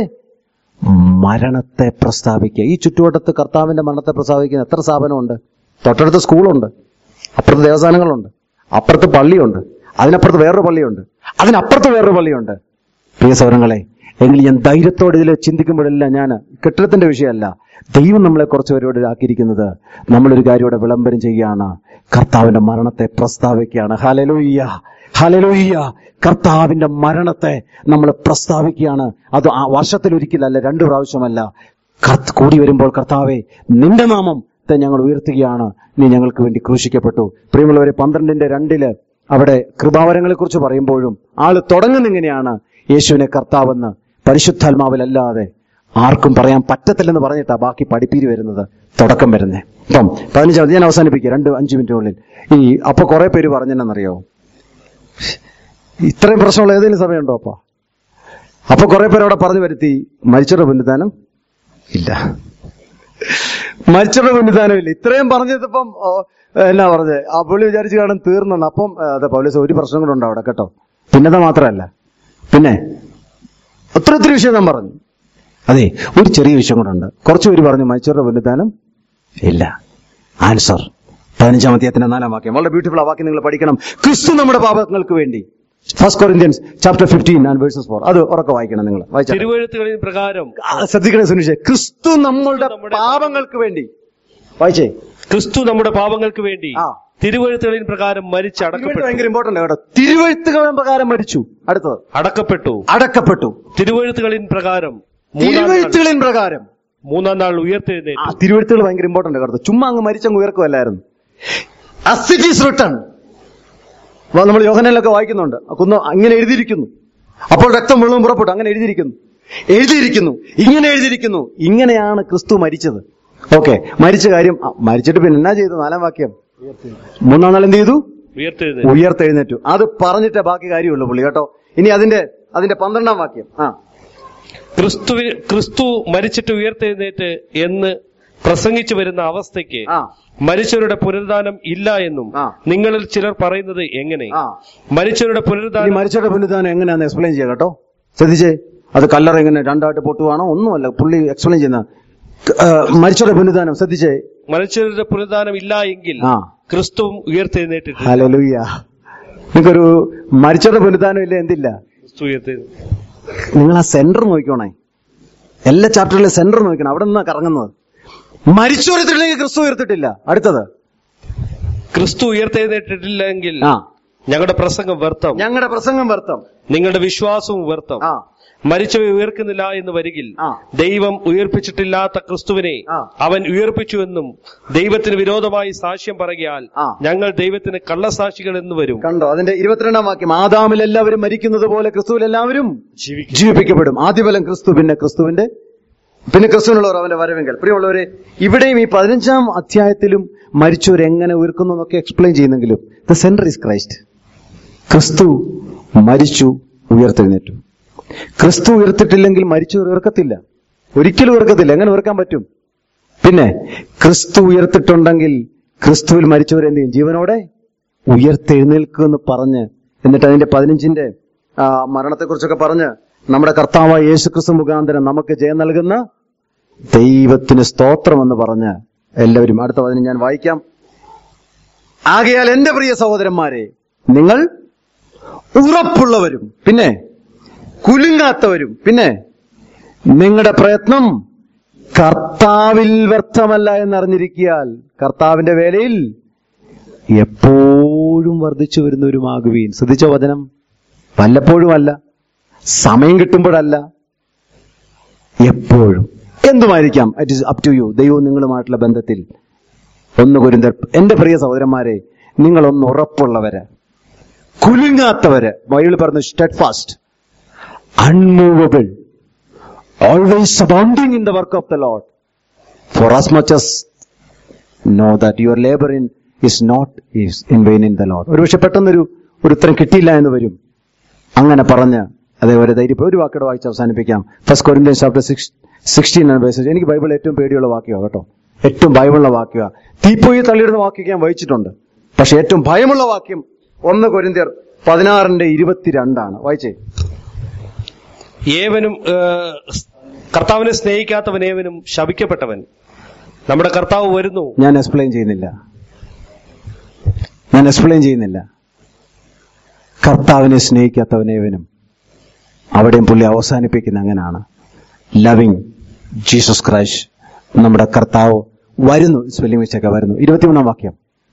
മരണത്തെ പ്രസ്താവിക്കുക ഈ ചുറ്റുവട്ടത്ത് കർത്താവിന്റെ മരണത്തെ പ്രസ്താവിക്കുന്ന എത്ര സ്ഥാപനമുണ്ട് തൊട്ടടുത്ത് സ്കൂളുണ്ട് അപ്പുറത്ത് ദേവസ്ഥാനങ്ങളുണ്ട് അപ്പുറത്ത് പള്ളിയുണ്ട് അതിനപ്പുറത്ത് വേറൊരു പള്ളിയുണ്ട് അതിനപ്പുറത്ത് വേറൊരു പള്ളിയുണ്ട് പ്രിയ സൗരങ്ങളെ എങ്കിൽ ഞാൻ ധൈര്യത്തോടെ ഇതിൽ ചിന്തിക്കുമ്പോഴെല്ലാം ഞാൻ കെട്ടിടത്തിന്റെ വിഷയമല്ല ദൈവം നമ്മളെ കുറച്ച് പേരോട് ആക്കിയിരിക്കുന്നത് നമ്മളൊരു കാര്യം ഇവിടെ വിളംബരം ചെയ്യുകയാണ് കർത്താവിന്റെ മരണത്തെ പ്രസ്താവിക്കുകയാണ് ഹലലൂയ്യ ഹലലൂയ്യ കർത്താവിന്റെ മരണത്തെ നമ്മൾ പ്രസ്താവിക്കുകയാണ് അത് ആ വർഷത്തിൽ ഒരിക്കലല്ല രണ്ടു പ്രാവശ്യമല്ല കർത്ത് കൂടി വരുമ്പോൾ കർത്താവെ നിന്റെ നാമം ത്തെ ഞങ്ങൾ ഉയർത്തുകയാണ് നീ ഞങ്ങൾക്ക് വേണ്ടി ക്രൂശിക്കപ്പെട്ടു പ്രിയമുള്ളവരെ പന്ത്രണ്ടിന്റെ രണ്ടില് അവിടെ കൃപാവരങ്ങളെ കുറിച്ച് പറയുമ്പോഴും ആള് തുടങ്ങുന്ന ഇങ്ങനെയാണ് യേശുവിനെ കർത്താവെന്ന് പരിശുദ്ധാത്മാവിലല്ലാതെ ആർക്കും പറയാൻ പറ്റത്തില്ലെന്ന് പറഞ്ഞിട്ടാ ബാക്കി പഠിപ്പീര് വരുന്നത് തുടക്കം വരുന്നേ അപ്പം പതിനഞ്ചാമത് ഞാൻ അവസാനിപ്പിക്കുക രണ്ട് അഞ്ച് മിനിറ്റിനുള്ളിൽ ഈ അപ്പൊ കുറെ പേര് പറഞ്ഞെന്നറിയോ ഇത്രയും പ്രശ്നമുള്ള ഏതെങ്കിലും സമയമുണ്ടോ അപ്പൊ അപ്പൊ കുറെ പേര് അവിടെ പറഞ്ഞു വരുത്തി മരിച്ചവരുടെ പുനരുദ്ധാനം ഇല്ല മരിച്ചവരുടെ പുനരുദ്ധാനം ഇല്ല ഇത്രയും പറഞ്ഞതിപ്പം ഓ, എന്നാ പറഞ്ഞത് ആ പുള്ളി വിചാരിച്ചു കാണും തീർന്നെന്ന് അപ്പം ആ, അതെ പൗലീസ് ഒരു പ്രശ്നം കൂടെ ഉണ്ട് അവിടെ കേട്ടോ പിന്നത മാത്രമല്ല പിന്നെ ഒത്തിരി ഒത്തിരി വിഷയം ഞാൻ പറഞ്ഞു അതെ ഒരു ചെറിയ വിഷയം കൂടെ ഉണ്ട് കുറച്ച് പേര് പറഞ്ഞു മരിച്ചവരുടെ പുനരുദ്ധാനം ഇല്ല ആൻസർ പതിനഞ്ചാം അധ്യായത്തിന്റെ നാലാം വാക്യം വളരെ ബ്യൂട്ടിഫുൾ ആ വാക്യം നിങ്ങൾ പഠിക്കണം ക്രിസ്തു നമ്മുടെ പാപങ്ങൾക്ക് വേണ്ടി first Corinthians chapter fifteen and verses four അത് ഉറക്കെ വായിക്കണം നിങ്ങൾ വായിച്ചാൽ തിരുവഴുത്തുകളിൻ പ്രകാരം ശ്രദ്ധിക്കണേ സുനിഷെ ക്രിസ്തു നമ്മളുടെ പാപങ്ങൾക്ക് വേണ്ടി വായിച്ചേ ക്രിസ്തു നമ്മുടെ പാപങ്ങൾക്ക് വേണ്ടി ആ. തിരുവഴുത്തുകളിൻ പ്രകാരം തിരുവഴുത്ത് മരിച്ചടക്കപ്പെട്ടു ഭയങ്കര ഇമ്പോർട്ടന്റ് കേട്ടോ തിരുവഴുത്തുകൾ പ്രകാരം മരിച്ചു അടുത്തത് അടക്കപ്പെട്ടു അടക്കപ്പെട്ടു തിരുവഴുത്തുകളിൻ പ്രകാരം മൂന്നാം നാൾ- തിരുവഴുത്തുകളിൻ പ്രകാരം മൂന്നാം നാൾ ആ ഉയർത്തെഴുന്നേറ്റു തിരുവഴുത്തുകൾ ഭയങ്കര ഇമ്പോർട്ടന്റ് കേട്ടോ ചുമ്മാ അങ്ങ് മരിച്ചങ്ങ് ഉയർക്കുമല്ലായിരുന്നു അസിറ്റ് റിട്ടൺ നമ്മൾ യോഹനയിലൊക്കെ വായിക്കുന്നുണ്ട് കുന്നു അങ്ങനെ എഴുതിയിരിക്കുന്നു അപ്പോൾ രക്തം വെള്ളവും പുറപ്പെട്ടു അങ്ങനെ എഴുതിയിരിക്കുന്നു എഴുതിയിരിക്കുന്നു ഇങ്ങനെ എഴുതിയിരിക്കുന്നു ഇങ്ങനെയാണ് ക്രിസ്തു മരിച്ചത് ഓക്കെ മരിച്ച കാര്യം ആ, മരിച്ചിട്ട് പിന്നെ എന്നാ ചെയ്തു നാലാം വാക്യം മൂന്നാം നാൾ എന്ത് ചെയ്തു ഉയർത്തെഴുന്നേറ്റു ഉയർത്തെഴുന്നേറ്റു അത് പറഞ്ഞിട്ടേ ബാക്കി കാര്യമുള്ളൂ പുള്ളി കേട്ടോ ഇനി അതിന്റെ അതിന്റെ പന്ത്രണ്ടാം വാക്യം ആ ക്രിസ്തു ക്രിസ്തു മരിച്ചിട്ട് ഉയർത്തെഴുന്നേറ്റ് എന്ന് പ്രസംഗിച്ചു വരുന്ന അവസ്ഥയ്ക്ക് ആ മരിച്ചവരുടെ പുനരുദ്ധാനം ഇല്ല എന്നും ആ. നിങ്ങളിൽ ചിലർ പറയുന്നത് എങ്ങനെ ആ മരിച്ചവരുടെ ഇനി പുനരുദ്ധാനം മരിച്ചവരുടെ പുനരുദ്ധാനം എങ്ങനെയാന്ന് എക്സ്പ്ലെയിൻ ചെയ്യാം കേട്ടോ ശ്രദ്ധിച്ചേ അത് കല്ലറ എങ്ങനെ രണ്ടായിട്ട് പൊട്ടുവാണോ ഒന്നുമല്ല പുള്ളി എക്സ്പ്ലെയിൻ ചെയ്യുന്ന ആ, മരിച്ചവരുടെ പുനരുദ്ധാനം ശ്രദ്ധിച്ചേ മരിച്ചവരുടെ പുനരുദ്ധാനം ഇല്ല എങ്കിൽ ആ ക്രിസ്തുവും ഉയർത്തെഴുന്നേറ്റിട്ടില്ല ഹലലുയ്യ നിങ്ങൾക്കൊരു മരിച്ചവരുടെ പുനരുദ്ധാനം ഇല്ല എന്തില്ല ക്രിസ്തു ഉയർത്തെഴുന്നേറ്റു നിങ്ങൾ ആ സെന്റർ നോക്കിക്കോണേ എല്ലാ ചാപ്റ്ററിലെ സെന്റർ നോക്കണം അവിടെ നിന്നാ കറങ്ങുന്നത് മരിച്ചവരത്തില്ലെങ്കിൽ ക്രിസ്തു ഉയർത്തിട്ടില്ല അടുത്തത് ക്രിസ്തു ഉയർത്തെഴുന്നേറ്റിട്ടില്ലെങ്കിൽ ആ ഞങ്ങളുടെ പ്രസംഗം വ്യർത്ഥം ഞങ്ങളുടെ പ്രസംഗം വ്യർത്ഥം നിങ്ങളുടെ വിശ്വാസവും വ്യർത്ഥം ആ മരിച്ചവ ഉയർക്കുന്നില്ല എന്ന് വരികിൽ ആ. ദൈവം ഉയർപ്പിച്ചിട്ടില്ലാത്ത ക്രിസ്തുവിനെ ആ. അവൻ ഉയർപ്പിച്ചുവെന്നും ദൈവത്തിന് വിരോധമായി സാക്ഷ്യം പറയുകയാൽ ആ. ഞങ്ങൾ ദൈവത്തിന് കള്ളസാക്ഷികൾ എന്ന് വരും കണ്ടോ അതിന്റെ ഇരുപത്തിരണ്ടാം വാക്യം ആദാമിൽ എല്ലാവരും മരിക്കുന്നത് പോലെ ക്രിസ്തുവിൽ എല്ലാവരും ജീവിക്കും ജീവിപ്പിക്കപ്പെടും ആദ്യഫലം ക്രിസ്തു പിന്നെ ക്രിസ്തുവിന്റെ പിന്നെ ക്രിസ്തുവിനുള്ളവർ അവന്റെ വരവെങ്കിൽ പ്രിയമുള്ളവരെ ഇവിടെയും ഈ പതിനഞ്ചാം അധ്യായത്തിലും മരിച്ചവർ എങ്ങനെ ഉയർക്കുന്നു എന്നൊക്കെ എക്സ്പ്ലെയിൻ ചെയ്യുന്നെങ്കിലും ദ സെന്റർ ഇസ് ക്രൈസ്റ്റ് ക്രിസ്തു മരിച്ചു ഉയർത്തെഴുന്നേറ്റു ക്രിസ്തു ഉയർത്തിട്ടില്ലെങ്കിൽ മരിച്ചവർ ഉയർക്കത്തില്ല ഒരിക്കലും ഉയർക്കത്തില്ല എങ്ങനെ ഉയർക്കാൻ പറ്റും പിന്നെ ക്രിസ്തു ഉയർത്തിട്ടുണ്ടെങ്കിൽ ക്രിസ്തുവിൽ മരിച്ചവർ എന്ത് ചെയ്യും ജീവനോടെ ഉയർത്തെഴുന്നേൽക്കുമെന്ന് പറഞ്ഞ് എന്നിട്ട് അതിന്റെ പതിനഞ്ചിന്റെ ആ, മരണത്തെക്കുറിച്ചൊക്കെ പറഞ്ഞ് നമ്മുടെ കർത്താവായ യേശു ക്രിസ്തു മുഖാന്തരം നമുക്ക് ജയം നൽകുന്ന ദൈവത്തിന് സ്തോത്രമെന്ന് പറഞ്ഞ് എല്ലാവരും അടുത്ത പതിനഞ്ച് ഞാൻ വായിക്കാം ആകയാൽ എന്റെ പ്രിയ സഹോദരന്മാരെ നിങ്ങൾ ഉറപ്പുള്ളവരും പിന്നെ കുലുങ്ങാത്തവരും പിന്നെ നിങ്ങളുടെ പ്രയത്നം കർത്താവിൽ വ്യർത്ഥമല്ല എന്നറിഞ്ഞിരിക്കിയാൽ കർത്താവിന്റെ വേലയിൽ എപ്പോഴും വർദ്ധിച്ചു വരുന്നവരുമാകുവീൻ ശ്രദ്ധിച്ച വചനം വല്ലപ്പോഴുമല്ല സമയം കിട്ടുമ്പോഴല്ല എപ്പോഴും എന്തുമായിരിക്കാം it is up to you ദൈവവും നിങ്ങളുമായിട്ടുള്ള ബന്ധത്തിൽ ഒന്ന് കുരുന്തർ എന്റെ പ്രിയ സഹോദരന്മാരെ നിങ്ങളൊന്ന് ഉറപ്പുള്ളവര് കുലുങ്ങാത്തവര് ബൈബിൾ പറഞ്ഞു steadfast unmovable always abounding in the work of the Lord for as much as know that your labor in is not is in vain in the Lord ഒരുപക്ഷെ പെട്ടെന്നൊരു ഒരു ഉത്തരം കിട്ടിയില്ല എന്ന് വരും അങ്ങനെ പറഞ്ഞ് അതേപോലെ ധൈര്യം ഒരു വാക്കോടെ വായിച്ച് അവസാനിപ്പിക്കാം first Corinthian chapter six sixteen verses എനിക്ക് ബൈബിൾ ഏറ്റവും പേടിയുള്ള വാക്യമാണ് കേട്ടോ ഏറ്റവും ഭയമുള്ള വാക്യമാണ് തീപ്പൊയി തള്ളിയിടുന്ന വാക്യം ഞാൻ വായിച്ചിട്ടുണ്ട് പക്ഷെ ഏറ്റവും ഭയമുള്ള വാക്യം ഒന്ന് കൊരിന്ത്യർ പതിനാറിന്റെ ഇരുപത്തിരണ്ടാണ് വായിച്ചേ ഏവനും ഏഹ്, കർത്താവിനെ സ്നേഹിക്കാത്തവൻ ഏവനും ശപിക്കപ്പെട്ടവൻ നമ്മുടെ കർത്താവ് വരുന്നു ഞാൻ എക്സ്പ്ലെയിൻ ചെയ്യുന്നില്ല ഞാൻ എക്സ്പ്ലെയിൻ ചെയ്യുന്നില്ല കർത്താവിനെ സ്നേഹിക്കാത്തവനേവനും അവിടെയും പുള്ളി അവസാനിപ്പിക്കുന്ന അങ്ങനെയാണ് ലവിങ് ജീസസ് ക്രൈസ്റ്റ് നമ്മുടെ കർത്താവ് വരുന്നു സ്പെല്ലിംഗ് മിസ്റ്റേക്ക് വരുന്നു ഇരുപത്തിമൂന്നാം വാക്യം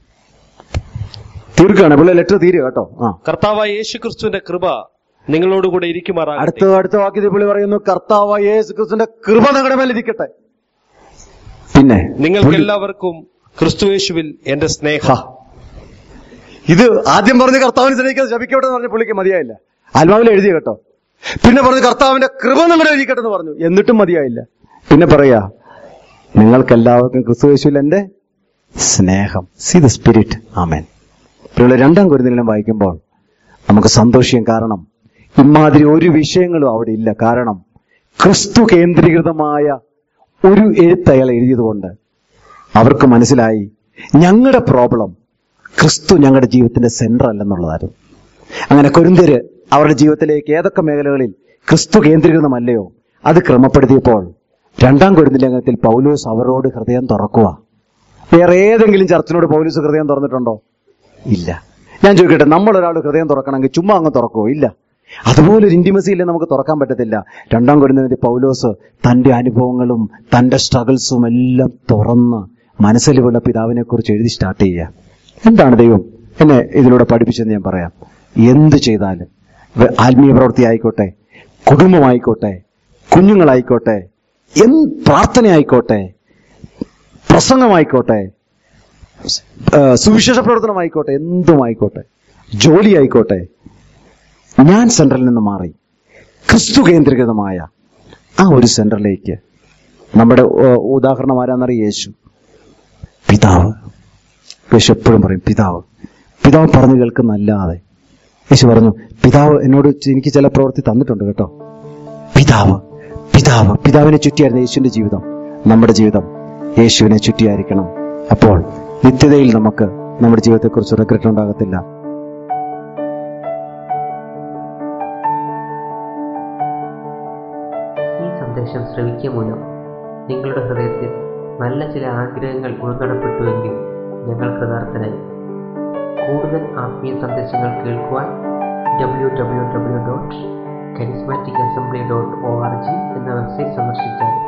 തീർക്കുകയാണ് പുള്ളി ലെറ്റർ തീരുക കേട്ടോ ആ കർത്താവായ യേശു ക്രിസ്തുവിന്റെ കൃപ നിങ്ങളോടുകൂടെ ഇരിക്കുമാറാകട്ടെ അടുത്ത അടുത്ത വാക്യത്തിൽ പുള്ളി പറയുന്നു കർത്താവ് യേശു ക്രിസ്തുവിന്റെ കൃപ നിങ്ങളുടെ മേൽ ഇരിക്കട്ടെ പിന്നെ നിങ്ങൾക്ക് പുള്ളി- എല്ലാവർക്കും ക്രിസ്തു യേശുവിൽ എന്റെ സ്നേഹം ഹാ. ഇത് ആദ്യം പറഞ്ഞ് കർത്താവിനെ സ്നേഹിക്കാതെ ശപിക്കട്ടെ എന്ന് പറഞ്ഞ പുള്ളിക്ക് മതിയായില്ല ആത്മാവിൽ എഴുതി കേട്ടോ പിന്നെ പറഞ്ഞു കർത്താവിന്റെ കൃപ നിങ്ങളുടെ ഇരിക്കട്ടെ എന്ന് പറഞ്ഞു എന്നിട്ടും മതിയായില്ല പിന്നെ പറയാ നിങ്ങൾക്കെല്ലാവർക്കും ക്രിസ്തു യേശുവിൽ എന്റെ സ്നേഹം സി ദ സ്പിരിറ്റ് ആമേൻ പ്രിയുള്ള രണ്ടാം കുരുന്നിലും വായിക്കുമ്പോൾ നമുക്ക് സന്തോഷിക്കാം കാരണം ഇമാതിരി ഒരു വിഷയങ്ങളും അവിടെ ഇല്ല കാരണം ക്രിസ്തു കേന്ദ്രീകൃതമായ ഒരു എഴുത്ത് അയാൾ എഴുതിയതുകൊണ്ട് അവർക്ക് മനസ്സിലായി ഞങ്ങളുടെ പ്രോബ്ലം ക്രിസ്തു ഞങ്ങളുടെ ജീവിതത്തിന്റെ സെന്റർ അല്ലെന്നുള്ളതായിരുന്നു അങ്ങനെ കൊരിന്ത്യര് അവരുടെ ജീവിതത്തിലേക്ക് ഏതൊക്കെ മേഖലകളിൽ ക്രിസ്തു കേന്ദ്രീകൃതമല്ലയോ അത് ക്രമപ്പെടുത്തിയപ്പോൾ രണ്ടാം കൊരിന്തിലേഖനത്തിൽ പൗലോസ് അവരോട് ഹൃദയം തുറക്കുക വേറെ ഏതെങ്കിലും ചർച്ചിനോട് പൗലോസ് ഹൃദയം തുറന്നിട്ടുണ്ടോ ഇല്ല ഞാൻ ചോദിക്കട്ടെ നമ്മൾ ഒരാൾ ഹൃദയം തുറക്കണമെങ്കിൽ ചുമ്മാ അങ്ങ് തുറക്കുമോ ഇല്ല അതുപോലെ ഒരു ഇന്റിമസി ഇല്ല നമുക്ക് തുറക്കാൻ പറ്റത്തില്ല രണ്ടാം കൊരിന്തിൽ പൗലോസ് തന്റെ അനുഭവങ്ങളും തന്റെ സ്ട്രഗിൾസും എല്ലാം തുറന്ന് മനസ്സിലുള്ള പിതാവിനെ കുറിച്ച് എഴുതി സ്റ്റാർട്ട് ചെയ്യുക എന്താണ് ദൈവം എന്നെ ഇതിലൂടെ പഠിപ്പിച്ചെന്ന് ഞാൻ പറയാം എന്ത് ചെയ്താലും വെ- ആത്മീയ പ്രവൃത്തി ആയിക്കോട്ടെ കുടുംബമായിക്കോട്ടെ കുഞ്ഞുങ്ങളായിക്കോട്ടെ എന്ത് പ്രാർത്ഥനയായിക്കോട്ടെ പ്രസംഗമായിക്കോട്ടെ ആ, സുവിശേഷ പ്രവർത്തനമായിക്കോട്ടെ എന്തുമായിക്കോട്ടെ ജോലിയായിക്കോട്ടെ ഞാൻ സെന്ററിൽ നിന്ന് മാറി ക്രിസ്തു കേന്ദ്രീകൃതമായ ആ ഒരു സെന്ററിലേക്ക് നമ്മുടെ ആ, ഉദാഹരണം ആരാന്നറിയ യേശു പിതാവ് യേശു എപ്പോഴും പറയും പിതാവ് പിതാവ് പറഞ്ഞു കേൾക്കുന്നല്ലാതെ യേശു പറഞ്ഞു പിതാവ് എന്നോട് ചെ- എനിക്ക് ചില പ്രവൃത്തി തന്നിട്ടുണ്ട് കേട്ടോ പിതാവ് പിതാവ് പിതാവിനെ ചുറ്റിയായിരുന്നു യേശുവിന്റെ ജീവിതം നമ്മുടെ ജീവിതം യേശുവിനെ ചുറ്റിയായിരിക്കണം അപ്പോൾ നിത്യതയിൽ നമുക്ക് നമ്മുടെ ജീവിതത്തെക്കുറിച്ച് റിഗ്രറ്റ് ഉണ്ടാകത്തില്ല ഈ സന്ദേശം ശ്രവിക്കുക മൂലം നിങ്ങളുടെ ഹൃദയത്തിൽ നല്ല ചില ആഗ്രഹങ്ങൾ ഉൾനടപ്പെട്ടുവെങ്കിൽ ഞങ്ങൾ കൃതാർത്ഥരായി കൂടുതൽ ആത്മീയ സന്ദേശങ്ങൾ കേൾക്കുവാൻ W W W dot charismatic assembly dot O R G എന്ന വെബ്സൈറ്റ് സന്ദർശിച്ചാൽ